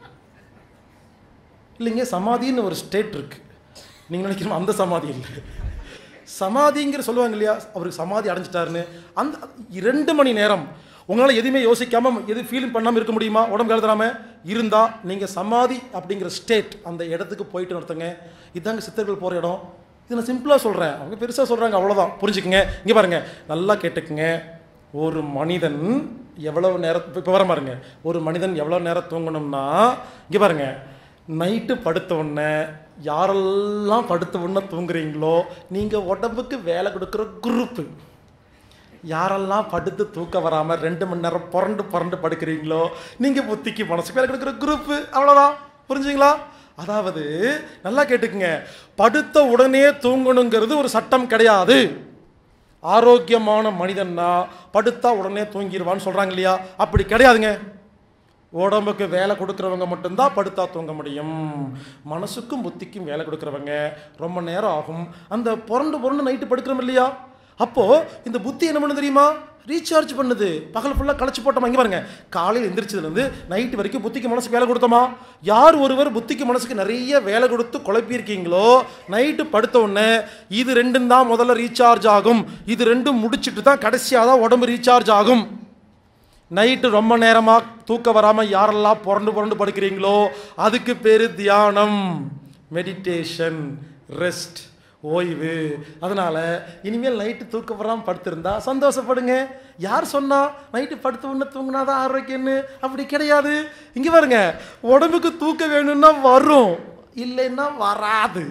இல்லைங்க சமாதின்னு ஒரு ஸ்டேட் இருக்கு நீங்கள் நினைக்கிற அந்த சமாதி இல்லை சமாதிங்கிற சொல்லுவாங்க இல்லையா அவருக்கு சமாதி அடைஞ்சிட்டாருன்னு அந்த இரண்டு மணி நேரம் உங்களால் எதுவுமே யோசிக்காம எது ஃபீலிங் பண்ணாமல் இருக்க முடியுமா உடம்பு எழுதுறாம இருந்தால் நீங்கள் சமாதி அப்படிங்கிற ஸ்டேட் அந்த இடத்துக்கு போயிட்டு நடத்துங்க இதாங்க சித்தர்கள் போகிற இடம் இது நான் சிம்பிளாக சொல்கிறேன் அவங்க பெருசாக சொல்கிறாங்க அவ்வளோதான் புரிஞ்சுக்குங்க இங்கே பாருங்க நல்லா கேட்டுக்குங்க ஒரு மனிதன் எவ்வளவு நேரம் இப்போ வர பாருங்க ஒரு மனிதன் எவ்வளோ நேரம் தூங்கணும்னா இங்கே பாருங்க நைட்டு படுத்த உடனே யாரெல்லாம் படுத்த உடனே தூங்குறீங்களோ நீங்கள் உடம்புக்கு வேலை கொடுக்குற குரூப்பு யாரெல்லாம் படுத்து தூக்க வராமல் ரெண்டு மணி நேரம் புரண்டு புரண்டு படுக்கிறீங்களோ நீங்கள் புத்திக்கு மனசுக்கு வேலை கொடுக்குற குரூப்பு அவ்வளோதான் புரிஞ்சுங்களா அதாவது நல்லா கேட்டுக்குங்க படுத்த உடனே தூங்கணுங்கிறது ஒரு சட்டம் கிடையாது ஆரோக்கியமான மனிதன்னா படுத்தா உடனே தூங்கிடுவான்னு சொல்கிறாங்க இல்லையா அப்படி கிடையாதுங்க உடம்புக்கு வேலை கொடுக்குறவங்க மட்டும்தான் படுத்தா தூங்க முடியும் மனசுக்கும் புத்திக்கும் வேலை கொடுக்குறவங்க ரொம்ப நேரம் ஆகும் அந்த புரண்டு புரண்டு நைட்டு படுக்கிறோம் இல்லையா அப்போது இந்த புத்தி என்ன பண்ணு தெரியுமா ரீசார்ஜ் பண்ணுது பகல் ஃபுல்லாக களைச்சி போட்டோமா இங்கே பாருங்க காலையில் எந்திரிச்சதுலேருந்து நைட்டு வரைக்கும் புத்திக்கு மனசுக்கு வேலை கொடுத்தோமா யார் ஒருவர் புத்திக்கு மனசுக்கு நிறைய வேலை கொடுத்து குழப்பியிருக்கீங்களோ நைட்டு படுத்த உடனே இது ரெண்டும் தான் முதல்ல ரீசார்ஜ் ஆகும் இது ரெண்டும் முடிச்சிட்டு தான் கடைசியாக தான் உடம்பு ரீசார்ஜ் ஆகும் நைட்டு ரொம்ப நேரமாக தூக்க வராமல் யாரெல்லாம் புரண்டு புரண்டு படுக்கிறீங்களோ அதுக்கு பேர் தியானம் மெடிடேஷன் ரெஸ்ட் ஓய்வு அதனால் இனிமேல் நைட்டு தூக்க வராமல் படுத்திருந்தா சந்தோஷப்படுங்க யார் சொன்னா நைட்டு படுத்த உடனே தூங்கினா தான் ஆரோக்கியம்னு அப்படி கிடையாது இங்கே பாருங்க உடம்புக்கு தூக்க வேணும்னா வரும் இல்லைன்னா வராது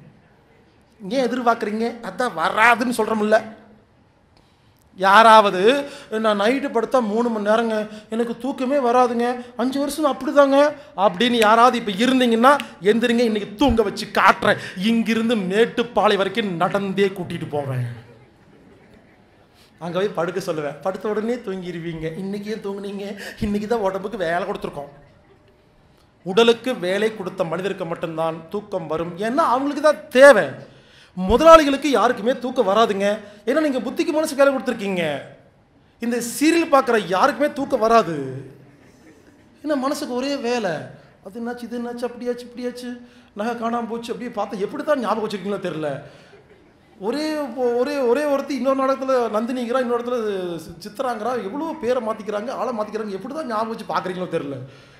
ஏன் எதிர்பார்க்குறீங்க அதான் வராதுன்னு சொல்கிறோம்ல யாராவது நான் நைட்டு படுத்தா மூணு மணி நேரங்க எனக்கு தூக்கமே வராதுங்க அஞ்சு வருஷம் அப்படிதாங்க அப்படின்னு யாராவது இப்போ இருந்தீங்கன்னா எந்திரிங்க இன்னைக்கு தூங்க வச்சு காட்டுறேன் இங்கிருந்து மேட்டுப்பாலை வரைக்கும் நடந்தே கூட்டிட்டு போவேன் அங்கே போய் படுக்க சொல்லுவேன் படுத்த உடனே தூங்கிடுவீங்க இன்னைக்கு ஏன் தூங்குனீங்க இன்னைக்கு தான் உடம்புக்கு வேலை கொடுத்துருக்கோம் உடலுக்கு வேலை கொடுத்த மனிதருக்கு மட்டும்தான் தூக்கம் வரும் ஏன்னா அவங்களுக்கு தான் தேவை முதலாளிகளுக்கு யாருக்குமே தூக்கம் வராதுங்க ஏன்னா நீங்கள் புத்திக்கு மனசு வேலை கொடுத்துருக்கீங்க இந்த சீரியல் பார்க்குற யாருக்குமே தூக்கம் வராது ஏன்னா மனசுக்கு ஒரே வேலை அது என்னாச்சு இது என்னாச்சு அப்படியாச்சு இப்படியாச்சு நகை காணாமல் போச்சு அப்படியே பார்த்தா எப்படி தான் ஞாபகம் வச்சுருக்கீங்களோ தெரில ஒரே ஒரே ஒரே ஒருத்தி இன்னொரு நாடகத்தில் நந்தினிங்கிறா இன்னொரு இடத்துல சி- சித்ராங்கிறா எவ்வளோ பேரை மாற்றிக்கிறாங்க ஆளை மாற்றிக்கிறாங்க எப்படி தான் ஞாபகம் வச்சு பார்க்குறீங்களோ தெரில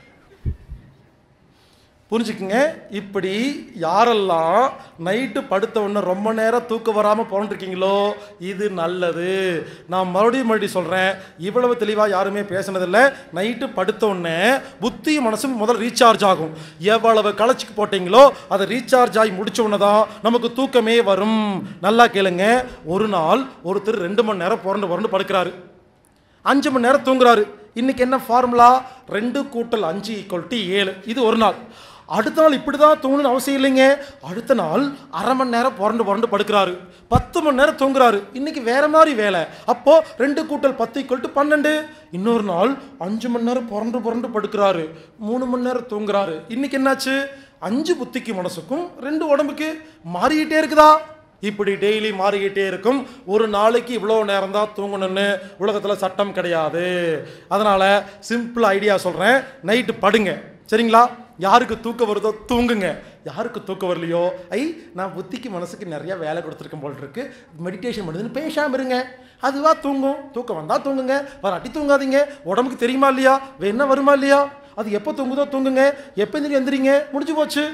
புரிஞ்சுக்குங்க இப்படி யாரெல்லாம் நைட்டு படுத்த உடனே ரொம்ப நேரம் தூக்கம் வராமல் புரண்டிருக்கீங்களோ இது நல்லது நான் மறுபடியும் மறுபடியும் சொல்கிறேன் இவ்வளவு தெளிவாக யாருமே பேசினதில்லை நைட்டு படுத்த உடனே புத்தியும் மனசும் முதல்ல ரீசார்ஜ் ஆகும் எவ்வளவு களைச்சிக்கு போட்டீங்களோ அதை ரீசார்ஜ் ஆகி முடிச்ச உடனே தான் நமக்கு தூக்கமே வரும் நல்லா கேளுங்க ஒரு நாள் ஒருத்தர் ரெண்டு மணி நேரம் புரண்டு புரண்டு படுக்கிறாரு அஞ்சு மணி நேரம் தூங்குறாரு இன்னைக்கு என்ன ஃபார்முலா ரெண்டு கூட்டல் அஞ்சு ஈக்குவல் டு ஏழு இது ஒரு நாள் அடுத்த நாள் இப்படி தான் தூங்கணும்னு அவசியம் இல்லைங்க அடுத்த நாள் அரை மணி நேரம் புரண்டு புரண்டு படுக்கிறாரு பத்து மணி நேரம் தூங்குறாரு இன்னைக்கு வேற மாதிரி வேலை அப்போ ரெண்டு கூட்டல் பத்து ஈக்குவல் டு பன்னெண்டு இன்னொரு நாள் அஞ்சு மணி நேரம் புரண்டு புரண்டு படுக்கிறாரு மூணு மணி நேரம் தூங்குறாரு இன்னைக்கு என்னாச்சு அஞ்சு புத்திக்கு மனசுக்கும் ரெண்டு உடம்புக்கு மாறிக்கிட்டே இருக்குதா இப்படி டெய்லி மாறிக்கிட்டே இருக்கும் ஒரு நாளைக்கு இவ்வளோ நேரம் தான் தூங்கணும்னு உலகத்தில் சட்டம் கிடையாது அதனால் சிம்பிள் ஐடியா சொல்கிறேன் நைட்டு படுங்க சரிங்களா யாருக்கு தூக்கம் வருதோ தூங்குங்க யாருக்கு தூக்கம் வரலையோ ஐ நான் புத்திக்கு மனசுக்கு நிறைய வேலை கொடுத்துருக்கேன் போல் இருக்கு மெடிடேஷன் பண்ணுதுன்னு பேசாமல் இருங்க அதுவாக தூங்கும் தூக்கம் வந்தால் தூங்குங்க வராட்டி தூங்காதீங்க உடம்புக்கு தெரியுமா இல்லையா வேணா வருமா இல்லையா அது எப்போ தூங்குதோ தூங்குங்க எப்போ எந்திரி எந்திரிங்க முடிஞ்சு போச்சு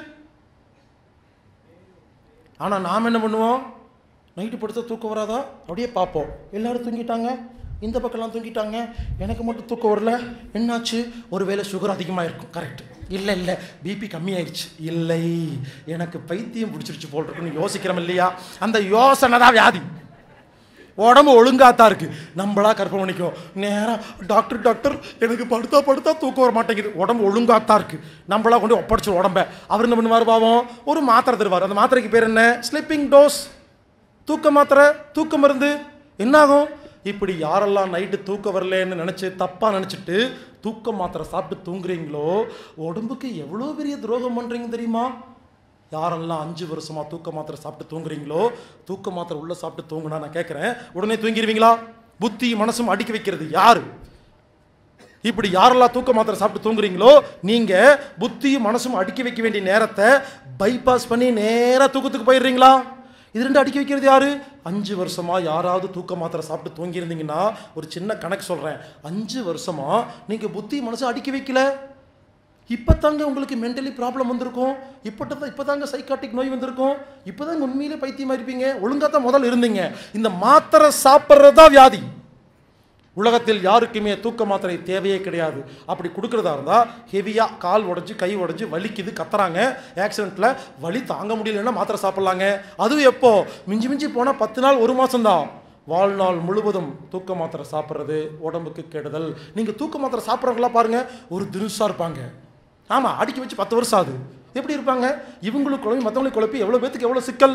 ஆனால் நாம் என்ன பண்ணுவோம் நைட்டு படுத்தா தூக்கம் வராதா அப்படியே பார்ப்போம் எல்லாரும் தூங்கிட்டாங்க இந்த பக்கம்லாம் தூங்கிட்டாங்க எனக்கு மட்டும் தூக்கம் வரல என்னாச்சு ஒருவேளை சுகர் அதிகமாக இருக்கும் கரெக்ட் இல்லை இல்லை பிபி கம்மியாயிடுச்சு இல்லை எனக்கு பைத்தியம் பிடிச்சிருச்சு போல் இருக்குன்னு யோசிக்கிறோம் இல்லையா அந்த யோசனை தான் வியாதி உடம்பு ஒழுங்காத்தான் இருக்கு நம்மளா கற்பனை பண்ணிக்கோ நேரா டாக்டர் டாக்டர் எனக்கு படுத்தா படுத்தா தூக்கம் வர மாட்டேங்குது உடம்பு ஒழுங்காத்தான் இருக்கு நம்மளா கொண்டு ஒப்படைச்சு உடம்ப அவர் என்ன பண்ணுவார் பாவம் ஒரு மாத்திரை தருவார் அந்த மாத்திரைக்கு பேர் என்ன ஸ்லீப்பிங் டோஸ் தூக்க மாத்திரை தூக்க மருந்து என்னாகும் இப்படி யாரெல்லாம் நைட்டு தூக்கம் வரலன்னு நினச்சி தப்பாக நினச்சிட்டு தூக்க மாத்திரை சாப்பிட்டு தூங்குறீங்களோ உடம்புக்கு எவ்வளோ பெரிய துரோகம் பண்ணுறீங்க தெரியுமா யாரெல்லாம் அஞ்சு வருஷமா தூக்க மாத்திரை சாப்பிட்டு தூங்குறீங்களோ தூக்க மாத்திரை உள்ள சாப்பிட்டு தூங்குனா நான் கேட்குறேன் உடனே தூங்கிடுவீங்களா புத்தி மனசும் அடிக்க வைக்கிறது யாரு இப்படி யாரெல்லாம் தூக்க மாத்திரை சாப்பிட்டு தூங்குறீங்களோ நீங்க புத்தியும் மனசும் அடிக்க வைக்க வேண்டிய நேரத்தை பைபாஸ் பண்ணி நேரா தூக்கத்துக்கு போயிடுறீங்களா இது ரெண்டு அடிக்க வைக்கிறது யாரு அஞ்சு வருஷமா யாராவது தூக்க மாத்திரை சாப்பிட்டு தூங்கியிருந்தீங்கன்னா ஒரு சின்ன கணக்கு சொல்றேன் அஞ்சு வருஷமா நீங்க புத்தி மனசு அடிக்க வைக்கல இப்போ தாங்க உங்களுக்கு மென்டலி ப்ராப்ளம் வந்திருக்கும் இப்போ தான் இப்போ தாங்க சைக்காட்டிக் நோய் வந்திருக்கும் இப்போ தாங்க உண்மையிலே பைத்தியமா இருப்பீங்க ஒழுங்காக தான் முதல்ல இருந்தீங்க இந்த மாத்திரை சாப்பிட்றது தான் வியாதி உலகத்தில் யாருக்குமே தூக்க மாத்திரை தேவையே கிடையாது அப்படி கொடுக்கறதா இருந்தால் ஹெவியாக கால் உடைஞ்சு கை உடைஞ்சு வலிக்குது கத்துறாங்க ஆக்சிடெண்ட்டில் வலி தாங்க முடியலன்னா மாத்திரை சாப்பிட்லாங்க அதுவும் எப்போ மிஞ்சி மிஞ்சி போனால் பத்து நாள் ஒரு மாதம்தான் வாழ்நாள் முழுவதும் தூக்க மாத்திரை சாப்பிட்றது உடம்புக்கு கெடுதல் நீங்கள் தூக்க மாத்திரை சாப்பிட்றவங்களா பாருங்கள் ஒரு தினுசாக இருப்பாங்க ஆமாம் அடிக்க வச்சு பத்து வருஷம் ஆகுது எப்படி இருப்பாங்க இவங்களுக்கு குழம்பி மற்றவங்களுக்கு குழப்பி எவ்வளோ பேத்துக்கு எவ்வளோ சிக்கல்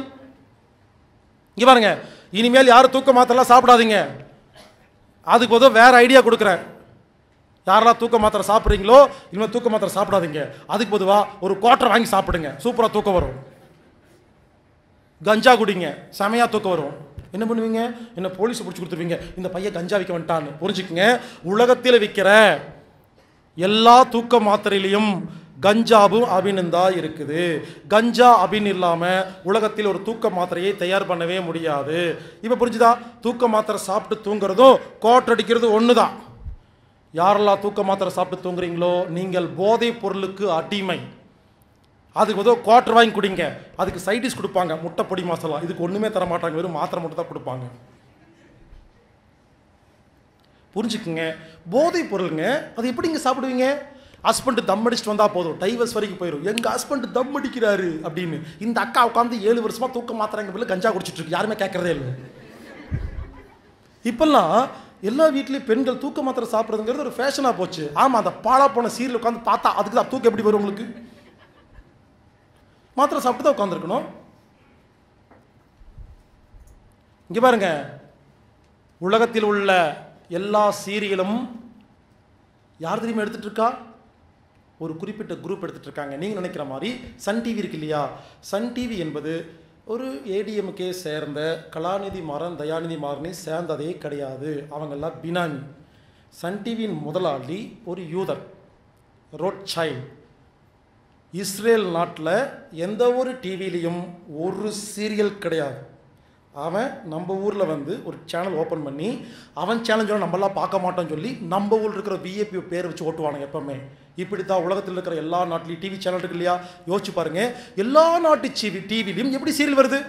இங்க பாருங்க இனிமேல் யாரும் தூக்க மாத்திரைலாம் சாப்பிடாதீங்க அதுக்கு பொதுவாக வேற ஐடியா கொடுக்குறேன் யாரெல்லாம் தூக்க மாத்திரை சாப்பிட்றீங்களோ இனிமேல் தூக்க மாத்திரை சாப்பிடாதீங்க அதுக்கு பொதுவாக ஒரு குவார்ட்டர் வாங்கி சாப்பிடுங்க சூப்பராக தூக்கம் வரும் கஞ்சா குடிங்க செமையாக தூக்கம் வரும் என்ன பண்ணுவீங்க என்ன போலீஸ் பிடிச்சி கொடுத்துருவீங்க இந்த பையன் கஞ்சா விற்க வந்துட்டான்னு புரிஞ்சுக்குங்க உலகத்தில் விற்கிற எல்லா தூக்க மாத்திரையிலையும் கஞ்சாவும் அபினந்தா இருக்குது கஞ்சா அபின் இல்லாமல் உலகத்தில் ஒரு தூக்க மாத்திரையை தயார் பண்ணவே முடியாது இப்போ புரிஞ்சுதா தூக்க மாத்திரை சாப்பிட்டு தூங்குறதும் கோட்டடிக்கிறது ஒன்று தான் யாரெல்லாம் தூக்க மாத்திரை சாப்பிட்டு தூங்குறீங்களோ நீங்கள் போதைப் பொருளுக்கு அடிமை அதுக்கு ஏதோ குவார்டர் வாங்கி குடிங்க அதுக்கு சைடிஷ் கொடுப்பாங்க முட்டை பொடி மசாலா இதுக்கு ஒன்றுமே தர மாட்டாங்க வெறும் மாத்திரை மட்டும் தான் கொடுப்பாங்க புரிஞ்சுக்குங்க போதைப் பொருளுங்க அது எப்படிங்க சாப்பிடுவீங்க ஹஸ்பண்ட் தம் அடிச்சுட்டு வந்தால் போதும் டைவர்ஸ் வரைக்கும் போயிடும் எங்கள் ஹஸ்பண்ட் தம் அடிக்கிறாரு அப்படின்னு இந்த அக்கா உட்காந்து ஏழு வருஷமா தூக்க மாத்திரைங்க பிள்ளை கஞ்சா குடிச்சிட்டு இருக்கு யாருமே கேட்கறதே இல்லை இப்பெல்லாம் எல்லா வீட்லேயும் பெண்கள் தூக்க மாத்திரை சாப்பிட்றதுங்கிறது ஒரு ஃபேஷனாக போச்சு ஆமாம் அந்த பாழா போன சீரியல் உட்காந்து பார்த்தா அதுக்கு தான் தூக்கம் எப்படி வரும் உங்களுக்கு மாத்திரை சாப்பிட்டு தான் உட்காந்துருக்கணும் இங்கே பாருங்க உலகத்தில் உள்ள எல்லா சீரியலும் யார் தெரியுமா எடுத்துட்டு இருக்கா ஒரு குறிப்பிட்ட குரூப் எடுத்துட்டு இருக்காங்க நீங்கள் நினைக்கிற மாதிரி சன் டிவி இருக்கு இல்லையா சன் டிவி என்பது ஒரு ஏடிஎம்கே சேர்ந்த கலாநிதி மாறன் தயாநிதி மாறனை சேர்ந்ததே கிடையாது அவங்கெல்லாம் பினாமி சன் டிவியின் முதலாளி ஒரு யூதர் ரோட் சைல்ட் இஸ்ரேல் நாட்டில் எந்த ஒரு டிவிலையும் ஒரு சீரியல் கிடையாது அவன் நம்ம ஊரில் வந்து ஒரு சேனல் ஓப்பன் பண்ணி அவன் சேனல் நம்மளாம் பார்க்க மாட்டோம்னு சொல்லி நம்ம ஊரில் இருக்கிற விஏபி பேர் வச்சு ஓட்டுவானுங்க எப்பவுமே இப்படி தான் உலகத்தில் இருக்கிற எல்லா நாட்டிலையும் டிவி சேனல் இருக்கு இல்லையா யோசிச்சு பாருங்க எல்லா நாட்டு டிவி டிவிலையும் எப்படி சீரியல் வருது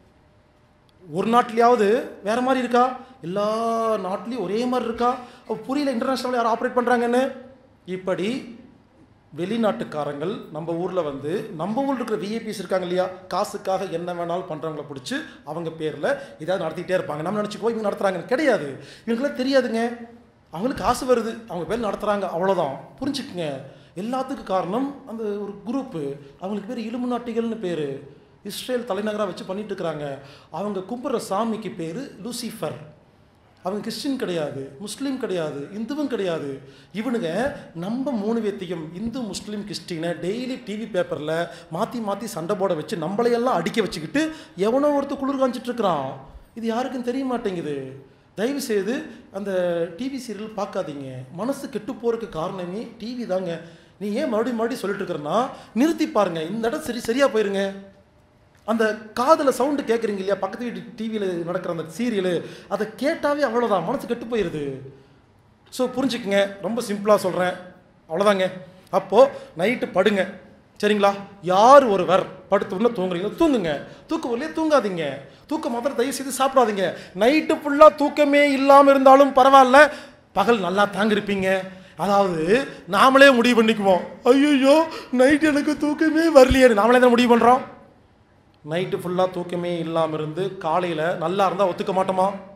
ஒரு நாட்டிலையாவது வேற மாதிரி இருக்கா எல்லா நாட்டிலையும் ஒரே மாதிரி இருக்கா அப்ப புரியல இன்டர்நேஷனல் யார் ஆப்ரேட் பண்ணுறாங்கன்னு இப்படி வெளிநாட்டுக்காரங்கள் நம்ம ஊரில் வந்து நம்ம ஊரில் இருக்கிற விஐபிஸ் இருக்காங்க இல்லையா காசுக்காக என்ன வேணாலும் பண்ணுறவங்கள பிடிச்சி அவங்க பேரில் ஏதாவது நடத்திக்கிட்டே இருப்பாங்க நம்ம நினச்சிக்கோ இவங்க நடத்துகிறாங்கன்னு கிடையாது இவங்களுக்குலாம் தெரியாதுங்க அவங்களுக்கு காசு வருது அவங்க பேர் நடத்துகிறாங்க அவ்வளோதான் புரிஞ்சுக்குங்க எல்லாத்துக்கும் காரணம் அந்த ஒரு குரூப்பு அவங்களுக்கு பேர் இலும்பு நாட்டிகள்னு பேர் இஸ்ரேல் தலைநகராக வச்சு பண்ணிட்டு இருக்கிறாங்க அவங்க கும்பிட்ற சாமிக்கு பேர் லூசிஃபர் அவங்க கிறிஸ்டின் கிடையாது முஸ்லீம் கிடையாது இந்துவும் கிடையாது இவனுங்க நம்ம மூணு பேத்தையும் இந்து முஸ்லீம் கிறிஸ்டினை டெய்லி டிவி பேப்பரில் மாற்றி மாற்றி சண்டை போட வச்சு நம்மளையெல்லாம் அடிக்க வச்சுக்கிட்டு எவனோ ஒருத்தர் குளிர் காஞ்சிட்டு இருக்கிறான் இது யாருக்கும் தெரிய மாட்டேங்குது தயவு செய்து அந்த டிவி சீரியல் பார்க்காதீங்க மனசு கெட்டு போகிறதுக்கு காரணமே டிவி தாங்க நீ ஏன் மறுபடியும் மறுபடியும் சொல்லிட்டு இருக்கிறன்னா நிறுத்தி பாருங்க இந்த இடம் சரி சரியாக போயிருங்க அந்த காதில் சவுண்டு கேட்குறீங்க இல்லையா பக்கத்து வீட்டு டிவியில் நடக்கிற அந்த சீரியலு அதை கேட்டாவே அவ்வளோதான் மனசு கெட்டு போயிடுது ஸோ புரிஞ்சுக்குங்க ரொம்ப சிம்பிளாக சொல்கிறேன் அவ்வளோதாங்க அப்போது நைட்டு படுங்க சரிங்களா யார் ஒருவர் படுத்த உடனே தூங்குறீங்களோ தூங்குங்க தூக்க வரலையே தூங்காதீங்க தூக்க மாத்திரம் தயவு செய்து சாப்பிடாதீங்க நைட்டு ஃபுல்லாக தூக்கமே இல்லாமல் இருந்தாலும் பரவாயில்ல பகல் நல்லா தாங்கிருப்பீங்க அதாவது நாமளே முடிவு பண்ணிக்குவோம் ஐயோ நைட் எனக்கு தூக்கமே வரலையே நாமளே தான் முடிவு பண்ணுறோம் நைட்டு ஃபுல்லாக தூக்கமே இல்லாமல் இருந்து காலையில் நல்லா இருந்தால் ஒத்துக்க மாட்டோமா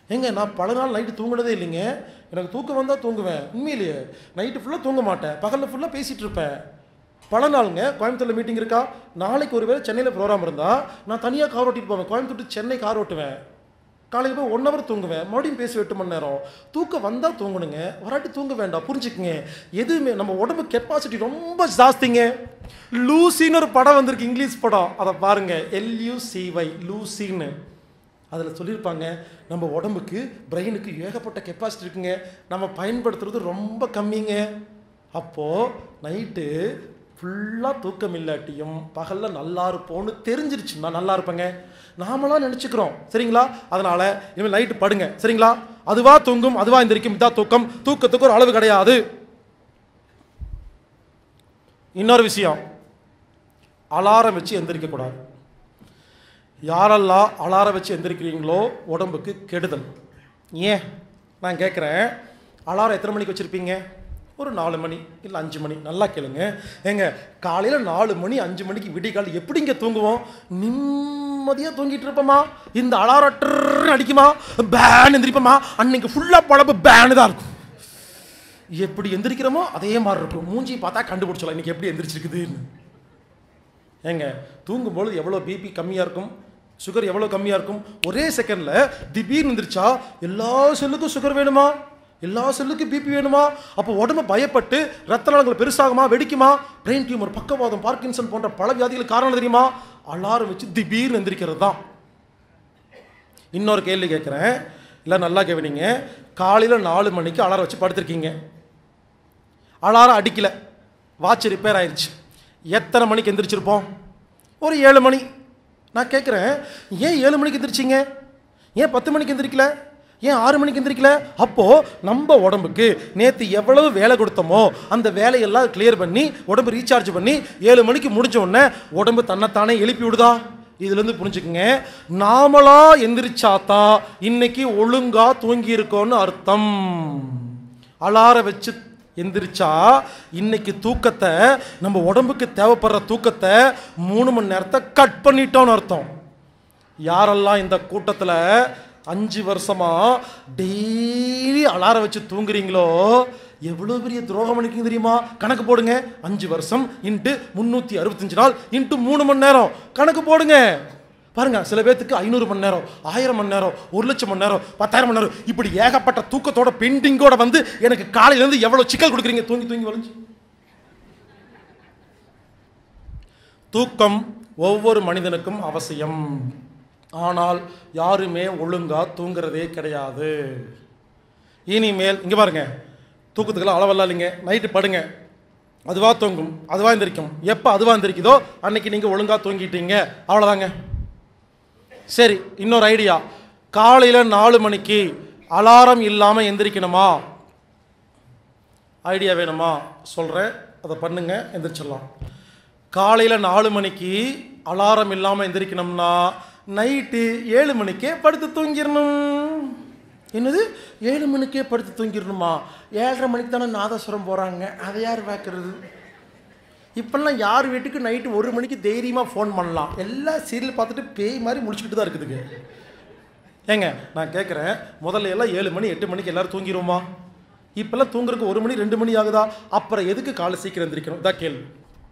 ஏங்க நான் பல நாள் நைட்டு தூங்குனதே இல்லைங்க எனக்கு தூக்கம் வந்தால் தூங்குவேன் உண்மையிலேயே நைட்டு ஃபுல்லாக தூங்க மாட்டேன் பகலில் ஃபுல்லாக பேசிகிட்டு இருப்பேன் பல நாளுங்க கோயம்புத்தூரில் மீட்டிங் இருக்கா நாளைக்கு ஒரு வேளை சென்னையில் ப்ரோக்ராம் இருந்தால் நான் தனியாக கார் ஓட்டிட்டு போவேன் கோயம்புத்தூர் to சென்னை கார் ஓட்டுவேன் காலையில் போய் ஒன் ஹவர் தூங்குவேன் மறுபடியும் பேசி எட்டு மணி நேரம் தூக்கம் வந்தால் தூங்கணுங்க வராட்டி தூங்க வேண்டாம் புரிஞ்சுக்குங்க எதுவுமே நம்ம உடம்பு கெப்பாசிட்டி ரொம்ப ஜாஸ்திங்க லூசின்னு ஒரு படம் வந்திருக்கு இங்கிலீஷ் படம் அதை பாருங்க எல்யூசிவை லூசின்னு அதில் சொல்லியிருப்பாங்க நம்ம உடம்புக்கு பிரெயினுக்கு ஏகப்பட்ட கெப்பாசிட்டி இருக்குங்க நம்ம பயன்படுத்துறது ரொம்ப கம்மிங்க அப்போது நைட்டு ஃபுல்லாக தூக்கம் இல்லாட்டியும் பகலில் நல்லா இருப்போம்னு தெரிஞ்சிருச்சுன்னா நல்லா இருப்பேங்க நாமளாம் நினச்சிக்கிறோம் சரிங்களா அதனால் இனிமேல் நைட்டு படுங்க சரிங்களா அதுவா தூங்கும் அதுவா எந்திரிக்கும் இதான் தூக்கம் தூக்கத்துக்கு ஒரு அளவு கிடையாது இன்னொரு விஷயம் அலாரம் வச்சு எந்திரிக்கக்கூடாது யாரெல்லாம் அலாரம் வச்சு எந்திரிக்கிறீங்களோ உடம்புக்கு கெடுதல் ஏன் நான் கேட்குறேன் அலாரம் எத்தனை மணிக்கு வச்சுருப்பீங்க ஒரு நாலு மணி இல்லை அஞ்சு மணி நல்லா கேளுங்க ஏங்க காலையில் நாலு மணி அஞ்சு மணிக்கு விடிகால் எப்படிங்க தூங்குவோம் நிம்மதியாக தூங்கிட்டு இருப்போமா இந்த அலாரம் டர்ன்னு அடிக்குமா பேன் எந்திரிப்போமா அன்னைக்கு ஃபுல்லாக பழப்பு பேனு தான் இருக்கும் எப்படி எந்திரிக்கிறோமோ அதே மாதிரி இருக்கும் மூஞ்சி பார்த்தா கண்டுபிடிச்சலாம் இன்னைக்கு எப்படி எந்திரிச்சிருக்குதுன்னு ஏங்க தூங்கும்பொழுது எவ்வளோ பிபி கம்மியாக இருக்கும் சுகர் எவ்வளோ கம்மியாக இருக்கும் ஒரே செகண்டில் திடீர்னு இருந்துருச்சா எல்லா செல்லுக்கும் சுகர் வேணுமா எல்லா செல்லுக்கும் பிபி வேணுமா அப்போ உடம்பு பயப்பட்டு ரத்த நாளங்கள் பெருசாகுமா வெடிக்குமா பிரெயின் டியூமர் பக்கவாதம் பார்க்கின்சன் போன்ற பல வியாதிகளுக்கு காரணம் தெரியுமா அலாரம் வச்சு திடீர்னு எந்திரிக்கிறது தான் இன்னொரு கேள்வி கேட்குறேன் இல்லை நல்லா கவனிங்க காலையில் நாலு மணிக்கு அலாரம் வச்சு படுத்திருக்கீங்க அலாரம் அடிக்கல வாட்ச் ரிப்பேர் ஆயிடுச்சு எத்தனை மணிக்கு எந்திரிச்சிருப்போம் ஒரு ஏழு மணி நான் கேட்குறேன் ஏன் ஏழு மணிக்கு எந்திரிச்சிங்க ஏன் பத்து மணிக்கு எந்திரிக்கல ஏன் ஆறு மணிக்கு எந்திரிக்கல அப்போது நம்ம உடம்புக்கு நேற்று எவ்வளவு வேலை கொடுத்தோமோ அந்த வேலையெல்லாம் கிளியர் பண்ணி உடம்பு ரீசார்ஜ் பண்ணி ஏழு மணிக்கு முடிஞ்ச உடனே உடம்பு தன்னைத்தானே எழுப்பி விடுதா இதுலேருந்து புரிஞ்சுக்குங்க நாமளா எந்திரிச்சாத்தா இன்னைக்கு ஒழுங்கா தூங்கி இருக்கோன்னு அர்த்தம் அலார வச்சு எந்திரிச்சா இன்னைக்கு தூக்கத்தை நம்ம உடம்புக்கு தேவைப்படுற தூக்கத்தை மூணு மணி நேரத்தை கட் பண்ணிட்டோம்னு அர்த்தம் யாரெல்லாம் இந்த கூட்டத்தில் அஞ்சு வருஷமா டெய்லி அலாரம் வச்சு தூங்குறீங்களோ எவ்வளோ பெரிய துரோகம் பண்ணிருக்கீங்க தெரியுமா கணக்கு போடுங்க அஞ்சு வருஷம் இன்ட்டு முந்நூற்றி அறுபத்தஞ்சு நாள் இன்ட்டு மூணு மணி நேரம் கணக்கு போடுங்க பாருங்க சில பேர்த்துக்கு ஐநூறு மணி நேரம் ஆயிரம் மணி நேரம் ஒரு லட்சம் மணி நேரம் பத்தாயிரம் மணி நேரம் இப்படி ஏகப்பட்ட தூக்கத்தோட பெண்டிங்கோட வந்து எனக்கு காலையிலேருந்து எவ்வளோ சிக்கல் கொடுக்குறீங்க தூங்கி தூங்கி வளைஞ்சு தூக்கம் ஒவ்வொரு மனிதனுக்கும் அவசியம் ஆனால் யாருமே ஒழுங்கா தூங்குறதே கிடையாது இனிமேல் இங்கே பாருங்க தூக்கத்துக்கெல்லாம் அளவெல்லாம் இல்லைங்க நைட்டு படுங்க அதுவா தூங்கும் அதுவா எந்திரிக்கும் எப்போ அதுவா எந்திரிக்குதோ அன்னைக்கு நீங்கள் ஒழுங்கா தூங்கிட்டீங்க அவ்வளோதாங்க சரி இன்னொரு ஐடியா காலையில் நாலு மணிக்கு அலாரம் இல்லாமல் எந்திரிக்கணுமா ஐடியா வேணுமா சொல்கிறேன் அதை பண்ணுங்க எந்திரிச்சிடலாம் காலையில் நாலு மணிக்கு அலாரம் இல்லாமல் எந்திரிக்கணும்னா நைட்டு ஏழு மணிக்கே படுத்து தூங்கிடணும் என்னது ஏழு மணிக்கே படுத்து தூங்கிடணுமா ஏழரை மணிக்கு தானே நாதஸ்வரம் போகிறாங்க அதை யார் பார்க்கறது இப்போல்லாம் யார் வீட்டுக்கு நைட்டு ஒரு மணிக்கு தைரியமாக ஃபோன் பண்ணலாம் எல்லா சீரியல் பார்த்துட்டு பேய் மாதிரி முடிச்சுக்கிட்டு தான் இருக்குதுங்க ஏங்க நான் கேட்குறேன் முதல்ல எல்லாம் ஏழு மணி எட்டு மணிக்கு எல்லாரும் தூங்கிடுவோமா இப்போல்லாம் தூங்குறதுக்கு ஒரு மணி ரெண்டு மணி ஆகுதா அப்புறம் எதுக்கு காலை சீக்கிரம் எந்திரிக்கணும் இதான் கேள்வி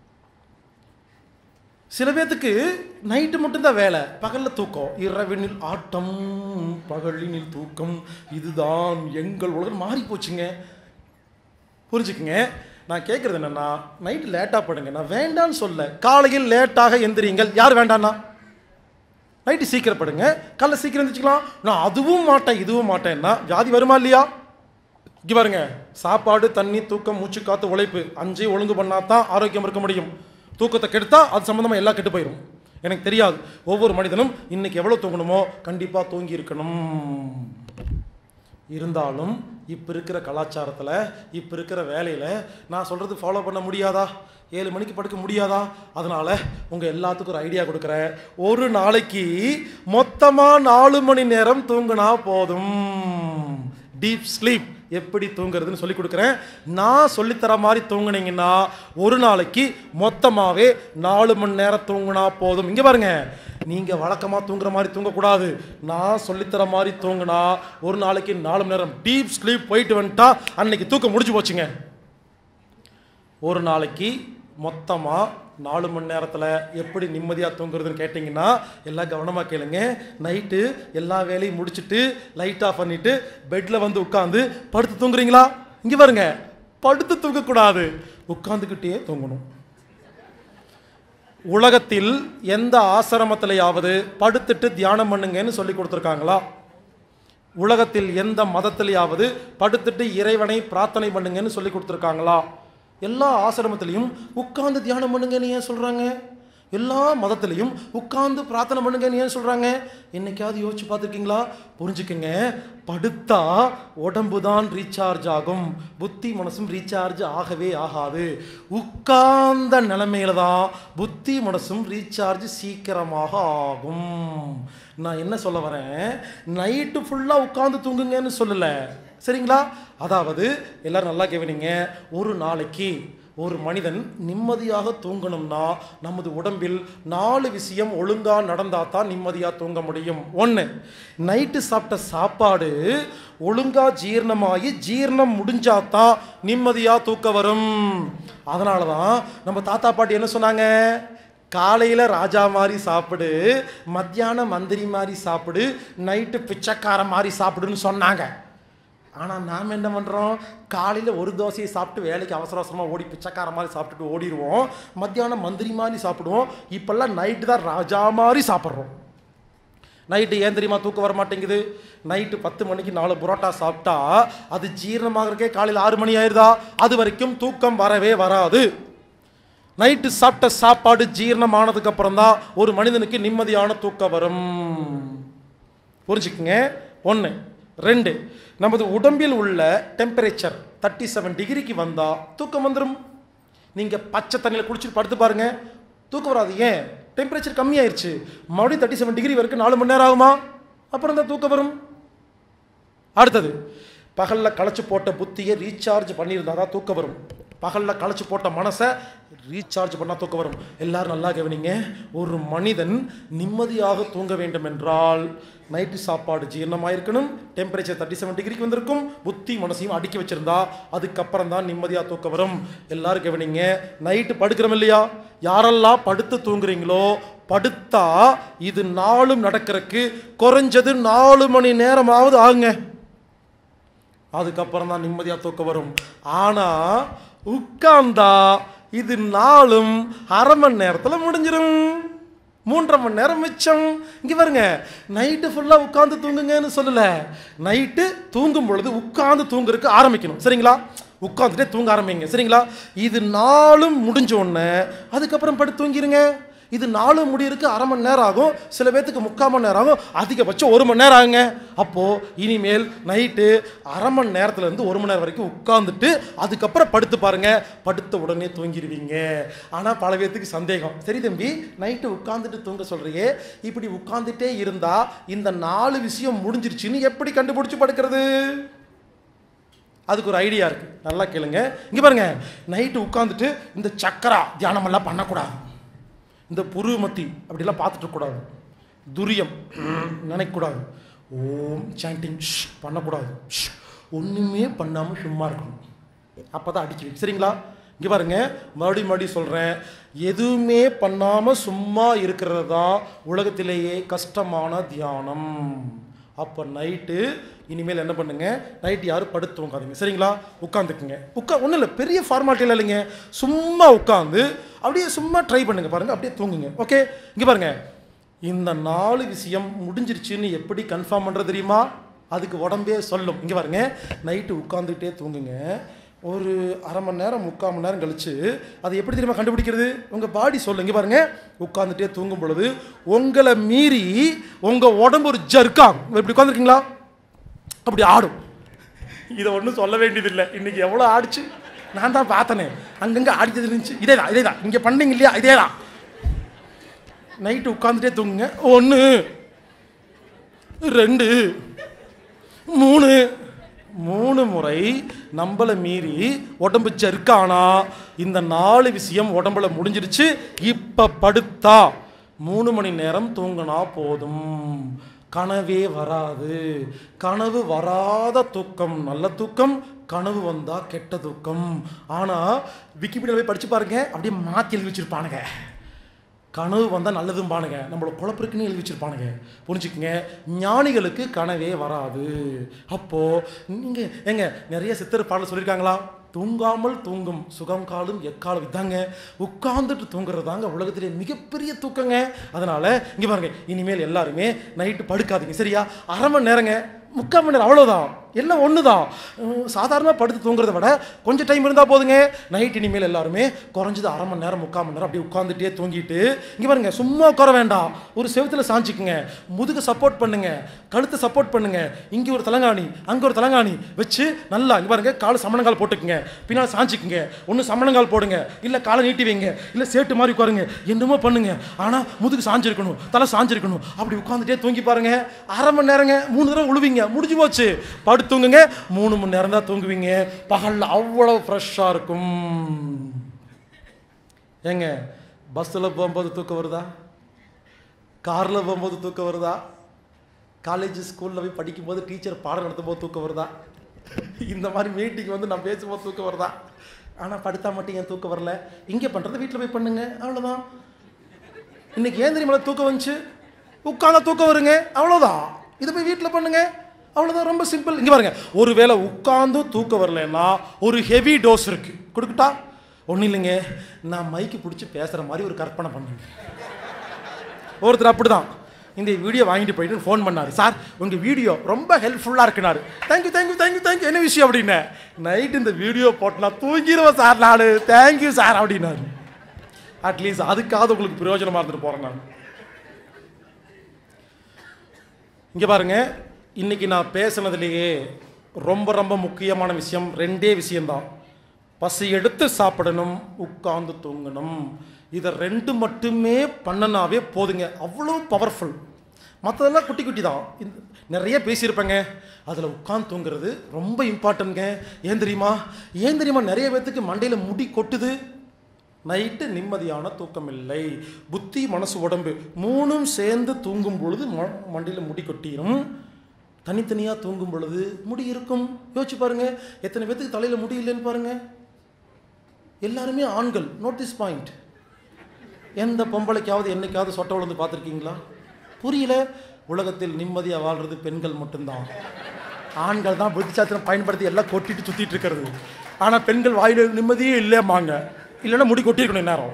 சில பேர்த்துக்கு நைட்டு மட்டும்தான் வேலை பகலில் தூக்கம் இரவினில் ஆட்டம் பகலினில் தூக்கம் இதுதான் எங்கள் உலகம் மாறி போச்சுங்க புரிஞ்சுக்குங்க நான் கேட்குறது என்னன்னா நைட்டு லேட்டாக படுங்க நான் வேண்டான்னு சொல்ல காலையில் லேட்டாக எந்திரிங்கள் யார் வேண்டான்னா நைட்டு சீக்கிரம் படுங்க காலைல சீக்கிரம் எந்திரிச்சுக்கலாம் நான் அதுவும் மாட்டேன் இதுவும் மாட்டேன்னா வியாதி வருமா இல்லையா இங்கே பாருங்க சாப்பாடு தண்ணி தூக்கம் மூச்சு காத்து உழைப்பு அஞ்சையும் ஒழுங்கு பண்ணால் தான் ஆரோக்கியம் இருக்க முடியும் தூக்கத்தை கெடுத்தா அது சம்மந்தமாக எல்லாம் கெட்டு போயிடும் எனக்கு தெரியாது ஒவ்வொரு மனிதனும் இன்னைக்கு எவ்வளோ தூங்கணுமோ கண்டிப்பாக தூங்கி இருக்கணும் இருந்தாலும் இப்போ இருக்கிற கலாச்சாரத்தில் இப்போ இருக்கிற வேலையில் நான் சொல்கிறது ஃபாலோ பண்ண முடியாதா ஏழு மணிக்கு படுக்க முடியாதா அதனால் உங்கள் எல்லாத்துக்கும் ஒரு ஐடியா கொடுக்குறேன் ஒரு நாளைக்கு மொத்தமாக நாலு மணி நேரம் தூங்கினா போதும் டீப் ஸ்லீப் எப்படி தூங்குறதுன்னு சொல்லி கொடுக்குறேன் நான் சொல்லித்தர மாதிரி தூங்குனீங்கன்னா ஒரு நாளைக்கு மொத்தமாகவே நாலு மணி நேரம் தூங்குனா போதும் இங்கே பாருங்க நீங்கள் வழக்கமாக தூங்குற மாதிரி தூங்கக்கூடாது நான் சொல்லித்தர மாதிரி தூங்குனா ஒரு நாளைக்கு நாலு மணி நேரம் டீப் ஸ்லீப் போயிட்டு வந்துட்டா அன்னைக்கு தூக்கம் முடிஞ்சு போச்சுங்க ஒரு நாளைக்கு மொத்தமாக நாலு மணி நேரத்தில் எப்படி நிம்மதியாக தூங்குறதுன்னு கேட்டிங்கன்னா எல்லாம் கவனமாக கேளுங்க நைட்டு எல்லா வேலையும் முடிச்சுட்டு லைட் ஆஃப் பண்ணிவிட்டு பெட்டில் வந்து உட்காந்து படுத்து தூங்குறீங்களா இங்கே பாருங்க படுத்து தூங்கக்கூடாது உட்காந்துக்கிட்டே தூங்கணும் உலகத்தில் எந்த ஆசிரமத்திலையாவது படுத்துட்டு தியானம் பண்ணுங்கன்னு சொல்லி கொடுத்துருக்காங்களா உலகத்தில் எந்த மதத்திலேயாவது படுத்துட்டு இறைவனை பிரார்த்தனை பண்ணுங்கன்னு சொல்லி கொடுத்துருக்காங்களா எல்லா ஆசிரமத்திலையும் உட்கார்ந்து தியானம் பண்ணுங்கன்னு ஏன் சொல்கிறாங்க எல்லா மதத்திலையும் உட்கார்ந்து பிரார்த்தனை பண்ணுங்கன்னு ஏன் சொல்கிறாங்க என்னைக்காவது யோசிச்சு பார்த்துருக்கீங்களா புரிஞ்சுக்கங்க படுத்தா உடம்பு தான் ரீசார்ஜ் ஆகும் புத்தி மனசும் ரீசார்ஜ் ஆகவே ஆகாது உட்கார்ந்த நிலைமையில தான் புத்தி மனசும் ரீசார்ஜ் சீக்கிரமாக ஆகும் நான் என்ன சொல்ல வரேன் நைட்டு ஃபுல்லாக உட்காந்து தூங்குங்கன்னு சொல்லலை சரிங்களா அதாவது எல்லாரும் நல்லா கவனிங்க ஒரு நாளைக்கு ஒரு மனிதன் நிம்மதியாக தூங்கணும்னா நமது உடம்பில் நாலு விஷயம் ஒழுங்காக நடந்தால் தான் நிம்மதியாக தூங்க முடியும் ஒன்று நைட்டு சாப்பிட்ட சாப்பாடு ஒழுங்காக ஜீரணமாகி ஜீரணம் முடிஞ்சாதான் நிம்மதியாக தூக்க வரும் அதனால தான் நம்ம தாத்தா பாட்டி என்ன சொன்னாங்க காலையில் ராஜா மாதிரி சாப்பிடு மத்தியானம் மந்திரி மாதிரி சாப்பிடு நைட்டு பிச்சைக்கார மாதிரி சாப்பிடுன்னு சொன்னாங்க ஆனால் நாம் என்ன பண்ணுறோம் காலையில் ஒரு தோசையை சாப்பிட்டு வேலைக்கு அவசர அவசரமாக ஓடி பிச்சைக்கார மாதிரி சாப்பிட்டுட்டு ஓடிடுவோம் மத்தியானம் மந்திரி மாதிரி சாப்பிடுவோம் இப்போல்லாம் நைட்டு தான் ராஜா மாதிரி சாப்பிட்றோம் நைட்டு ஏன் தெரியுமா தூக்கம் வர மாட்டேங்குது நைட்டு பத்து மணிக்கு நாலு புரோட்டா சாப்பிட்டா அது ஜீரணமாகறக்கே காலையில் ஆறு மணி ஆயிருதா அது வரைக்கும் தூக்கம் வரவே வராது நைட்டு சாப்பிட்ட சாப்பாடு ஜீரணமானதுக்கு அப்புறம் தான் ஒரு மனிதனுக்கு நிம்மதியான தூக்கம் வரும் புரிஞ்சுக்குங்க ஒன்று ரெண்டு நமது உடம்பில் உள்ள டெம்பரேச்சர் தேர்ட்டி செவன் டிகிரிக்கு வந்தால் தூக்கம் வந்துடும் நீங்கள் பச்சை தண்ணியில் குளிச்சுட்டு படுத்து பாருங்க தூக்கம் வராது ஏன் டெம்பரேச்சர் கம்மியாயிருச்சு மறுபடியும் தேர்ட்டி செவன் டிகிரி வரைக்கும் நாலு மணி நேரம் ஆகுமா அப்புறம் தான் தூக்கம் வரும் அடுத்தது பகலில் களைச்சு போட்ட புத்தியை ரீசார்ஜ் பண்ணியிருந்தா தான் தூக்கம் வரும் பகலில் களைச்சு போட்ட மனசை ரீசார்ஜ் பண்ணால் தூக்கம் வரும் எல்லாரும் நல்லா கவனிங்க ஒரு மனிதன் நிம்மதியாக தூங்க வேண்டும் என்றால் நைட்டு சாப்பாடு ஜீரணமாக இருக்கணும் டெம்பரேச்சர் தேர்ட்டி செவன் டிகிரிக்கு வந்திருக்கும் புத்தி மனசையும் அடுக்கி வச்சிருந்தா அதுக்கப்புறம் தான் நிம்மதியாக தூக்கம் வரும் எல்லாரும் கவனிங்க நைட்டு படுக்கிறோம் இல்லையா யாரெல்லாம் படுத்து தூங்குறீங்களோ படுத்தா இது நாளும் நடக்கிறதுக்கு குறைஞ்சது நாலு மணி நேரமாவது ஆகுங்க அதுக்கப்புறம் தான் நிம்மதியாக தூக்கம் வரும் ஆனால் உட்கார்ந்தா இது நாளும் அரை மணி நேரத்தில் முடிஞ்சிடும் மூன்றரை மணி நேரம் மிச்சம் இங்கே பாருங்க நைட்டு ஃபுல்லாக உட்காந்து தூங்குங்கன்னு சொல்லல நைட்டு தூங்கும் பொழுது உட்காந்து தூங்குறதுக்கு ஆரம்பிக்கணும் சரிங்களா உட்காந்துட்டே தூங்க ஆரம்பிங்க சரிங்களா இது நாளும் முடிஞ்ச உடனே அதுக்கப்புறம் படுத்து தூங்கிருங்க இது நாலு முடியிருக்கு அரை மணி நேரம் ஆகும் சில பேர்த்துக்கு முக்கால் மணி நேரம் ஆகும் அதிகபட்சம் ஒரு மணி நேரம் ஆகுங்க அப்போது இனிமேல் நைட்டு அரை மணி நேரத்துலேருந்து ஒரு மணி நேரம் வரைக்கும் உட்காந்துட்டு அதுக்கப்புறம் படுத்து பாருங்க படுத்த உடனே தூங்கிடுவீங்க ஆனால் பல பேர்த்துக்கு சந்தேகம் சரி தம்பி நைட்டு உட்காந்துட்டு தூங்க சொல்றியே இப்படி உட்காந்துட்டே இருந்தால் இந்த நாலு விஷயம் முடிஞ்சிருச்சுன்னு எப்படி கண்டுபிடிச்சு படுக்கிறது அதுக்கு ஒரு ஐடியா இருக்குது நல்லா கேளுங்க இங்கே பாருங்க நைட்டு உட்காந்துட்டு இந்த சக்கரா தியானமெல்லாம் பண்ணக்கூடாது இந்த புருமத்தி அப்படிலாம் பார்த்துட்டு இருக்கக்கூடாது துரியம் ம், நினைக்கக்கூடாது ஓம் சாண்டிங் ஷ் பண்ணக்கூடாது ஷ் ஒன்றுமே பண்ணாமல் சும்மா இருக்கணும் அப்போ தான் அடிச்சு சரிங்களா இங்கே பாருங்க மறுபடியும் மறுபடியும் சொல்கிறேன் எதுவுமே பண்ணாமல் சும்மா இருக்கிறது தான் உலகத்திலேயே கஷ்டமான தியானம் அப்போ நைட்டு இனிமேல் என்ன பண்ணுங்க நைட்டு யாரும் படுத்து தூங்காதீங்க சரிங்களா உட்காந்துக்குங்க உட்கா ஒன்றும் இல்லை பெரிய ஃபார்மாலிட்டியில் இல்லைங்க சும்மா உட்காந்து அப்படியே சும்மா ட்ரை பண்ணுங்க பாருங்க அப்படியே தூங்குங்க ஓகே இங்கே பாருங்க இந்த நாலு விஷயம் முடிஞ்சிருச்சுன்னு எப்படி கன்ஃபார்ம் பண்ணுறது தெரியுமா அதுக்கு உடம்பே சொல்லும் இங்கே பாருங்க நைட்டு உட்காந்துக்கிட்டே தூங்குங்க ஒரு அரை மணி நேரம் முக்கால் மணி நேரம் கழிச்சு அது எப்படி தெரியுமா கண்டுபிடிக்கிறது உங்கள் பாடி சொல்லு இங்கே பாருங்க உட்காந்துட்டே தூங்கும் பொழுது உங்களை மீறி உங்கள் உடம்பு ஒரு ஜர்க்காகும் இப்படி உட்காந்துருக்கீங்களா அப்படி ஆடும் இதை ஒன்றும் சொல்ல வேண்டியதில்லை இன்னைக்கு எவ்வளோ ஆடிச்சு நான் தான் பார்த்தனே அங்கங்கே ஆடித்தது இருந்துச்சு இதே தான் இதே தான் இங்கே பண்ணீங்க இல்லையா இதே தான் நைட்டு உட்காந்துட்டே தூங்குங்க ஒன்று ரெண்டு மூணு மூணு முறை நம்மளை மீறி உடம்பு ஜர்க்கானா இந்த நாலு விஷயம் உடம்புல முடிஞ்சிருச்சு இப்போ படுத்தா மூணு மணி நேரம் தூங்கினா போதும் கனவே வராது கனவு வராத தூக்கம் நல்ல தூக்கம் கனவு வந்தா கெட்ட தூக்கம் ஆனா விக்கிபீடியா போய் படிச்சு பாருங்க அப்படியே மாத்தி எழுதி வச்சிருப்பானுங்க கனவு வந்தால் நல்லதும்பானுங்க நம்மளை குழப்பிருக்குன்னு எழுதி வச்சிருப்பானுங்க புரிஞ்சுக்குங்க ஞானிகளுக்கு கனவே வராது அப்போது நீங்கள் ஏங்க நிறைய சித்தர் பாடல் சொல்லியிருக்காங்களா தூங்காமல் தூங்கும் சுகம் காலும் எக்காலம் இதாங்க உட்கார்ந்துட்டு தூங்குறது தாங்க உலகத்திலே மிகப்பெரிய தூக்கங்க அதனால் இங்கே பாருங்க இனிமேல் எல்லாருமே நைட்டு படுக்காதீங்க சரியா அரை மணி நேரங்க முக்கால் மணி நேரம் அவ்வளோதான் எல்லாம் ஒன்று தான் சாதாரணமாக படுத்து தூங்குறத விட கொஞ்சம் டைம் இருந்தால் போதுங்க நைட் இனிமேல் எல்லாருமே குறைஞ்சது அரை மணி நேரம் முக்கால் மணி நேரம் அப்படியே உட்காந்துட்டே தூங்கிட்டு இங்கே பாருங்க சும்மா உட்கார வேண்டாம் ஒரு செவுத்துல சாஞ்சிக்குங்க முதுகு சப்போர்ட் பண்ணுங்க கழுத்தை சப்போர்ட் பண்ணுங்க இங்கே ஒரு தலங்காணி அங்கே ஒரு தலங்காணி வச்சு நல்லா இங்கே பாருங்க கால் சமணங்கால் போட்டுக்குங்க பின்னால் சாஞ்சிக்குங்க ஒன்று சமணங்கால் போடுங்க இல்லை காலை நீட்டி வைங்க இல்லை சேட்டு மாதிரி உட்காருங்க என்னமோ பண்ணுங்க ஆனால் முதுகு சாஞ்சிருக்கணும் தலை சாஞ்சிருக்கணும் அப்படி உட்காந்துட்டே தூங்கி பாருங்க அரை மணி நேரங்க மூணு தடவை உழுவீங்க முடிஞ்சு போச்சு படுத்துங்குங்க மூணு மணி நேரம் தான் தூங்குவீங்க பகலில் அவ்வளோ ஃப்ரெஷ்ஷாக இருக்கும் ஏங்க பஸ்ஸில் போகும்போது தூக்கம் வருதா காரில் போகும்போது தூக்கம் வருதா காலேஜ் ஸ்கூலில் போய் படிக்கும்போது டீச்சர் பாடம் நடத்தும் போது தூக்கம் வருதா இந்த மாதிரி மீட்டிங் வந்து நான் பேசும்போது தூக்கம் வருதா ஆனால் படுத்தா மட்டும் ஏன் தூக்கம் வரல இங்கே பண்ணுறது வீட்டில் போய் பண்ணுங்க அவ்வளோதான் இன்னைக்கு ஏன் தெரியுமா தூக்கம் வந்துச்சு உட்காந்தா தூக்கம் வருங்க அவ்வளோதான் இதை போய் வீட்டில் பண்ணுங்க அவ்வளோதான் ரொம்ப சிம்பிள் இங்கே பாருங்க ஒருவேளை உட்காந்து தூக்கம் வரலன்னா ஒரு ஹெவி டோஸ் இருக்கு கொடுக்கட்டா ஒன்றும் இல்லைங்க நான் மைக்கு பிடிச்சி பேசுகிற மாதிரி ஒரு கற்பனை பண்ணுங்க ஒருத்தர் அப்படிதான் இந்த வீடியோ வாங்கிட்டு போயிட்டு ஃபோன் பண்ணாரு சார் உங்கள் வீடியோ ரொம்ப ஹெல்ப்ஃபுல்லாக இருக்குனாரு தேங்க்யூ தேங்க்யூ தேங்க்யூ தேங்க்யூ என்ன விஷயம் அப்படின்னேன் நைட் இந்த வீடியோ போட்டு நான் தூங்கிடுவேன் சார் நான் தேங்க்யூ சார் அப்படின்னாரு அட்லீஸ்ட் அதுக்காவது உங்களுக்கு பிரயோஜனமாக இருந்துட்டு போகிறேன் நான் இங்கே பாருங்க இன்னைக்கு நான் பேசுனதுலேயே ரொம்ப ரொம்ப முக்கியமான விஷயம் ரெண்டே விஷயம்தான் பசி எடுத்து சாப்பிடணும் உட்கார்ந்து தூங்கணும் இதை ரெண்டு மட்டுமே பண்ணனாவே போதுங்க அவ்வளோ பவர்ஃபுல் மற்றதெல்லாம் குட்டி குட்டி தான் இந்த நிறைய பேசியிருப்பேங்க அதில் உட்காந்து தூங்குறது ரொம்ப இம்பார்ட்டன்ட்ங்க ஏன் தெரியுமா ஏன் தெரியுமா நிறைய பேர்த்துக்கு மண்டையில் முடி கொட்டுது நைட்டு நிம்மதியான தூக்கம் இல்லை புத்தி மனசு உடம்பு மூணும் சேர்ந்து தூங்கும் பொழுது ம- மண்டையில் முடி கொட்டிடும் தனித்தனியாக தூங்கும் பொழுது முடி இருக்கும் யோசிச்சு பாருங்க எத்தனை பேத்துக்கு தலையில் முடி இல்லைன்னு பாருங்க எல்லாருமே ஆண்கள் நோட்டீஸ் பாயிண்ட் எந்த பொம்பளைக்காவது என்னைக்காவது சொட்டை விழுந்து பார்த்துருக்கீங்களா புரியல உலகத்தில் நிம்மதியாக வாழ்றது பெண்கள் மட்டும்தான் ஆண்கள் தான் புத்திசாத்திரம் பயன்படுத்தி எல்லாம் கொட்டிட்டு சுற்றிட்டு இருக்கிறது ஆனால் பெண்கள் வாயில நிம்மதியே இல்லையம்மாங்க இல்லைன்னா முடி கொட்டியிருக்கணும் இந்நேரம்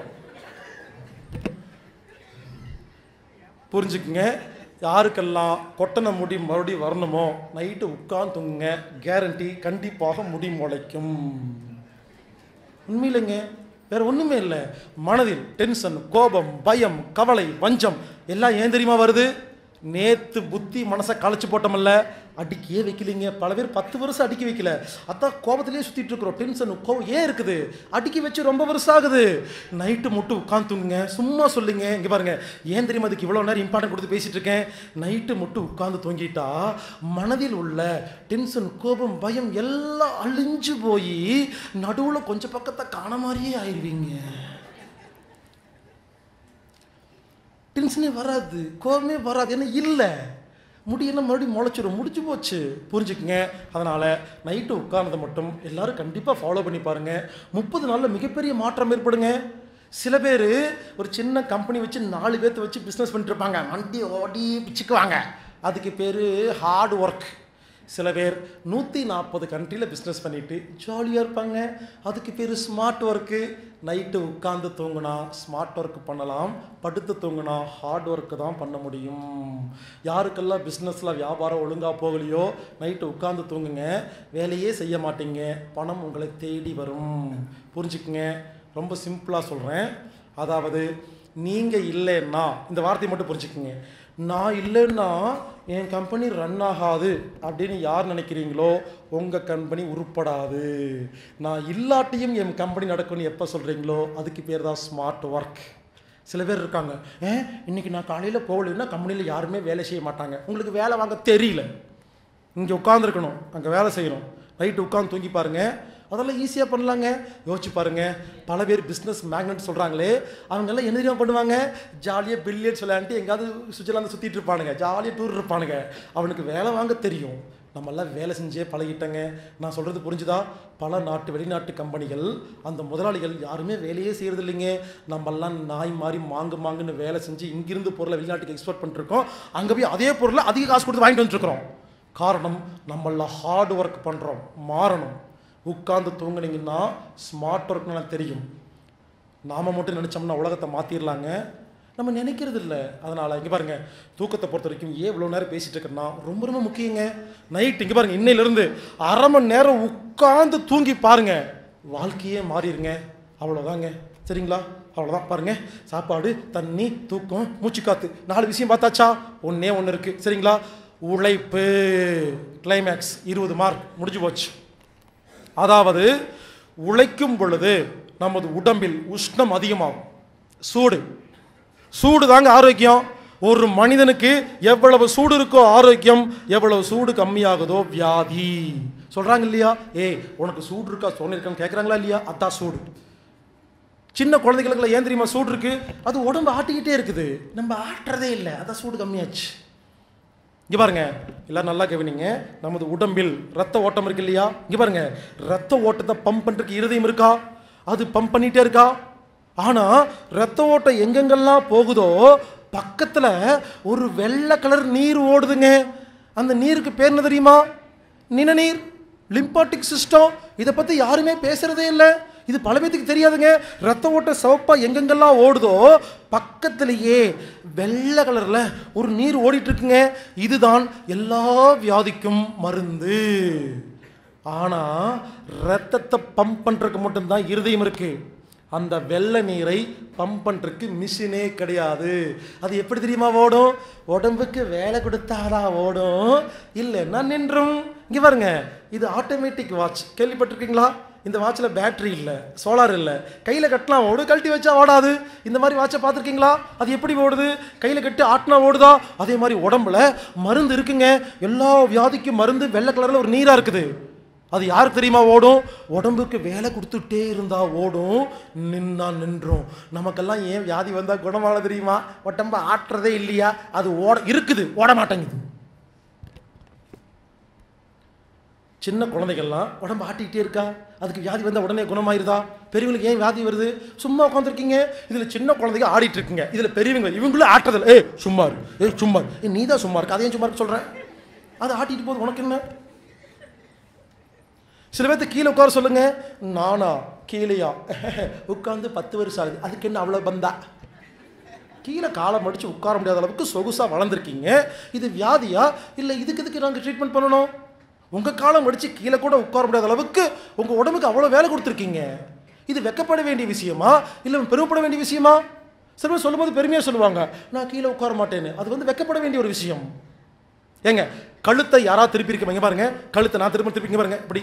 புரிஞ்சுக்குங்க யாருக்கெல்லாம் கொட்டனை முடி மறுபடியும் வரணுமோ நைட்டு உட்காந்து தூங்குங்க கேரண்டி கண்டிப்பாக முடி முளைக்கும் உண்மையிலைங்க வேற ஒண்ணுமே இல்லை மனதில் டென்ஷன் கோபம் பயம் கவலை வஞ்சம் எல்லாம் ஏன் தெரியுமா வருது நேத்து புத்தி மனசை களைச்சு போட்டோமல்ல அடிக்கவே வைக்கலைங்க பல பேர் பத்து வருஷம் அடிக்க வைக்கல அதான் கோபத்திலேயே சுத்திட்டு இருக்கிறோம் டென்ஷன் கோபம் ஏன் இருக்குது அடிக்க வச்சு ரொம்ப வருஷம் ஆகுது நைட்டு மட்டும் உட்காந்து தூங்குங்க சும்மா சொல்லுங்க இங்க பாருங்க ஏன் தெரியுமா அதுக்கு இவ்வளோ நேரம் இம்பார்ட்டன்ட் கொடுத்து பேசிட்டு இருக்கேன் நைட்டு மட்டும் உட்காந்து தூங்கிட்டா மனதில் உள்ள டென்ஷன் கோபம் பயம் எல்லாம் அழிஞ்சு போய் நடுவில் கொஞ்சம் பக்கத்தை காண மாதிரியே ஆயிடுவீங்க டென்ஷனே வராது கோபமே வராது ஏன்னா இல்லை முடியெல்லாம் மறுபடியும் முளைச்சிரும் முடிஞ்சு போச்சு புரிஞ்சுக்குங்க அதனால் நைட்டு உட்கார்ந்ததை மட்டும் எல்லாரும் கண்டிப்பாக ஃபாலோ பண்ணி பாருங்கள் முப்பது நாளில் மிகப்பெரிய மாற்றம் ஏற்படுங்க சில பேர் ஒரு சின்ன கம்பெனி வச்சு நாலு பேர்த்த வச்சு பிஸ்னஸ் பண்ணிட்டு இருப்பாங்க வண்டி ஓடி பிச்சுக்குவாங்க அதுக்கு பேர் ஹார்ட் ஒர்க் சில பேர் நூற்றி நாற்பது கண்ட்ரியில் பிஸ்னஸ் பண்ணிட்டு ஜாலியாக இருப்பாங்க அதுக்கு பேர் ஸ்மார்ட் ஒர்க்கு நைட்டு உட்காந்து தூங்குனா ஸ்மார்ட் ஒர்க் பண்ணலாம் படுத்து தூங்குனா ஹார்ட் ஒர்க்கு தான் பண்ண முடியும் யாருக்கெல்லாம் பிஸ்னஸில் வியாபாரம் ஒழுங்காக போகலையோ நைட்டு உட்காந்து தூங்குங்க வேலையே செய்ய மாட்டீங்க பணம் உங்களை தேடி வரும் புரிஞ்சுக்குங்க ரொம்ப சிம்பிளாக சொல்கிறேன் அதாவது நீங்கள் இல்லைன்னா இந்த வார்த்தையை மட்டும் புரிஞ்சுக்குங்க நான் இல்லைன்னா என் கம்பெனி ரன் ஆகாது அப்படின்னு யார் நினைக்கிறீங்களோ உங்கள் கம்பெனி உருப்படாது நான் இல்லாட்டியும் என் கம்பெனி நடக்கும்னு எப்போ சொல்கிறீங்களோ அதுக்கு பேர் தான் ஸ்மார்ட் ஒர்க் சில பேர் இருக்காங்க ஏன் இன்னைக்கு நான் காலையில் போகலைன்னா கம்பெனியில் யாருமே வேலை செய்ய மாட்டாங்க உங்களுக்கு வேலை வாங்க தெரியல இங்கே உட்காந்துருக்கணும் அங்கே வேலை செய்யணும் நைட்டு உட்காந்து தூங்கி பாருங்க அதெல்லாம் ஈஸியாக பண்ணலாங்க யோசிச்சு பாருங்க பல பேர் பிஸ்னஸ் மேக்னெட் சொல்கிறாங்களே அவங்கெல்லாம் என்ன தெரியுமா பண்ணுவாங்க ஜாலியாக பில்லியர்ஸ் விளையாண்டு எங்கேயாவது சுவிட்சர்லாந்து சுற்றிட்டு இருப்பானுங்க ஜாலியாக டூர் இருப்பானுங்க அவனுக்கு வேலை வாங்க தெரியும் நம்மெல்லாம் வேலை செஞ்சே பழகிட்டங்க நான் சொல்கிறது புரிஞ்சுதா பல நாட்டு வெளிநாட்டு கம்பெனிகள் அந்த முதலாளிகள் யாருமே வேலையே செய்கிறது இல்லைங்க நம்மெல்லாம் நாய் மாதிரி மாங்கு மாங்குன்னு வேலை செஞ்சு இங்கிருந்து பொருளை வெளிநாட்டுக்கு எக்ஸ்போர்ட் பண்ணிருக்கோம் அங்கே போய் அதே பொருளை அதிக காசு கொடுத்து வாங்கிட்டு வந்துருக்குறோம் காரணம் நம்மளாம் ஹார்ட் ஒர்க் பண்ணுறோம் மாறணும் உட்கார்ந்து தூங்குனீங்கன்னா ஸ்மார்ட் ஒர்க்னு எனக்கு தெரியும் நாம மட்டும் நினச்சோம்னா உலகத்தை மாற்றிடலாங்க நம்ம நினைக்கிறது இல்லை அதனால் இங்கே பாருங்க தூக்கத்தை பொறுத்த வரைக்கும் ஏன் இவ்வளோ நேரம் பேசிட்டு இருக்கேன்னா ரொம்ப ரொம்ப முக்கியங்க நைட் இங்கே பாருங்க இன்னையிலிருந்து அரை மணி நேரம் உட்கார்ந்து தூங்கி பாருங்க வாழ்க்கையே மாறிடுங்க அவ்வளோதாங்க சரிங்களா அவ்வளோதான் பாருங்க சாப்பாடு தண்ணி தூக்கம் மூச்சு காத்து நாலு விஷயம் பார்த்தாச்சா ஒன்றே ஒன்று இருக்குது சரிங்களா உழைப்பு கிளைமேக்ஸ் இருபது மார்க் முடிஞ்சு போச்சு அதாவது உழைக்கும் பொழுது நமது உடம்பில் உஷ்ணம் அதிகமாகும் சூடு சூடு தாங்க ஆரோக்கியம் ஒரு மனிதனுக்கு எவ்வளவு சூடு இருக்கோ ஆரோக்கியம் எவ்வளவு சூடு கம்மியாகுதோ வியாதி சொல்றாங்க இல்லையா ஏய் உனக்கு சூடு இருக்கா சோனி இருக்கான்னு கேட்குறாங்களா இல்லையா அதான் சூடு சின்ன குழந்தைகளுக்குலாம் ஏன் தெரியுமா சூடு இருக்கு அது உடம்பு ஆட்டிக்கிட்டே இருக்குது நம்ம ஆட்டுறதே இல்லை அதான் சூடு கம்மியாச்சு இங்கே பாருங்க எல்லாம் நல்லா கவனிங்க நமது உடம்பில் ரத்த ஓட்டம் இருக்கு இல்லையா இங்கே பாருங்க ரத்த ஓட்டத்தை பம்ப் பண்ணுறதுக்கு இருதயம் இருக்கா அது பம்ப் பண்ணிட்டே இருக்கா ஆனால் ரத்த ஓட்டம் எங்கெங்கெல்லாம் போகுதோ பக்கத்தில் ஒரு வெள்ளை கலர் நீர் ஓடுதுங்க அந்த நீருக்கு பேர் என்ன தெரியுமா நிணநீர் லிம்பாட்டிக் சிஸ்டம் இதை பற்றி யாருமே பேசுறதே இல்லை இது பல பேத்துக்கு தெரியாதுங்க ரத்த ஓட்ட சிவப்பா எங்கெங்கெல்லாம் ஓடுதோ பக்கத்திலேயே வெள்ளை கலர்ல ஒரு நீர் ஓடிட்டு இருக்குங்க இதுதான் எல்லா வியாதிக்கும் மருந்து ஆனா ரத்தத்தை பம்ப் பண்றதுக்கு மட்டும்தான் இருதயம் இருக்கு அந்த வெள்ளை நீரை பம்ப் பண்றதுக்கு மிஷினே கிடையாது அது எப்படி தெரியுமா ஓடும் உடம்புக்கு வேலை கொடுத்தாதான் ஓடும் இல்லைன்னா நின்றும் இங்க பாருங்க இது ஆட்டோமேட்டிக் வாட்ச் கேள்விப்பட்டிருக்கீங்களா இந்த வாட்சில் பேட்டரி இல்லை சோலார் இல்லை கையில் கட்டலாம் ஓடு கழட்டி வச்சா ஓடாது இந்த மாதிரி வாட்சை பார்த்துருக்கீங்களா அது எப்படி ஓடுது கையில் கட்டி ஆட்டினா ஓடுதா அதே மாதிரி உடம்புல மருந்து இருக்குங்க எல்லா வியாதிக்கும் மருந்து வெள்ளை கலரில் ஒரு நீராக இருக்குது அது யாருக்கு தெரியுமா ஓடும் உடம்புக்கு வேலை கொடுத்துட்டே இருந்தா ஓடும் நின்னா நின்றும் நமக்கெல்லாம் ஏன் வியாதி வந்தால் குணமாக தெரியுமா உடம்ப ஆட்டுறதே இல்லையா அது ஓட இருக்குது ஓட மாட்டேங்குது சின்ன குழந்தைகள்லாம் உடம்பு ஆட்டிக்கிட்டே இருக்கா அதுக்கு வியாதி வந்தால் உடனே குணமாயிருதா பெரியவங்களுக்கு ஏன் வியாதி வருது சும்மா உட்காந்துருக்கீங்க இதில் சின்ன குழந்தைங்க ஆடிட்டு இருக்குங்க இதில் பெரியவங்க இவங்களும் ஆட்டுறதில்ல ஏய் சும்மா இரு ஏய் சும்மா இரு. ஏய் நீ தான் சும்மா இருக்கு அதையும் சும்மா இருக்க சொல்கிறேன் அதை ஆட்டிட்டு போகுது உனக்கு என்ன சில பேர்த்து கீழே உட்கார சொல்லுங்க நானா கீழேயா உட்காந்து பத்து வருஷம் ஆகுது அதுக்கு என்ன அவ்வளோ பந்தா கீழே காலை மடிச்சு உட்கார முடியாத அளவுக்கு சொகுசாக வளர்ந்துருக்கீங்க இது வியாதியா இல்லை இதுக்கு இதுக்கு நாங்கள் ட்ரீட்மெண்ட் பண்ணணும் உங்கள் காலம் மடிச்சு கீழே கூட உட்கார முடியாத அளவுக்கு உங்கள் உடம்புக்கு அவ்வளோ வேலை கொடுத்துருக்கீங்க இது வெக்கப்பட வேண்டிய விஷயமா இல்லை பெருமைப்பட வேண்டிய விஷயமா சில பேர் சொல்லும்போது பெருமையாக சொல்லுவாங்க நான் கீழே உட்கார மாட்டேன்னு அது வந்து வெக்கப்பட வேண்டிய ஒரு விஷயம் ஏங்க கழுத்தை யாராவது திருப்பி இருக்கீங்க பாருங்க கழுத்தை நான் திரும்ப திருப்பிங்க பாருங்க இப்படி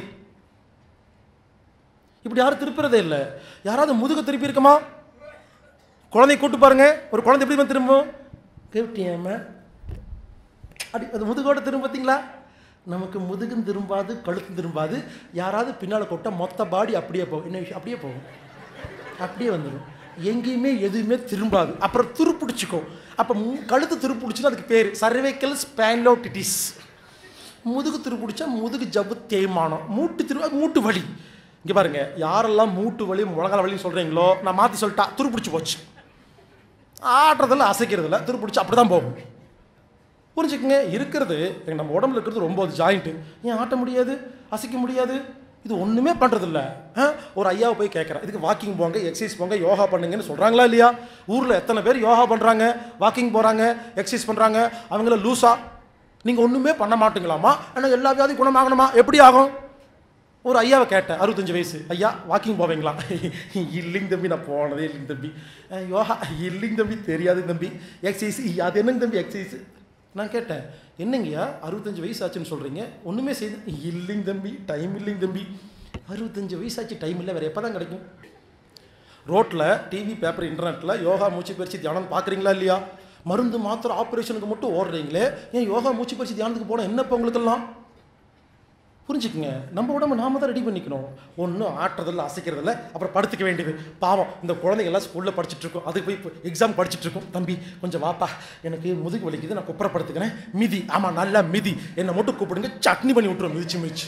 இப்படி யாரும் திருப்புறதே இல்லை யாராவது முதுக திருப்பி இருக்குமா குழந்தைய கூட்டு பாருங்க ஒரு குழந்தை எப்படி திரும்பும் கேப்டியாம அப்படி அது முதுகோட திரும்ப பார்த்தீங்களா நமக்கு முதுகும் திரும்பாது கழுத்தும் திரும்பாது யாராவது பின்னால் கொட்டா மொத்த பாடி அப்படியே போகும் என்ன விஷயம் அப்படியே போகும் அப்படியே வந்துடும் எங்கேயுமே எதுவுமே திரும்பாது அப்புறம் துருப்பிடிச்சிக்கும் அப்போ மு- கழுத்து துருப்பிடிச்சுன்னா அதுக்கு பேர் சர்வைக்கல் ஸ்பேன்லோட்டிட்டிஸ் முதுகு துருப்பிடிச்சா முதுகு ஜவ்வு தேய்மானம் மூட்டு திரு அது மூட்டு வலி இங்கே பாருங்க யாரெல்லாம் மூட்டு வலி முழங்கால வலின்னு சொல்கிறீங்களோ நான் மாற்றி சொல்லிட்டா துருப்பிடிச்சு போச்சு ஆட்டுறதில்ல அசைக்கிறதில்ல துருப்பிடிச்சு அப்படி தான் போகும் புரிஞ்சுக்கங்க இருக்கிறது எங்க நம்ம உடம்புல இருக்கிறது ரொம்ப ஜாயிண்ட்டு ஏன் ஆட்ட முடியாது அசைக்க முடியாது இது ஒன்றுமே பண்ணுறதில்ல ஒரு ஐயாவை போய் கேட்குறேன் இதுக்கு வாக்கிங் போங்க எக்ஸசைஸ் போங்க யோகா பண்ணுங்கன்னு சொல்கிறாங்களா இல்லையா ஊரில் எத்தனை பேர் யோகா பண்ணுறாங்க வாக்கிங் போகிறாங்க எக்ஸசைஸ் பண்ணுறாங்க அவங்கள லூஸா நீங்கள் ஒன்றுமே பண்ண மாட்டீங்களாமா ஆனால் எல்லா வியாதி குணமாகணுமா எப்படி ஆகும் ஒரு ஐயாவை கேட்டேன் அறுபத்தஞ்சு வயசு ஐயா வாக்கிங் போவீங்களா இல்லைங்க தம்பி நான் போனதே இல்லைங்க தம்பி அஹ் யோகா இல்லைங்க தம்பி தெரியாது தம்பி எக்ஸசைஸ் அது என்னங்க தம்பி எக்ஸசைஸ் நான் கேட்டேன் என்னங்கய்யா அறுபத்தஞ்சு வயசு ஆச்சுன்னு சொல்கிறீங்க ஒன்றுமே செய்து இல்லைங்க தம்பி டைம் இல்லைங்க தம்பி அறுபத்தஞ்சு வயசாச்சு டைம் இல்லை வேறு எப்போ தான் கிடைக்கும் ரோட்டில் டிவி பேப்பர் இன்டர்நெட்டில் யோகா மூச்சு பயிற்சி தியானம் பார்க்குறீங்களா இல்லையா மருந்து மாத்திரை ஆப்ரேஷனுக்கு மட்டும் ஓடுறீங்களே ஏன் யோகா மூச்சு பயிற்சி தியானத்துக்கு போனால் என்னப்போ உங்களுக்கெல்லாம் புரிஞ்சுக்குங்க நம்ம உடம்பு நாம தான் ரெடி பண்ணிக்கணும் ஒன்றும் ஆட்டுறதில்ல அசைக்கிறதில்ல அப்புறம் படுத்துக்க வேண்டியது பாவம் இந்த குழந்தைங்க எல்லாம் ஸ்கூலில் படிச்சுட்டு இருக்கோம் அதுக்கு போய் எக்ஸாம் படிச்சுட்டு இருக்கோம் தம்பி கொஞ்சம் வாப்பா எனக்கு முதுகு வலிக்குது நான் குப்புறப்படுத்துக்கிறேன் மிதி ஆமாம் நல்லா மிதி என்னை மட்டும் கூப்பிடுங்க சட்னி பண்ணி விட்டுரும் மிதிச்சு மிதிச்சு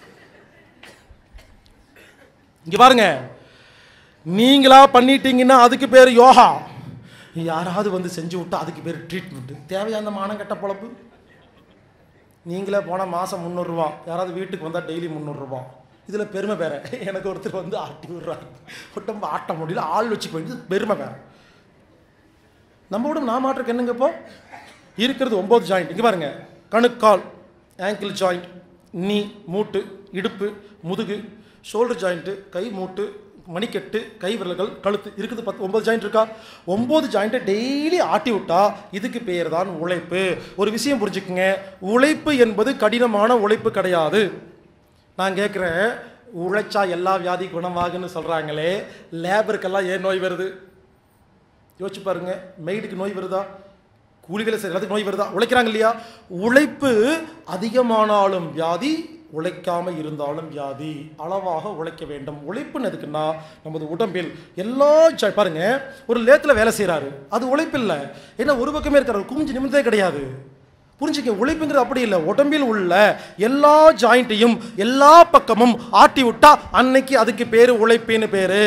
இங்க பாருங்க நீங்களா பண்ணிட்டீங்கன்னா அதுக்கு பேர் யோகா யாராவது வந்து செஞ்சு விட்டா அதுக்கு பேர் ட்ரீட்மெண்ட் தேவையா அந்த மானம் கெட்ட பொழப்பு நீங்களே போனால் மாதம் முந்நூறுரூவா யாராவது வீட்டுக்கு வந்தால் டெய்லி முந்நூறுரூவா இதில் பெருமை வேற எனக்கு ஒருத்தர் வந்து ஆட்டி விடுறாரு உடம்பு ஆட்ட முடியல ஆள் வச்சுக்க வேண்டியது பெருமை வேற நம்ம உடம்பு நான் மாற்றுக்கு என்னங்க இப்போ இருக்கிறது ஒம்பது ஜாயிண்ட் இங்கே பாருங்க கணுக்கால் ஆங்கிள் ஜாயிண்ட் நீ மூட்டு இடுப்பு முதுகு ஷோல்டர் ஜாயிண்ட்டு கை மூட்டு மணிக்கட்டு கை விரல்கள் கழுத்து இருக்குது பத்து ஒன்பது ஜாயிண்ட் இருக்கா ஒம்பது ஜாயிண்ட்டை டெய்லி ஆட்டி விட்டா இதுக்கு பேர் தான் உழைப்பு ஒரு விஷயம் புரிஞ்சுக்குங்க உழைப்பு என்பது கடினமான உழைப்பு கிடையாது நான் கேட்குறேன் உழைச்சா எல்லா வியாதி குணமாகுன்னு சொல்கிறாங்களே லேபருக்கெல்லாம் ஏன் நோய் வருது யோசிச்சு பாருங்க மெய்டுக்கு நோய் வருதா கூலிகளை செய்ய எல்லாத்துக்கும் நோய் வருதா உழைக்கிறாங்க இல்லையா உழைப்பு அதிகமானாலும் வியாதி உழைக்காம இருந்தாலும் வியாதி அளவாக உழைக்க வேண்டும் உழைப்புன்னு எதுக்குன்னா நமது உடம்பில் எல்லா ஜா- பாருங்க ஒரு லேத்தில் வேலை செய்கிறாரு அது உழைப்பு இல்லை ஏன்னா ஒரு பக்கமே இருக்கிறாரு குமிஞ்சு நிமிந்தே கிடையாது புரிஞ்சுக்க உழைப்புங்கிறது அப்படி இல்லை உடம்பில் உள்ள எல்லா ஜாயிண்ட்டையும் எல்லா பக்கமும் ஆட்டி விட்டா அன்னைக்கு அதுக்கு பேர் உழைப்புன்னு பேரு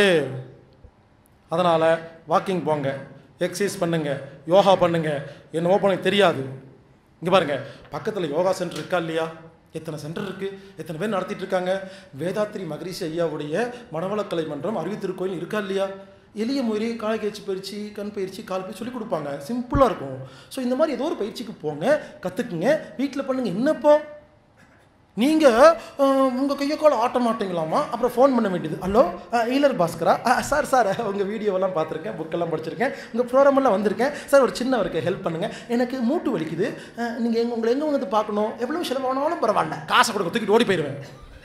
அதனால் வாக்கிங் போங்க எக்ஸசைஸ் பண்ணுங்க யோகா பண்ணுங்க என்னவோ பண்ண தெரியாது இங்கே பாருங்க பக்கத்தில் யோகா சென்டர் இருக்கா இல்லையா எத்தனை சென்டர் இருக்கு எத்தனை பேர் நடத்திட்டு இருக்காங்க வேதாத்ரி மகரிஷி ஐயாவுடைய மனவளக்கலை மன்றம் அறிவித்திருக்கோயில் இருக்கா இல்லையா எளிய முறையை கால் பயிற்சி பயிற்சி கண் பயிற்சி கால் பயிற்சி சொல்லி கொடுப்பாங்க சிம்பிளாக இருக்கும் ஸோ இந்த மாதிரி ஏதோ ஒரு பயிற்சிக்கு போங்க கற்றுக்குங்க வீட்டில் பண்ணுங்க என்னப்போ நீங்கள் உங்கள் கையை கால் ஆட்ட மாட்டீங்களாமா அப்புறம் ஃபோன் பண்ண வேண்டியது ஹலோ ஈலர் பாஸ்கரா அஹ், சார் சார் உங்கள் வீடியோவெல்லாம் பார்த்துருக்கேன் புக்கெல்லாம் படிச்சிருக்கேன் உங்கள் ப்ரோக்ராமெல்லாம் வந்திருக்கேன் சார் ஒரு சின்னவருக்கு ஹெல்ப் பண்ணுங்கள் எனக்கு மூட்டு வலிக்குது நீங்கள் எங்க உங்களை எங்கே வந்து பார்க்கணும் எவ்வளோ செலவானாலும் பரவாயில்ல காசை கொடுக்க தூக்கிட்டு ஓடி போயிடுவேன்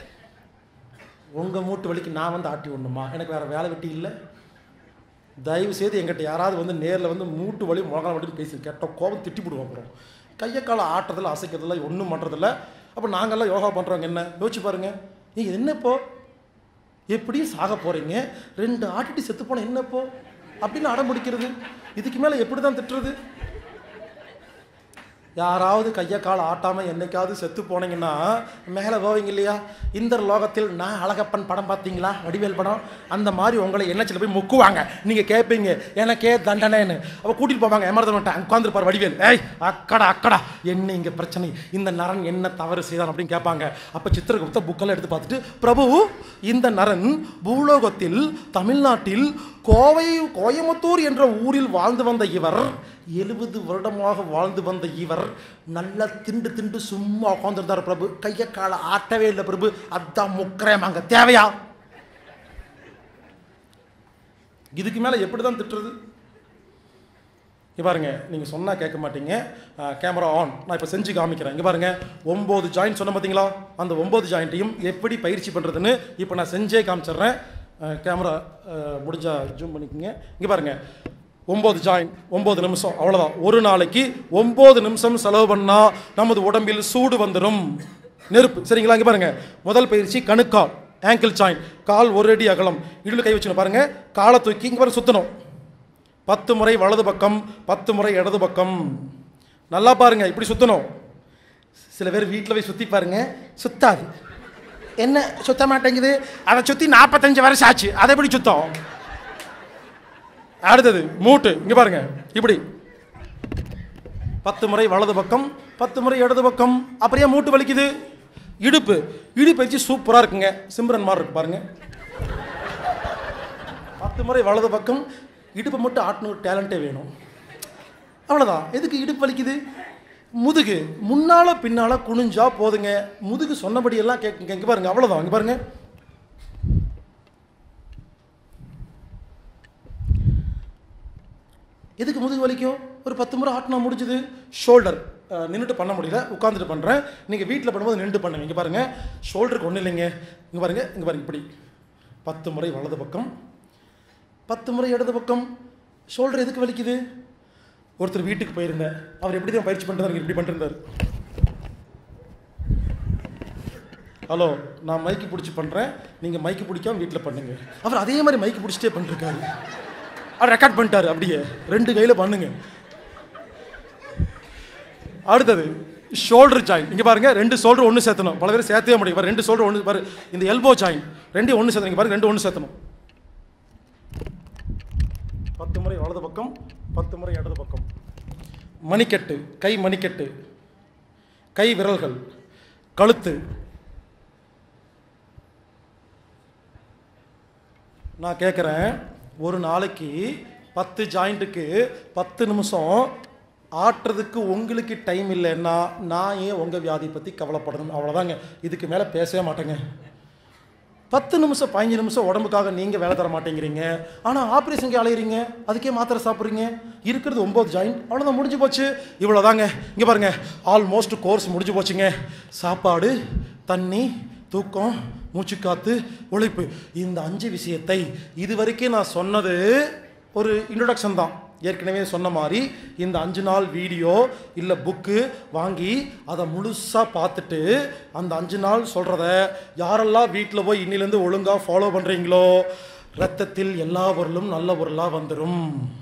உங்கள் மூட்டு வலிக்கு நான் வந்து ஆட்டி விடணுமா எனக்கு வேறு வேலை வெட்டி இல்லை தயவு செய்து எங்கிட்ட யாராவது வந்து நேரில் வந்து மூட்டு வலி முழங்கால் வலின்னு பேசி கேட்ட கோபம் திட்டி விடுவோம் அப்புறம் கையை காலை ஆட்டுறதில்ல அசைக்கிறதில்ல ஒன்றும் பண்ணுறதில்ல அப்போ நாங்கள்லாம் யோகா பண்ணுறவங்க என்ன யோசிச்சு பாருங்க நீங்கள் என்ன இப்போ எப்படியும் சாக போகிறீங்க ரெண்டு ஆட்டிட்டு செத்து போன என்ன இப்போ அப்படின்னு அடம் பிடிக்கிறது இதுக்கு மேலே எப்படி தான் திட்டுறது யாராவது கையை கால் ஆட்டாமல் என்னைக்காவது செத்து போனீங்கன்னா மேலே போவீங்க இல்லையா இந்த லோகத்தில் நான் அழகப்பன் படம் பார்த்தீங்களா வடிவேல் படம் அந்த மாதிரி உங்களை எண்ணச்சில் போய் முக்குவாங்க நீங்கள் கேட்பீங்க எனக்கே தண்டனைன்னு அப்போ கூட்டிகிட்டு போவாங்க எமர்தன் உட்காந்துருப்பார் வடிவேல் ஏய் அக்கடா அக்கடா என்ன இங்கே பிரச்சனை இந்த நரன் என்ன தவறு செய்தான் அப்படின்னு கேட்பாங்க அப்போ சித்திரகுப்த புக்கெல்லாம் எடுத்து பார்த்துட்டு பிரபு இந்த நரன் பூலோகத்தில் தமிழ்நாட்டில் கோவை கோயமுத்தூர் என்ற ஊரில் வாழ்ந்து வந்த இவர் எழுபது வருடமாக வாழ்ந்து வந்த இவர் நல்லா திண்டு திண்டு சும்மா உட்காந்துருந்தார் பிரபு கையை காலை ஆட்டவே இல்லை பிரபு அதான் முக்கரேமாங்க தேவையா இதுக்கு மேலே எப்படி தான் திட்டுறது இங்க பாருங்க நீங்கள் சொன்னால் கேட்க மாட்டீங்க கேமரா ஆன் நான் இப்போ செஞ்சு காமிக்கிறேன் இங்கே பாருங்க ஒம்பது ஜாயிண்ட் சொன்ன பார்த்தீங்களா அந்த ஒம்பது ஜாயிண்ட்டையும் எப்படி பயிற்சி பண்ணுறதுன்னு இப்போ நான் செஞ்சே காமிச்சிடுறேன் கேமரா முடிஞ்சா ஜூம் பண்ணிக்கோங்க இங்கே பாருங்க ஒம்பது ஜாயிண்ட் ஒம்பது நிமிஷம் அவ்வளோதான் ஒரு நாளைக்கு ஒம்பது நிமிஷம் செலவு பண்ணால் நமது உடம்பில் சூடு வந்துடும் நெருப்பு சரிங்களா இங்கே பாருங்க முதல் பயிற்சி கணுக்கால் ஆங்கிள் ஜாயிண்ட் கால் ஒரு அடி அகலம் இடுல கை வச்சுன்னு பாருங்க காலை தூக்கி இங்கே பாருங்க சுற்றணும் பத்து முறை வலது பக்கம் பத்து முறை இடது பக்கம் நல்லா பாருங்க இப்படி சுற்றணும் சில பேர் வீட்டில் போய் சுற்றி பாருங்க சுத்தாது என்ன சுத்த மாட்டேங்குது அதை சுற்றி நாற்பத்தஞ்சு வருஷம் ஆச்சு அதை எப்படி சுத்தம் அடுத்தது மூட்டு இங்கே பாருங்க இப்படி பத்து முறை வலது பக்கம் பத்து முறை இடது பக்கம் அப்படியே மூட்டு வலிக்குது இடுப்பு இடுப்பு வச்சு சூப்பராக இருக்குங்க சிம்ரன் மாதிரி இருக்கு பாருங்க பத்து முறை வலது பக்கம் இடுப்பை மட்டும் ஆட்டணும் டேலண்ட்டே வேணும் அவ்வளோதான் எதுக்கு இடுப்பு வலிக்குது முதுகு முன்னால் பின்னால் குனிஞ்சா போதுங்க முதுகு சொன்னபடியெல்லாம் கேட்குங்க இங்கே பாருங்க அவ்வளோதான் இங்கே பாருங்க எதுக்கு முதுகு வலிக்கும் ஒரு பத்து முறை ஆட்டினா முடிஞ்சுது ஷோல்டர் நின்றுட்டு பண்ண முடியல உட்காந்துட்டு பண்ணுறேன் நீங்கள் வீட்டில் பண்ணும்போது நின்று பண்ணுங்க இங்கே பாருங்கள் ஷோல்டருக்கு ஒன்றும் இல்லைங்க இங்கே பாருங்கள் இங்கே பாருங்க இப்படி பத்து முறை வலது பக்கம் பத்து முறை இடது பக்கம் ஷோல்டர் எதுக்கு வலிக்குது ஒருத்தர் வீட்டுக்கு போயிருந்தேன் அவர் எப்படி தான் பயிற்சி பண்ணுறாரு இப்படி பண்ணிருந்தார் ஹலோ நான் மைக்கு பிடிச்சி பண்ணுறேன் நீங்கள் மைக்கு பிடிக்காம வீட்டில் பண்ணுங்க அவர் அதே மாதிரி மைக்கு பிடிச்சிட்டே பண்ணிருக்காரு அவர் ரெக்கார்ட் பண்ணிட்டாரு அப்படியே ரெண்டு கையில் பண்ணுங்க அடுத்தது ஷோல்டர் ஜாயின் இங்கே பாருங்க ரெண்டு ஷோல்டர் ஒன்று சேர்த்தணும் பல பேர் சேர்த்தவே முடியும் பாரு ரெண்டு ஷோல்டர் ஒன்று பாரு இந்த எல்போ ஜாயின் ரெண்டையும் ஒன்று சேர்த்தணும் இங்க பாருங்க ரெண்டு ஒன்று சேர்த்தணும் பத்து முறை வலது பக்கம் பத்து முறை இடது பக்கம் மணிக்கட்டு கை மணிக்கட்டு கை விரல்கள் கழுத்து நான் கேட்குறேன் ஒரு நாளைக்கு பத்து ஜாயிண்ட்டுக்கு பத்து நிமிஷம் ஆட்டுறதுக்கு உங்களுக்கு டைம் இல்லைன்னா நான் ஏன் உங்கள் வியாதி பற்றி கவலைப்படணும் அவ்வளோதாங்க இதுக்கு மேலே பேசவே மாட்டேங்க பத்து நிமிஷம் பதினஞ்சு நிமிஷம் உடம்புக்காக நீங்கள் வேலை தர மாட்டேங்கிறீங்க ஆனால் ஆப்ரேஷனுக்கு அலையிறீங்க அதுக்கே மாத்திரை சாப்பிட்றீங்க இருக்கிறது ஒம்பது ஜாயிண்ட் அவ்வளோதான் முடிஞ்சு போச்சு இவ்வளோதாங்க இங்கே பாருங்க ஆல்மோஸ்ட் கோர்ஸ் முடிஞ்சு போச்சுங்க சாப்பாடு தண்ணி தூக்கம் மூச்சுக்காத்து உழைப்பு இந்த அஞ்சு விஷயத்தை இது வரைக்கும் நான் சொன்னது ஒரு இன்ட்ரொடக்ஷன் தான் ஏற்கனவே சொன்ன மாதிரி இந்த அஞ்சு நாள் வீடியோ இல்லை புக்கு வாங்கி அதை முழுசாக பார்த்துட்டு அந்த அஞ்சு நாள் சொல்கிறத யாரெல்லாம் வீட்டில் போய் இன்னிலேருந்து ஒழுங்காக ஃபாலோ பண்ணுறீங்களோ ரத்தத்தில் எல்லா பொருளும் நல்ல பொருளாக வந்துடும்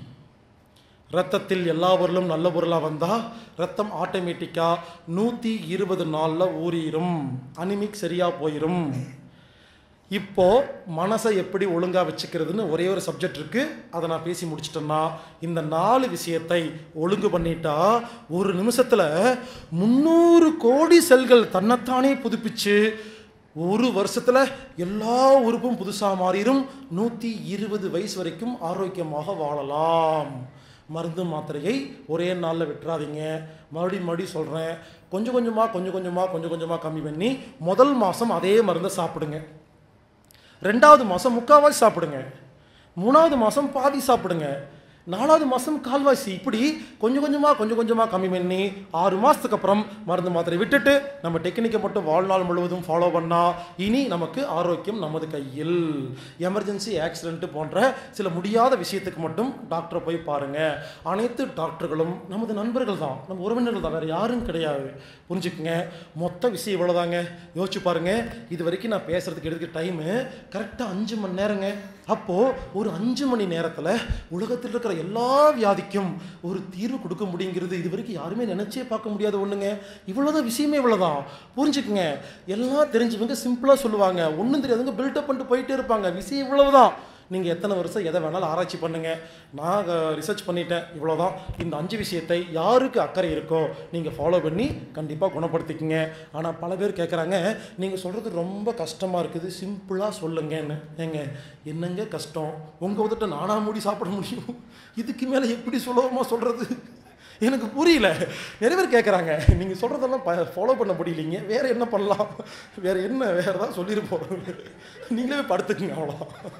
ரத்தத்தில் எல்லா பொருளும் நல்ல பொருளாக வந்தால் ரத்தம் ஆட்டோமேட்டிக்காக நூற்றி இருபது நாளில் ஊறிடும் அனிமிக் சரியாக போயிடும் இப்போ மனசை எப்படி ஒழுங்காக வச்சுக்கிறதுன்னு ஒரே ஒரு சப்ஜெக்ட் இருக்குது அதை நான் பேசி முடிச்சிட்டேன்னா இந்த நாலு விஷயத்தை ஒழுங்கு பண்ணிட்டா ஒரு நிமிஷத்தில் முந்நூறு கோடி செல்கள் தன்னைத்தானே புதுப்பிச்சு ஒரு வருஷத்தில் எல்லா உறுப்பும் புதுசாக மாறிடும் நூற்றி இருபது வயசு வரைக்கும் ஆரோக்கியமாக வாழலாம் மருந்து மாத்திரையை ஒரே நாளில் விட்டுறாதீங்க மறுபடியும் மறுபடியும் சொல்கிறேன் கொஞ்சம் கொஞ்சமாக கொஞ்சம் கொஞ்சமாக கொஞ்சம் கொஞ்சமாக கம்மி பண்ணி முதல் மாதம் அதே மருந்தை சாப்பிடுங்க ரெண்டாவது மாதம் முக்கால்வாசி சாப்பிடுங்க மூணாவது மாதம் பாதி சாப்பிடுங்க நாலாவது மாதம் கால்வாசி இப்படி கொஞ்சம் கொஞ்சமாக கொஞ்சம் கொஞ்சமாக கம்மி பண்ணி ஆறு மாதத்துக்கு அப்புறம் மருந்து மாத்திரை விட்டுட்டு நம்ம டெக்னிக்கை மட்டும் வாழ்நாள் முழுவதும் ஃபாலோ பண்ணால் இனி நமக்கு ஆரோக்கியம் நமது கையில் எமர்ஜென்சி ஆக்சிடென்ட் போன்ற சில முடியாத விஷயத்துக்கு மட்டும் டாக்டரை போய் பாருங்கள் அனைத்து டாக்டர்களும் நமது நண்பர்கள் தான் நம்ம உறவினர்கள் தான் வேறு யாரும் கிடையாது புரிஞ்சுக்குங்க மொத்த விஷயம் இவ்வளோதாங்க யோசிச்சு பாருங்க இது வரைக்கும் நான் பேசுறதுக்கு எடுத்துக்க டைமு கரெக்டாக அஞ்சு மணி நேரங்க அப்போது ஒரு அஞ்சு மணி நேரத்தில் உலகத்தில் இருக்கிற எல்லா வியாதிக்கும் ஒரு தீர்வு கொடுக்க முடியுங்கிறது இது வரைக்கும் யாருமே நினச்சே பார்க்க முடியாத ஒன்றுங்க இவ்வளோதான் விஷயமே இவ்வளோதான் புரிஞ்சுக்குங்க எல்லாம் தெரிஞ்சவங்க சிம்பிளாக சொல்லுவாங்க ஒன்றும் தெரியாதுங்க பில்டப் பண்ணிட்டு போயிட்டே இருப்பாங்க விஷயம் இவ்வளவுதான் நீங்கள் எத்தனை வருஷம் எதை வேணாலும் ஆராய்ச்சி பண்ணுங்கள் நான் ரிசர்ச் பண்ணிட்டேன் இவ்வளோதான் இந்த அஞ்சு விஷயத்தை யாருக்கு அக்கறை இருக்கோ நீங்கள் ஃபாலோ பண்ணி கண்டிப்பாக குணப்படுத்திக்கங்க ஆனால் பல பேர் கேட்குறாங்க நீங்கள் சொல்கிறது ரொம்ப கஷ்டமாக இருக்குது சிம்பிளாக சொல்லுங்கன்னு ஏங்க என்னங்க கஷ்டம் உங்கள் உதட்ட நானா மூடி சாப்பிட முடியும் இதுக்கு மேலே எப்படி சுலபமாக சொல்கிறது எனக்கு புரியல நிறைய பேர் கேட்குறாங்க நீங்கள் சொல்கிறதெல்லாம் ப ஃபாலோ பண்ண முடியலைங்க வேறு என்ன பண்ணலாம் வேறு என்ன வேறு ஏதாவது சொல்லியிருப்போம் நீங்களே போய் படுத்துக்குங்க அவ்வளோதான்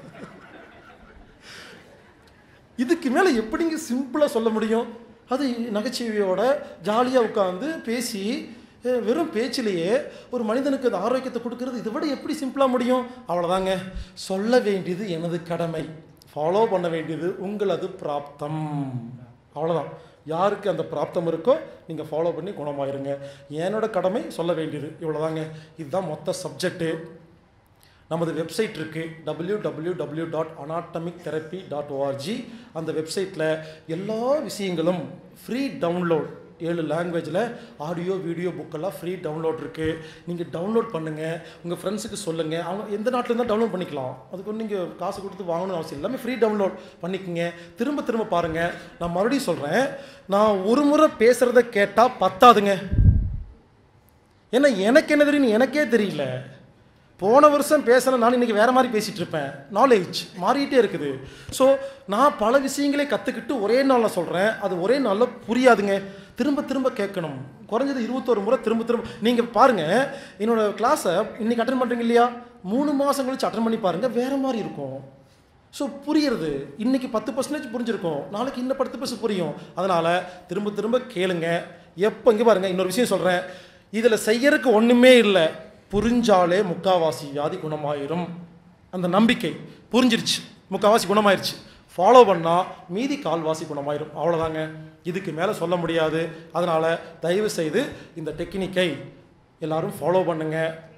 இதுக்கு மேலே எப்படிங்க சிம்பிளாக சொல்ல முடியும் அது நகைச்சுவையோட ஜாலியாக உட்காந்து பேசி அஹ், வெறும் பேச்சிலேயே ஒரு மனிதனுக்கு அது ஆரோக்கியத்தை கொடுக்கறது இதை விட எப்படி சிம்பிளாக முடியும் அவ்வளோதாங்க சொல்ல வேண்டியது எனது கடமை ஃபாலோ பண்ண வேண்டியது உங்களது பிராப்தம் அவ்வளோதான் யாருக்கு அந்த பிராப்தம் இருக்கோ நீங்கள் ஃபாலோ பண்ணி குணமாயிருங்க என்னோட கடமை சொல்ல வேண்டியது இவ்வளோதாங்க இதுதான் மொத்த சப்ஜெக்ட்டு நமது வெப்சைட் இருக்குது W W W dot anatomic therapy dot O R G அந்த வெப்சைட்டில் எல்லா விஷயங்களும் ஃப்ரீ டவுன்லோட் ஏழு லாங்குவேஜில் ஆடியோ வீடியோ புக்கெல்லாம் ஃப்ரீ டவுன்லோட் இருக்குது நீங்கள் டவுன்லோட் பண்ணுங்கள் உங்கள் ஃப்ரெண்ட்ஸுக்கு சொல்லுங்கள் அவங்க எந்த நாட்டில் இருந்தால் டவுன்லோட் பண்ணிக்கலாம் அதுக்கு வந்து நீங்கள் காசு கொடுத்து வாங்கணும்னு அவசியம் இல்லை. எல்லாமே ஃப்ரீ டவுன்லோட் பண்ணிக்கங்க திரும்ப திரும்ப பாருங்கள் நான் மறுபடியும் சொல்கிறேன் நான் ஒரு முறை பேசுகிறத கேட்டால் பத்தாதுங்க ஏன்னா எனக்கு என்ன தெரியும் எனக்கே தெரியல போன வருஷம் பேசின நான் இன்னைக்கு வேற மாதிரி பேசிட்டு இருப்பேன் நாலேஜ் மாறிட்டே இருக்குது ஸோ நான் பல விஷயங்களை கற்றுக்கிட்டு ஒரே நாளில் சொல்கிறேன் அது ஒரே நாளில் புரியாதுங்க திரும்ப திரும்ப கேட்கணும் குறைஞ்சது இருபத்தோரு முறை திரும்ப திரும்ப நீங்கள் பாருங்கள் என்னோட கிளாஸை இன்னைக்கு அட்டன் பண்ணுறீங்க இல்லையா மூணு மாதம் கழிச்சு அட்டன் பண்ணி பாருங்கள் வேற மாதிரி இருக்கும் ஸோ புரியுறது இன்னைக்கு பத்து பர்சன்டேஜ் புரிஞ்சிருக்கும் நாளைக்கு இன்னும் பத்து பர்சன்ட் புரியும் அதனால் திரும்ப திரும்ப கேளுங்க எப்போ இங்கே பாருங்க இன்னொரு விஷயம் சொல்கிறேன் இதில் செய்யறதுக்கு ஒன்றுமே இல்லை புரிஞ்சாலே முக்காவாசி வியாதி குணமாயிரும் அந்த நம்பிக்கை புரிஞ்சிருச்சு முக்காவாசி குணமாயிருச்சு ஃபாலோ பண்ணால் மீதி கால்வாசி குணமாயிரும் அவ்வளோதாங்க இதுக்கு மேலே சொல்ல முடியாது அதனால் தயவு செய்து இந்த டெக்னிக்கை எல்லாரும் ஃபாலோ பண்ணுங்கள்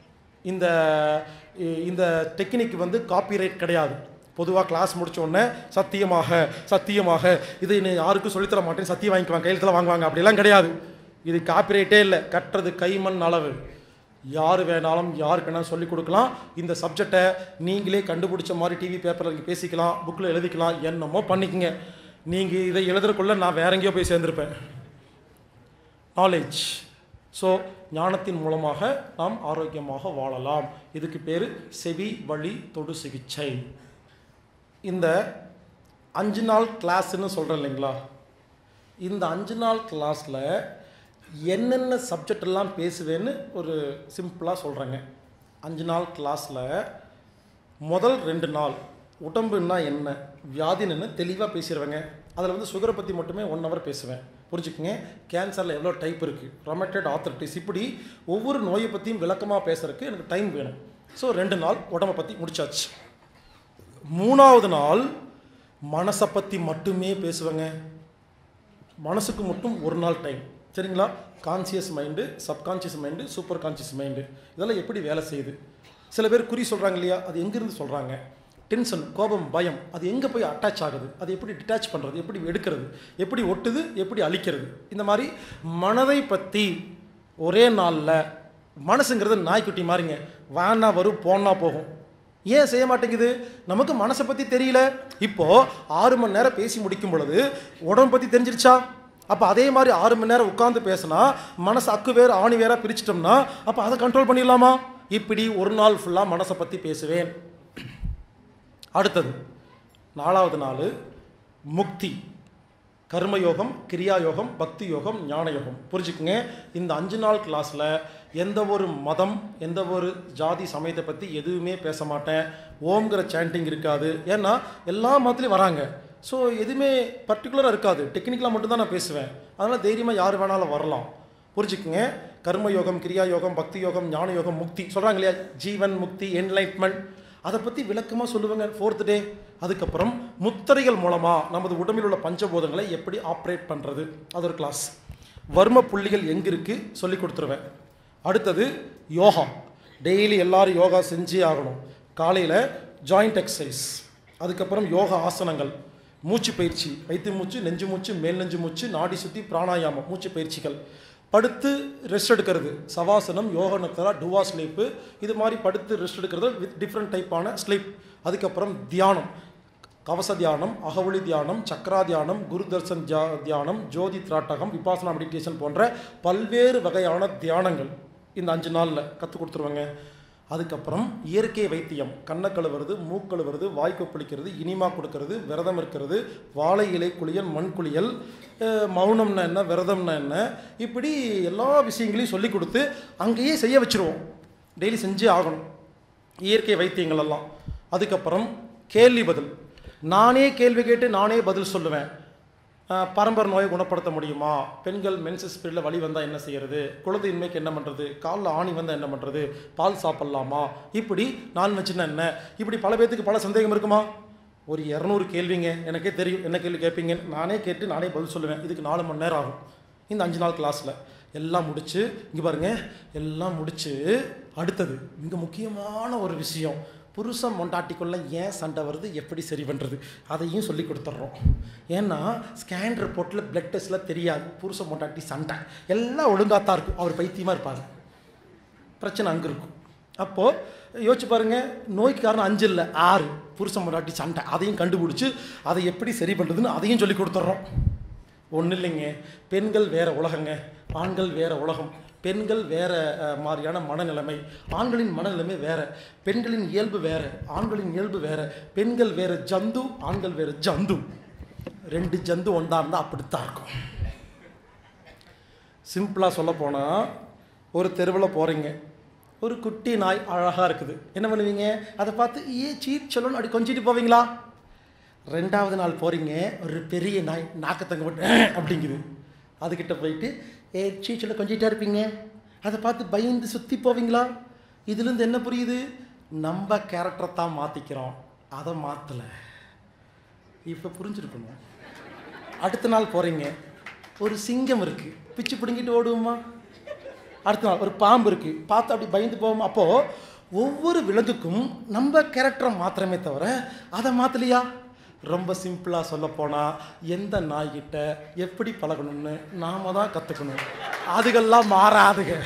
இந்த இ- இந்த டெக்னிக் வந்து காப்பிரைட் கிடையாது பொதுவாக கிளாஸ் முடிச்ச உடனே சத்தியமாக சத்தியமாக இதை நீ யாருக்கும் சொல்லித்தர மாட்டேன் சத்தியம் வாங்கிக்குவாங்க கையெழுத்தில் வாங்குவாங்க அப்படிலாம் கிடையாது இது காப்பிரைட்டே இல்லை கட்டுறது கைமண் அளவு யார் வேணாலும் யாருக்கு வேணாலும் சொல்லிக் கொடுக்கலாம் இந்த சப்ஜெக்டை நீங்களே கண்டுபிடிச்ச மாதிரி டிவி பேப்பரில் நீங்கள் பேசிக்கலாம் புக்கில் எழுதிக்கலாம் என்னமோ பண்ணிக்கங்க நீங்கள் இதை எழுதுறதுக்குள்ள நான் வேற எங்கேயோ போய் சேர்ந்துருப்பேன் நாலேஜ் ஸோ ஞானத்தின் மூலமாக நாம் ஆரோக்கியமாக வாழலாம் இதுக்கு பேர் செவி வழி தொடு சிகிச்சை இந்த அஞ்சு நாள் கிளாஸ்ன்னு சொல்கிறேன் இல்லைங்களா இந்த அஞ்சு நாள் கிளாஸில் என்னென்ன சப்ஜெக்ட் எல்லாம் பேசுவேன்னு ஒரு சிம்பிளாக சொல்கிறேங்க அஞ்சு நாள் கிளாஸில் முதல் ரெண்டு நாள் உடம்புன்னா என்ன வியாதின்னு என்ன தெளிவாக பேசிடுவேங்க அதில் வந்து சுகரை பற்றி மட்டுமே ஒன் ஹவர் பேசுவேன் புரிஞ்சுக்குங்க கேன்சரில் எவ்வளோ டைப் இருக்குது ரொமேட்டட் ஆத்தரிட்டிஸ் இப்படி ஒவ்வொரு நோயை பற்றியும் விளக்கமாக பேசுறதுக்கு எனக்கு டைம் வேணும் ஸோ ரெண்டு நாள் உடம்பை பற்றி முடிச்சாச்சு மூணாவது நாள் மனசை பற்றி மட்டுமே பேசுவேங்க மனசுக்கு மட்டும் ஒரு நாள் டைம் சரிங்களா conscious mind subconscious mind super conscious mind இதெல்லாம் எப்படி வேலை செய்யுது சில பேர் குறி சொல்கிறாங்க இல்லையா அது எங்கேருந்து சொல்கிறாங்க டென்ஷன் கோபம் பயம் அது எங்கே போய் அட்டாச் ஆகுது அது எப்படி டிட்டாச் பண்ணுறது எப்படி எடுக்கிறது எப்படி ஒட்டுது எப்படி அழிக்கிறது இந்த மாதிரி மனதை பற்றி ஒரே நாளில் மனசுங்கிறது நாய்க்குட்டி மாதிரிங்க வானா வரும் போனா போகும் ஏன் செய்ய மாட்டேங்குது நமக்கு மனசை பற்றி தெரியல இப்போ ஆறு மணி நேரம் பேசி முடிக்கும் பொழுது உடம்பு பற்றி தெரிஞ்சிருச்சா அப்போ அதே மாதிரி ஆறு மணி நேரம் உட்காந்து பேசினா மனசு அக்கு வேறு ஆணி வேற பிரிச்சிட்டோம்னா அப்போ அதை கண்ட்ரோல் பண்ணிடலாமா இப்படி ஒரு நாள் ஃபுல்லாக மனசை பற்றி பேசுவேன் அடுத்தது நாலாவது நாள் முக்தி கர்மயோகம் கிரியா யோகம் பக்தி யோகம் ஞான யோகம் புரிஞ்சுக்குங்க இந்த அஞ்சு நாள் கிளாஸில் எந்த ஒரு மதம் எந்த ஒரு ஜாதி சமயத்தை பற்றி எதுவுமே பேச மாட்டேன் ஓம்ங்கிற சாண்டிங் இருக்காது ஏன்னா எல்லா மதத்துலையும் வராங்க ஸோ எதுவுமே பர்டிகுலராக இருக்காது டெக்னிக்கலாக மட்டும்தான் நான் பேசுவேன் அதனால் தைரியமாக யார் வேணாலும் வரலாம் புரிஞ்சுக்குங்க கர்ம யோகம் கிரியா யோகம் பக்தி யோகம் ஞான யோகம் முக்தி சொல்கிறாங்க இல்லையா ஜீவன் முக்தி என்லைட்மெண்ட் அதை பற்றி விளக்கமாக சொல்லுவாங்க ஃபோர்த் டே அதுக்கப்புறம் முத்திரைகள் மூலமாக நமது உடம்பில் உள்ள பஞ்சபூதங்களை எப்படி ஆப்ரேட் பண்ணுறது அது ஒரு கிளாஸ் வர்ம புள்ளிகள் எங்கே இருக்குது சொல்லி கொடுத்துருவேன் அடுத்தது யோகா டெய்லி எல்லாரும் யோகா செஞ்சே ஆகணும் காலையில் ஜாயிண்ட் எக்ஸசைஸ் அதுக்கப்புறம் யோகா ஆசனங்கள் மூச்சு பயிற்சி வயிற்று மூச்சு நெஞ்சு மூச்சு மேல் நெஞ்சு மூச்சு நாடி சுத்தி பிராணாயாமம் மூச்சு பயிற்சிகள் படுத்து ரெஸ்ட் எடுக்கிறது சவாசனம் யோக நக்தரா டுவா ஸ்லீப்பு இது மாதிரி படுத்து ரெஸ்ட் எடுக்கிறது வித் டிஃப்ரெண்ட் டைப்பான ஸ்லீப் அதுக்கப்புறம் தியானம் கவச தியானம் அகவழி தியானம் சக்ரா தியானம் குரு தர்சன் தியா தியானம் ஜோதி திராட்டகம் விபாசனா மெடிடேஷன் போன்ற பல்வேறு வகையான தியானங்கள் இந்த அஞ்சு நாளில் கற்றுக் கொடுத்துருவாங்க அதுக்கப்புறம் இயற்கை வைத்தியம் கண்ணை கழுவுறது மூக்கழுவுறது வாய் கொப்பளிக்கிறது இனிமா கொடுக்கறது விரதம் இருக்கிறது வாழை இலை குளியல் மண் குளியல் அஹ், மௌனம்னா என்ன விரதம்னா என்ன இப்படி எல்லா விஷயங்களையும் சொல்லி கொடுத்து அங்கேயே செய்ய வச்சுருவோம் டெய்லி செஞ்சே ஆகணும் இயற்கை வைத்தியங்கள் எல்லாம் அதுக்கப்புறம் கேள்வி பதில் நானே கேள்வி கேட்டு நானே பதில் சொல்லுவேன் அஹ், பரம்பரை நோயை குணப்படுத்த முடியுமா பெண்கள் மென்சஸ் பீரியடில் வலி வந்தால் என்ன செய்யறது குழந்தையின்மைக்கு என்ன பண்ணுறது காலில் ஆணி வந்தால் என்ன பண்ணுறது பால் சாப்பிட்லாமா இப்படி நான்வெஜ்னா என்ன இப்படி பல பேர்த்துக்கு பல சந்தேகம் இருக்குமா ஒரு இரநூறு கேள்விங்க எனக்கே தெரியும் என்ன கேள்வி கேட்பீங்க நானே கேட்டு நானே பதில் சொல்லுவேன் இதுக்கு நாலு மணி நேரம் ஆகும் இந்த அஞ்சு நாள் கிளாஸில் எல்லாம் முடிச்சு இங்கே பாருங்க எல்லாம் முடிச்சு அடுத்தது மிக முக்கியமான ஒரு விஷயம் புருஷன் மொண்டாட்டிக்குள்ள ஏன் சண்டை வருது எப்படி சரி பண்ணுறது அதையும் சொல்லி கொடுத்துட்றோம் ஏன்னா ஸ்கேன் ரிப்போர்ட்டில் பிளட் டெஸ்ட்டில் தெரியாது புருஷன் மொண்டாட்டி சண்டை எல்லாம் ஒழுங்காக தான் இருக்கும் அவர் பைத்தியமாக இருப்பார் பிரச்சனை அங்கே இருக்கும் அப்போது யோசிச்சு பாருங்க நோய்க்கு காரணம் அஞ்சு இல்லை ஆறு புருஷன் முன்னாடி சண்டை அதையும் கண்டுபிடிச்சி அதை எப்படி சரி பண்ணுறதுன்னு அதையும் சொல்லி கொடுத்துட்றோம் ஒன்றும் இல்லைங்க பெண்கள் வேற உலகங்க ஆண்கள் வேற உலகம் பெண்கள் வேற அஹ், மாதிரியான மனநிலைமை ஆண்களின் மனநிலைமை வேற பெண்களின் இயல்பு வேற ஆண்களின் இயல்பு வேற பெண்கள் வேற ஜந்து ஆண்கள் வேற ஜந்து ரெண்டு ஜந்து ஒன்றா இருந்தால் அப்படித்தான் இருக்கும் சிம்பிளாக சொல்ல போனால் ஒரு தெருவில் போகிறீங்க ஒரு குட்டி நாய் அழகாக இருக்குது என்ன பண்ணுவீங்க அதை பார்த்து ஏ சீட் சொல்லணும் அப்படி கொஞ்சிட்டு போவீங்களா ரெண்டாவது நாள் போகிறீங்க ஒரு பெரிய நாய் நாக்கத்தங்க போட்டு அப்படிங்குது அதுக்கிட்ட போயிட்டு ஏ சீ சொல்ல கொஞ்சிட்டா இருப்பீங்க அதை பார்த்து பயந்து சுற்றி போவீங்களா இதுலேருந்து என்ன புரியுது நம்ம கேரக்டரை தான் மாற்றிக்கிறோம் அதை மாற்றலை இப்போ புரிஞ்சிருக்கணும் அடுத்த நாள் போகிறீங்க ஒரு சிங்கம் இருக்குது பிச்சு பிடுங்கிட்டு ஓடுவோமா அடுத்த நாள் ஒரு பாம்பு இருக்குது பார்த்து அப்படி பயந்து போவோம் அப்போது ஒவ்வொரு விலங்குக்கும் நம்ம கேரக்டரை மாத்திரமே தவிர அதை மாற்றலையா ரொம்ப சிம்பிளாக சொல்லப்போனால் எந்த நாய்கிட்ட எப்படி பழகணும்னு நாம தான் கற்றுக்கணும் அதுகெல்லாம் மாறாதுங்க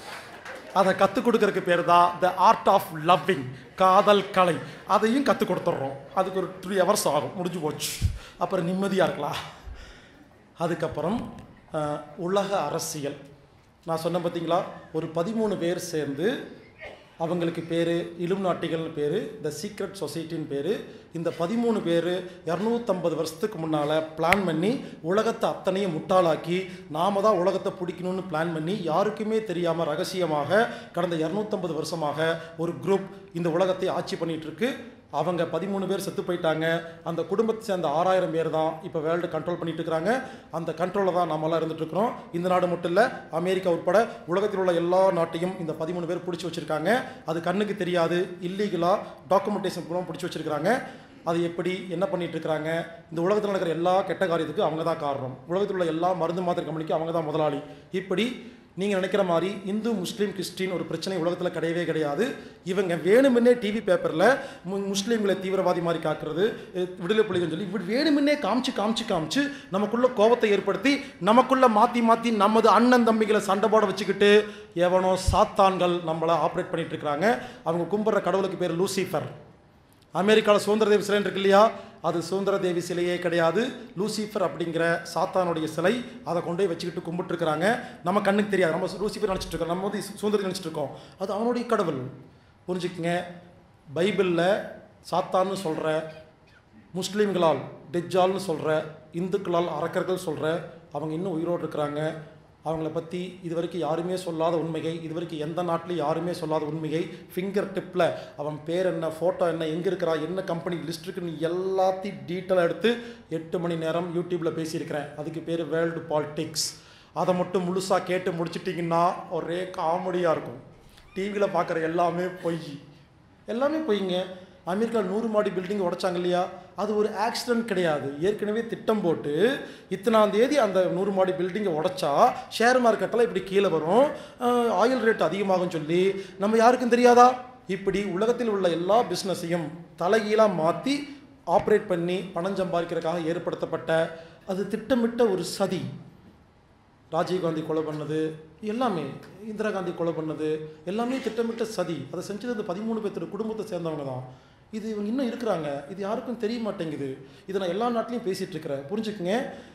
அதை கற்றுக் கொடுக்கறதுக்கு பேர் தான் த ஆர்ட் ஆஃப் லவ்விங் காதல் கலை அதையும் கற்றுக் கொடுத்துட்றோம் அதுக்கு ஒரு த்ரீ ஹவர்ஸ் ஆகும் முடிஞ்சு போச்சு அப்புறம் நிம்மதியாக இருக்கலாம் அதுக்கப்புறம் அஹ், உலக அரசியல் நான் சொன்னேன் பார்த்தீங்களா ஒரு பதிமூணு பேர் சேர்ந்து அவங்களுக்கு பேர் இலும் நாட்டிகள்னு பேர் த சீக்ரெட் சொசைட்டின்னு பேர் இந்த பதிமூணு பேர் இரநூத்தம்பது வருஷத்துக்கு முன்னால் பிளான் பண்ணி உலகத்தை அத்தனையும் முட்டாளாக்கி நாம தான் உலகத்தை பிடிக்கணும்னு பிளான் பண்ணி யாருக்குமே தெரியாமல் ரகசியமாக கடந்த இரநூத்தம்பது வருஷமாக ஒரு குரூப் இந்த உலகத்தை ஆட்சி பண்ணிட்டு இருக்கு அவங்க பதிமூணு பேர் செத்து போயிட்டாங்க அந்த குடும்பத்தை சேர்ந்த ஆறாயிரம் பேர் தான் இப்போ வேர்ல்டு கண்ட்ரோல் பண்ணிட்டு இருக்கிறாங்க அந்த கண்ட்ரோலில் தான் நாமெல்லாம் இருந்துட்டு இருக்கிறோம் இந்த நாடு மட்டும் இல்லை அமெரிக்கா உட்பட உலகத்தில் உள்ள எல்லா நாட்டையும் இந்த பதிமூணு பேர் பிடிச்சி வச்சிருக்காங்க அது கண்ணுக்கு தெரியாது இல்லீகலாக டாக்குமெண்டேஷன் மூலம் பிடிச்சி வச்சிருக்காங்க அது எப்படி என்ன பண்ணிட்டு இருக்கிறாங்க இந்த உலகத்தில் நடக்கிற எல்லா கெட்ட காரியத்துக்கும் அவங்க தான் காரணம் உலகத்தில் உள்ள எல்லா மருந்து மாத்திரை கம்பெனிக்கும் அவங்க தான் முதலாளி இப்படி நீங்கள் நினைக்கிற மாதிரி இந்து முஸ்லீம் கிறிஸ்டின் ஒரு பிரச்சனை உலகத்தில் கிடையவே கிடையாது இவங்க வேணுமுன்னே டிவி பேப்பரில் முஸ்லீம்களை தீவிரவாதி மாதிரி காக்குறது அஹ் விடுதலை புலிகள்னு சொல்லி இப்படி வேணுமுன்னே காமிச்சு காமிச்சு காமிச்சு நமக்குள்ள கோபத்தை ஏற்படுத்தி நமக்குள்ள மாற்றி மாற்றி நமது அண்ணன் தம்பிகளை சண்டை போட வச்சுக்கிட்டு எவனோ சாத்தான்கள் நம்மளை ஆப்ரேட் பண்ணிட்டு இருக்கிறாங்க அவங்க கும்பிட்ற கடவுளுக்கு பேர் லூசிஃபர் அமெரிக்காவில் சுதந்திர தேவி சிலைன்னு இருக்கு இல்லையா அது சுதந்திர தேவி சிலையே கிடையாது லூசிஃபர் அப்படிங்கிற சாத்தானுடைய சிலை அதை கொண்டு போய் வச்சுக்கிட்டு கும்பிட்டுருக்குறாங்க நம்ம கண்ணுக்கு தெரியாது நம்ம லூசிஃபர் நினச்சிட்டு இருக்கோம் நம்ம வந்து சுதந்திரம் நினச்சிட்டு இருக்கோம் அது அவனுடைய கடவுள் புரிஞ்சுக்கங்க பைபிளில் சாத்தான்னு சொல்கிற முஸ்லீம்களால் டெஜ்ஜால்னு சொல்கிற இந்துக்களால் அரக்கர்கள் சொல்கிற அவங்க இன்னும் உயிரோடு இருக்கிறாங்க அவங்கள பற்றி இதுவரைக்கும் யாருமே சொல்லாத உண்மையை இதுவரைக்கும் எந்த நாட்டிலையும் யாருமே சொல்லாத உண்மையை ஃபிங்கர் டிப்பில் அவன் பேர் என்ன ஃபோட்டோ என்ன எங்கே இருக்கிறா என்ன கம்பெனி லிஸ்ட் இருக்குன்னு எல்லாத்தையும் டீட்டெயிலாக எடுத்து எட்டு மணி நேரம் யூடியூப்பில் பேசியிருக்கிறேன் அதுக்கு பேர் வேர்ல்டு பாலிடிக்ஸ் அதை மட்டும் முழுசாக கேட்டு முடிச்சிட்டிங்கன்னா ஒரே காமெடியாக இருக்கும் டிவியில் பார்க்குற எல்லாமே பொய் எல்லாமே பொய்ங்க அமெரிக்கா நூறு மாடி பில்டிங் உடைச்சாங்க இல்லையா அது ஒரு ஆக்சிடென்ட் கிடையாது ஏற்கனவே திட்டம் போட்டு இத்தனாம் தேதி அந்த நூறு மாடி பில்டிங்கை உடைச்சா ஷேர் மார்க்கெட்டெல்லாம் இப்படி கீழே வரும் ஆயில் ரேட் அதிகமாகும் சொல்லி நம்ம யாருக்கும் தெரியாதா இப்படி உலகத்தில் உள்ள எல்லா பிஸ்னஸையும் தலைகீழாக மாற்றி ஆப்ரேட் பண்ணி பணம் சம்பாதிக்கிறதுக்காக ஏற்படுத்தப்பட்ட அது திட்டமிட்ட ஒரு சதி ராஜீவ்காந்தி கொலை பண்ணது எல்லாமே இந்திரா காந்தி கொலை பண்ணது எல்லாமே திட்டமிட்ட சதி அதை செஞ்சது அந்த பதிமூணு பேர்த்தோட குடும்பத்தை சேர்ந்தவங்க தான் இது இவங்க இன்னும் இருக்கிறாங்க இது யாருக்கும் தெரிய மாட்டேங்குது இதை நான் எல்லா நாட்டிலையும் பேசிகிட்டு இருக்கிறேன் புரிஞ்சுக்குங்க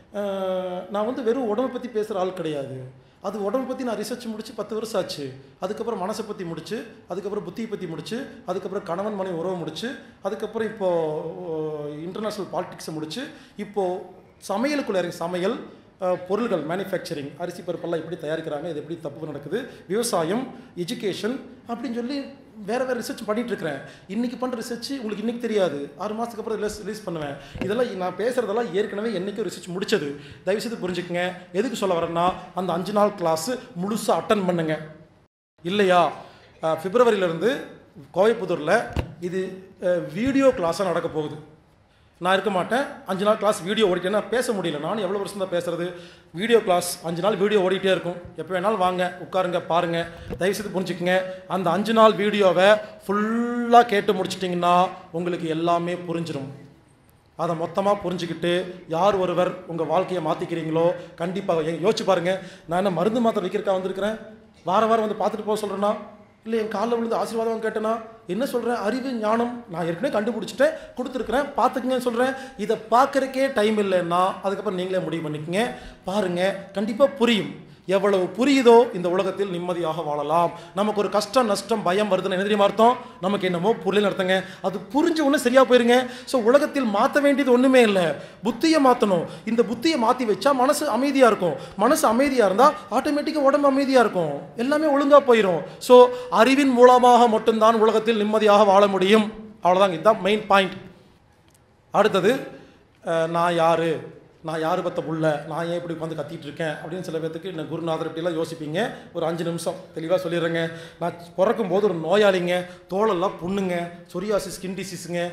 அஹ், நான் வந்து வெறும் உடம்பை பற்றி பேசுகிற ஆள் கிடையாது அது உடம்பை பற்றி நான் ரிசர்ச் முடிச்சு பத்து வருஷம் ஆச்சு அதுக்கப்புறம் மனசை பற்றி முடிச்சு அதுக்கப்புறம் புத்தியை பற்றி முடிச்சு அதுக்கப்புறம் கணவன் மனைவி உறவு முடிச்சு அதுக்கப்புறம் இப்போது இன்டர்நேஷ்னல் பாலிடிக்ஸை முடிச்சு இப்போது சமையலுக்குள்ள இறங்கி சமையல் அஹ், பொருள்கள் மேனுஃபேக்சரிங் அரிசி பருப்பெல்லாம் எப்படி தயாரிக்கிறாங்க இது எப்படி தப்பு நடக்குது விவசாயம் எஜுகேஷன் அப்படின்னு சொல்லி வேற வேற ரிசர்ச் பண்ணிட்டு இருக்கிறேன் இன்னைக்கு பண்ணுற ரிசர்ச் உங்களுக்கு இன்னைக்கு தெரியாது ஆறு மாதத்துக்கு அப்புறம் ரிலீஸ் ரிலீஸ் பண்ணுவேன் இதெல்லாம் நான் பேசுறதெல்லாம் ஏற்கனவே என்னைக்கும் ரிசர்ச் முடிச்சது தயவுசெய்து புரிஞ்சுக்கங்க எதுக்கு சொல்ல வரேன்னா அந்த அஞ்சு நாள் கிளாஸ் முழுசாக அட்டன் பண்ணுங்க இல்லையா அஹ், பிப்ரவரியிலேருந்து கோயம்புத்தூரில் இது அஹ், வீடியோ கிளாஸாக நடக்க போகுது நான் இருக்க மாட்டேன் அஞ்சு நாள் கிளாஸ் வீடியோ ஓடிட்டேன்னா பேச முடியல நானும் எவ்வளோ வருஷம் தான் பேசுறது வீடியோ கிளாஸ் அஞ்சு நாள் வீடியோ ஓடிட்டே இருக்கும் எப்போ வேணாலும் வாங்க உட்காருங்க பாருங்க தயவுசெய்து புரிஞ்சுக்கங்க அந்த அஞ்சு நாள் வீடியோவை ஃபுல்லாக கேட்டு முடிச்சிட்டிங்கன்னா உங்களுக்கு எல்லாமே புரிஞ்சிடும் அதை மொத்தமாக புரிஞ்சுக்கிட்டு யார் ஒருவர் உங்கள் வாழ்க்கையை மாற்றிக்கிறீங்களோ கண்டிப்பாக எங்க யோசிச்சு பாருங்கள் நான் என்ன மருந்து மாத்திரை வைக்கிறக்கா வந்திருக்கிறேன் வாரம் வாரம் வந்து பார்த்துட்டு போக சொல்கிறேன்னா இல்லை என் காலில் விழுந்து ஆசீர்வாதம் கேட்டேனா என்ன சொல்கிறேன் அறிவு ஞானம் நான் ஏற்கனவே கண்டுபிடிச்சிட்டேன் கொடுத்துருக்குறேன் பார்த்துக்குங்கன்னு சொல்கிறேன் இதை பார்க்குறக்கே டைம் இல்லைன்னா அதுக்கப்புறம் நீங்களே முடிவு பண்ணிக்கங்க பாருங்கள் கண்டிப்பாக புரியும் எவ்வளவு புரியுதோ இந்த உலகத்தில் நிம்மதியாக வாழலாம் நமக்கு ஒரு கஷ்டம் நஷ்டம் பயம் வருதுன்னு என்ன தெரியுமா அர்த்தம் நமக்கு என்னமோ புரியல அர்த்தங்க அது புரிஞ்ச உடனே சரியா போயிருங்க ஸோ உலகத்தில் மாற்ற வேண்டியது ஒன்றுமே இல்லை புத்தியை மாற்றணும் இந்த புத்தியை மாற்றி வச்சா மனசு அமைதியாக இருக்கும் மனசு அமைதியாக இருந்தால் ஆட்டோமேட்டிக்காக உடம்பு அமைதியாக இருக்கும் எல்லாமே ஒழுங்காக போயிடும் ஸோ அறிவின் மூலமாக மட்டும்தான் உலகத்தில் நிம்மதியாக வாழ முடியும் அவ்வளோதாங்க இதுதான் மெயின் பாயிண்ட் அடுத்தது அஹ், நான் யார் நான் யார் பத்த புள்ள நான் ஏன் இப்படி உட்காந்து கத்திட்டு இருக்கேன் அப்படின்னு சில பேர்த்துக்கு என்ன குருநாதர் இப்படிலாம் யோசிப்பீங்க ஒரு அஞ்சு நிமிஷம் தெளிவாக சொல்லிடுறேங்க நான் பிறக்கும் போது ஒரு நோயாளிங்க தோலெல்லாம் புண்ணுங்க சொரியாசிஸ் ஸ்கின் டிசீஸுங்க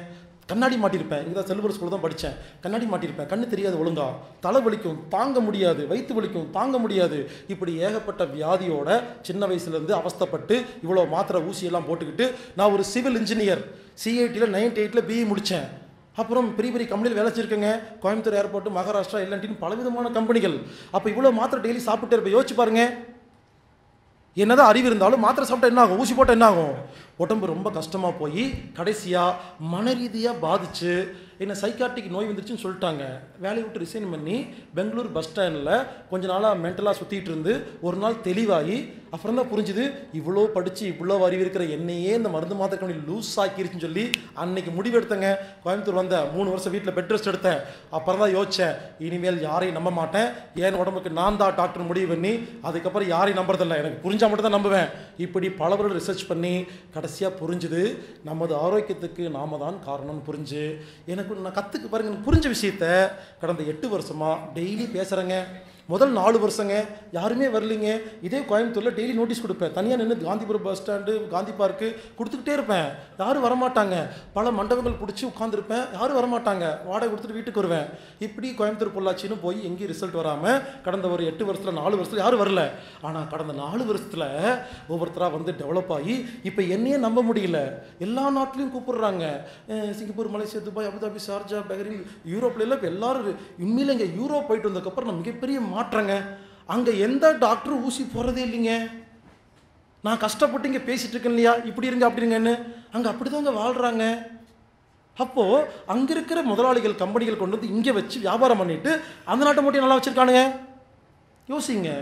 கண்ணாடி மாட்டியிருப்பேன் இங்கே தான் செல்வர் ஸ்கூல் தான் படித்தேன் கண்ணாடி மாட்டியிருப்பேன் கண்ணு தெரியாது ஒழுங்கா தலை வலிக்கும் தாங்க முடியாது வயிற்று வலிக்கும் தாங்க முடியாது இப்படி ஏகப்பட்ட வியாதியோட சின்ன வயசுலேருந்து அவஸ்தைப்பட்டு இவ்வளோ மாத்திரை ஊசியெல்லாம் போட்டுக்கிட்டு நான் ஒரு சிவில் இன்ஜினியர் சிஐடியில் நைன்டி எயிட்டில் பிஇ முடித்தேன் அப்புறம் பெரிய பெரிய கம்பெனியில் வேலை வச்சிருக்கேங்க கோயம்புத்தூர் ஏர்போர்ட் மகாராஷ்டிரா எல்என்டின்னு பலவிதமான கம்பெனிகள் அப்போ இவ்வளோ மாத்திரை டெய்லி சாப்பிட்டே இருப்பேன் யோசிச்சு பாருங்க என்னதான் அறிவு இருந்தாலும் மாத்திரை சாப்பிட்டா என்ன ஆகும் ஊசி போட்டால் என்ன ஆகும் உடம்பு ரொம்ப கஷ்டமாக போய் கடைசியாக மன ரீதியாக பாதிச்சு என்ன சைக்காட்டிக் நோய் வந்துருச்சுன்னு சொல்லிட்டாங்க வேலையை விட்டு ரிசைன் பண்ணி பெங்களூர் பஸ் ஸ்டாண்டில் கொஞ்ச நாளாக மென்டலாக சுற்றிட்டு இருந்து ஒரு நாள் தெளிவாகி அப்புறம் தான் புரிஞ்சுது இவ்வளோ படித்து இவ்வளோ அறிவு இருக்கிற என்னையே இந்த மருந்து மாத்திரை கம்பெனி லூஸ் ஆக்கிருச்சுன்னு சொல்லி அன்னைக்கு முடிவு எடுத்தேங்க கோயம்புத்தூர் வந்தேன் மூணு வருஷம் வீட்டில் பெட் ரெஸ்ட் எடுத்தேன் அப்புறம் தான் யோசித்தேன் இனிமேல் யாரையும் நம்ப மாட்டேன் என் உடம்புக்கு நான் தான் டாக்டர் முடிவு பண்ணி அதுக்கப்புறம் யாரையும் நம்புறதில்ல எனக்கு புரிஞ்சால் மட்டும் தான் நம்புவேன் இப்படி பல வருடம் ரிசர்ச் பண்ணி கடைசியாக புரிஞ்சுது நமது ஆரோக்கியத்துக்கு நாம தான் காரணம்னு புரிஞ்சு எனக்கு நான் கற்றுக்கு பாருங்க எனக்கு புரிஞ்ச விஷயத்த கடந்த எட்டு வருஷமாக டெய்லி பேசுகிறேங்க முதல் நாலு வருஷங்க யாருமே வரலைங்க இதே கோயம்புத்தூரில் டெய்லி நோட்டீஸ் கொடுப்பேன் தனியாக நின்று Gandhipuram bus stand Gandhi park கொடுத்துக்கிட்டே இருப்பேன் யாரும் வரமாட்டாங்க பல மண்டபங்கள் பிடிச்சி உட்காந்துருப்பேன் யாரும் வரமாட்டாங்க வாடகை கொடுத்துட்டு வீட்டுக்கு வருவேன் இப்படி கோயம்புத்தூர் பொள்ளாச்சின்னு போய் எங்கேயும் ரிசல்ட் வராமல் கடந்த ஒரு எட்டு வருஷத்தில் நாலு வருஷத்தில் யாரும் வரல ஆனால் கடந்த நாலு வருஷத்தில் ஒவ்வொருத்தராக வந்து டெவலப் ஆகி இப்போ என்னையே நம்ப முடியல எல்லா நாட்டிலையும் கூப்பிடுறாங்க அஹ் Singapore Malaysia Dubai Abu Dhabi Sharjah Bahrain யூரோப்ல எல்லாம் இப்போ எல்லாரும் உண்மையில இங்கே யூரோப் போயிட்டு வந்ததுக்கப்புறம் நான் மிகப்பெரிய மாற்றங்க அங்கே எந்த டாக்டரும் ஊசி போகிறதே இல்லைங்க நான் கஷ்டப்பட்டு இங்கே பேசிட்டு இருக்கேன் இல்லையா இப்படி இருங்க அப்படி இருங்கன்னு அங்கே அப்படி தாங்க வாழ்கிறாங்க அப்போது அங்கே இருக்கிற முதலாளிகள் கம்பெனிகள் கொண்டு வந்து இங்கே வச்சு வியாபாரம் பண்ணிட்டு அந்த நாட்டை மட்டும் நல்லா வச்சுருக்கானுங்க யோசிங்க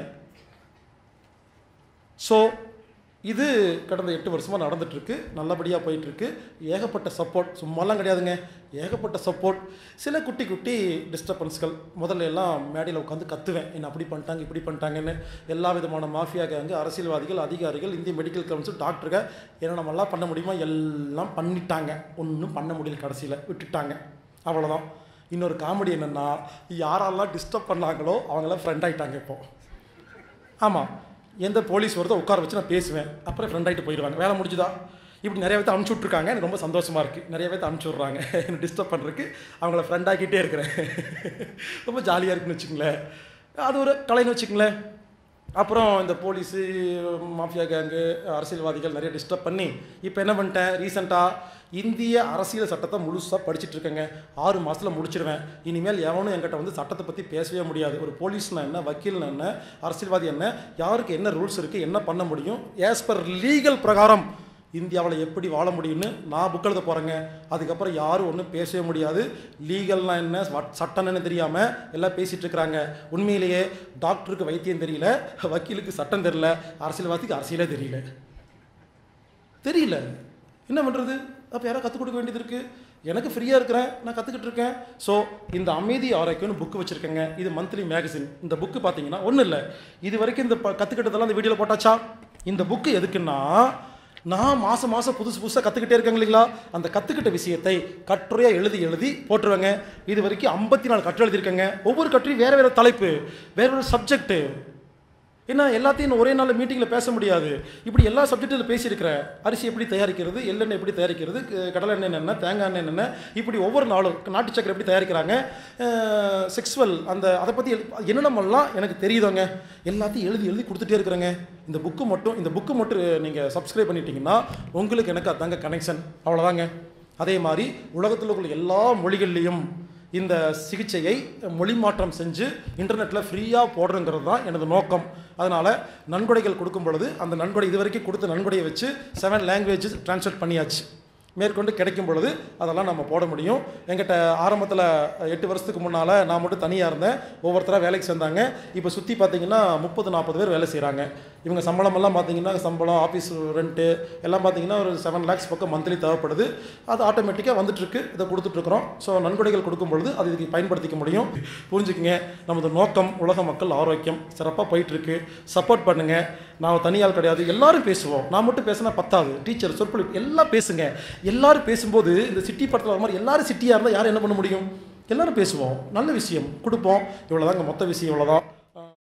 ஸோ இது கடந்த எட்டு வருஷமாக நடந்துட்டுருக்கு நல்லபடியாக போயிட்டுருக்கு ஏகப்பட்ட சப்போர்ட் சும்மாலாம் கிடையாதுங்க ஏகப்பட்ட சப்போர்ட் சில குட்டி குட்டி டிஸ்டர்பன்ஸ்கள் முதல்ல எல்லாம் மேடையில் உட்காந்து கத்துவேன் என்ன அப்படி பண்ணிட்டாங்க இப்படி பண்ணிட்டாங்கன்னு எல்லா விதமான மாஃபியா கேங்கு அரசியல்வாதிகள் அதிகாரிகள் இந்திய மெடிக்கல் கவுன்சில் டாக்டருங்க என்ன நம்மளாம் பண்ண முடியுமா எல்லாம் பண்ணிட்டாங்க ஒன்றும் பண்ண முடியல கடைசியில் விட்டுட்டாங்க அவ்வளோதான் இன்னொரு காமெடி என்னென்னா யாரெல்லாம் டிஸ்டர்ப் பண்ணாங்களோ அவங்களாம் ஃப்ரெண்ட் ஆகிட்டாங்க இப்போ ஆமாம் எந்த போலீஸ் வருதோ உட்கார வச்சு நான் பேசுவேன் அப்புறம் ஃப்ரெண்ட் ஆகிட்டு போயிடுவாங்க வேலை முடிஞ்சுதா இப்படி நிறைய பேர்த்த அனுப்பிச்சி விட்ருக்காங்க எனக்கு ரொம்ப சந்தோஷமாக இருக்குது நிறைய பேர்த்த அனுப்பிச்சி விட்றாங்க என்னை டிஸ்டர்ப் பண்ணுறதுக்கு அவங்கள ஃப்ரெண்ட் ஆக்கிட்டே இருக்கிறேன் ரொம்ப ஜாலியாக இருக்குன்னு வச்சுங்களேன் அது ஒரு கலைன்னு வச்சுங்களேன் அப்புறம் இந்த போலீஸு மாஃபியா கேங்கு அரசியல்வாதிகள் நிறைய டிஸ்டர்ப் பண்ணி இப்போ என்ன பண்ணிட்டேன் ரீசெண்டாக இந்திய அரசியல் சட்டத்தை முழுசாக படிச்சுட்டு இருக்கேங்க ஆறு மாதத்தில் முடிச்சிடுவேன் இனிமேல் எவனும் என்கிட்ட வந்து சட்டத்தை பற்றி பேசவே முடியாது ஒரு போலீஸ்னா என்ன வக்கீல்னா என்ன அரசியல்வாதி என்ன யாருக்கு என்ன ரூல்ஸ் இருக்குது என்ன பண்ண முடியும் ஏஸ் பர் லீகல் பிரகாரம் இந்தியாவில் எப்படி வாழ முடியும்னு நான் புக் எழுத போகிறேங்க அதுக்கப்புறம் யாரும் ஒன்றும் பேசவே முடியாது லீகல்னா என்ன வட்- சட்டம் என்ன தெரியாமல் எல்லாம் பேசிகிட்டு இருக்கிறாங்க உண்மையிலேயே டாக்டருக்கு வைத்தியம் தெரியல வக்கீலுக்கு சட்டம் தெரியல அரசியல்வாதிக்கு அரசியலே தெரியல தெரியல என்ன பண்ணுறது அப்போ யாரோ கற்றுக் கொடுக்க வேண்டியது இருக்குது எனக்கு ஃப்ரீயாக இருக்கிறேன் நான் கற்றுக்கிட்டு இருக்கேன் ஸோ இந்த அமைதி ஆரோக்கியம்னு புக்கு வச்சுருக்கேங்க இது மந்த்லி மேகசின் இந்த புக்கு பார்த்தீங்கன்னா ஒன்றும் இல்லை இது வரைக்கும் இந்த ப- கற்றுக்கிட்டதெல்லாம் இந்த வீடியோவில் போட்டாச்சா இந்த புக்கு எதுக்குன்னா நான் மாதம் மாதம் புதுசு புதுசாக கற்றுக்கிட்டே இருக்கேங்க இல்லைங்களா அந்த கற்றுக்கிட்ட விஷயத்தை கட்டுரையாக எழுதி எழுதி போட்டுருவேங்க இது வரைக்கும் ஐம்பத்தி நாலு கட்டுரை எழுதியிருக்கேங்க ஒவ்வொரு கட்டுரையும் வேறு வேறு தலைப்பு வேறு வேறு சப்ஜெக்ட்டு ஏன்னா எல்லாத்தையும் ஒரே நாள் மீட்டிங்கில் பேச முடியாது இப்படி எல்லா சப்ஜெக்டில் பேசியிருக்கிறேன் அரிசி எப்படி தயாரிக்கிறது எள்ளெண்ணெய் எப்படி தயாரிக்கிறது க- கடலை எண்ணெய் என்ன தேங்காய் எண்ணெய் என்ன இப்படி ஒவ்வொரு நாளும் நாட்டு சக்கரை எப்படி தயாரிக்கிறாங்க செக்ஸுவல் அந்த அதை பற்றி என்னென்னமெல்லாம் எனக்கு தெரியுதுங்க எல்லாத்தையும் எழுதி எழுதி கொடுத்துட்டே இருக்கிறேங்க இந்த புக்கு மட்டும் இந்த புக்கு மட்டும் நீங்கள் சப்ஸ்கிரைப் பண்ணிட்டீங்கன்னா உங்களுக்கு எனக்கு அதாங்க கனெக்ஷன் அவ்வளோதாங்க அதே மாதிரி உலகத்தில் உள்ள எல்லா மொழிகள்லேயும் இந்த சிகிச்சையை மொழி மாற்றம் செஞ்சு இன்டர்நெட்டில் ஃப்ரீயாக போடுறங்கிறது தான் எனது நோக்கம் அதனால் நன்கொடைகள் கொடுக்கும் பொழுது அந்த நன்கொடை இது வரைக்கும் கொடுத்த நன்கொடையை வச்சு செவன் லாங்குவேஜஸ் ட்ரான்ஸ்லேட் பண்ணியாச்சு மேற்கொண்டு கிடைக்கும் பொழுது அதெல்லாம் நம்ம போட முடியும் எங்கிட்ட ஆரம்பத்தில் எட்டு வருஷத்துக்கு முன்னால் நான் மட்டும் தனியாக இருந்தேன் ஒவ்வொருத்தராக வேலைக்கு சேர்ந்தாங்க இப்போ சுற்றி பார்த்தீங்கன்னா முப்பது நாற்பது பேர் வேலை செய்கிறாங்க இவங்க சம்பளமெல்லாம் பார்த்தீங்கன்னா சம்பளம் ஆஃபீஸ் ரெண்ட்டு எல்லாம் பார்த்தீங்கன்னா ஒரு செவன் லேக்ஸ் பக்கம் மந்த்லி தேவைப்படுது அது ஆட்டோமேட்டிக்காக வந்துட்டுருக்கு இதை கொடுத்துட்ருக்குறோம் ஸோ நன்கொடைகள் கொடுக்கும் பொழுது அது இதுக்கு பயன்படுத்திக்க முடியும் புரிஞ்சுக்குங்க நமது நோக்கம் உலக மக்கள் ஆரோக்கியம் சிறப்பாக போயிட்டுருக்கு சப்போர்ட் பண்ணுங்கள் நான் தனியால் கிடையாது எல்லாரும் பேசுவோம் நான் மட்டும் பேசினா பத்தாது டீச்சர் சொற்பொழிவு எல்லாம் பேசுங்க எல்லாரும் பேசும்போது இந்த சிட்டி படத்தில் வர மாதிரி எல்லாரும் சிட்டியாக இருந்தால் யாரும் என்ன பண்ண முடியும் எல்லாரும் பேசுவோம் நல்ல விஷயம் கொடுப்போம் இவ்வளோதாங்க மொத்த விஷயம் இவ்வளோதான்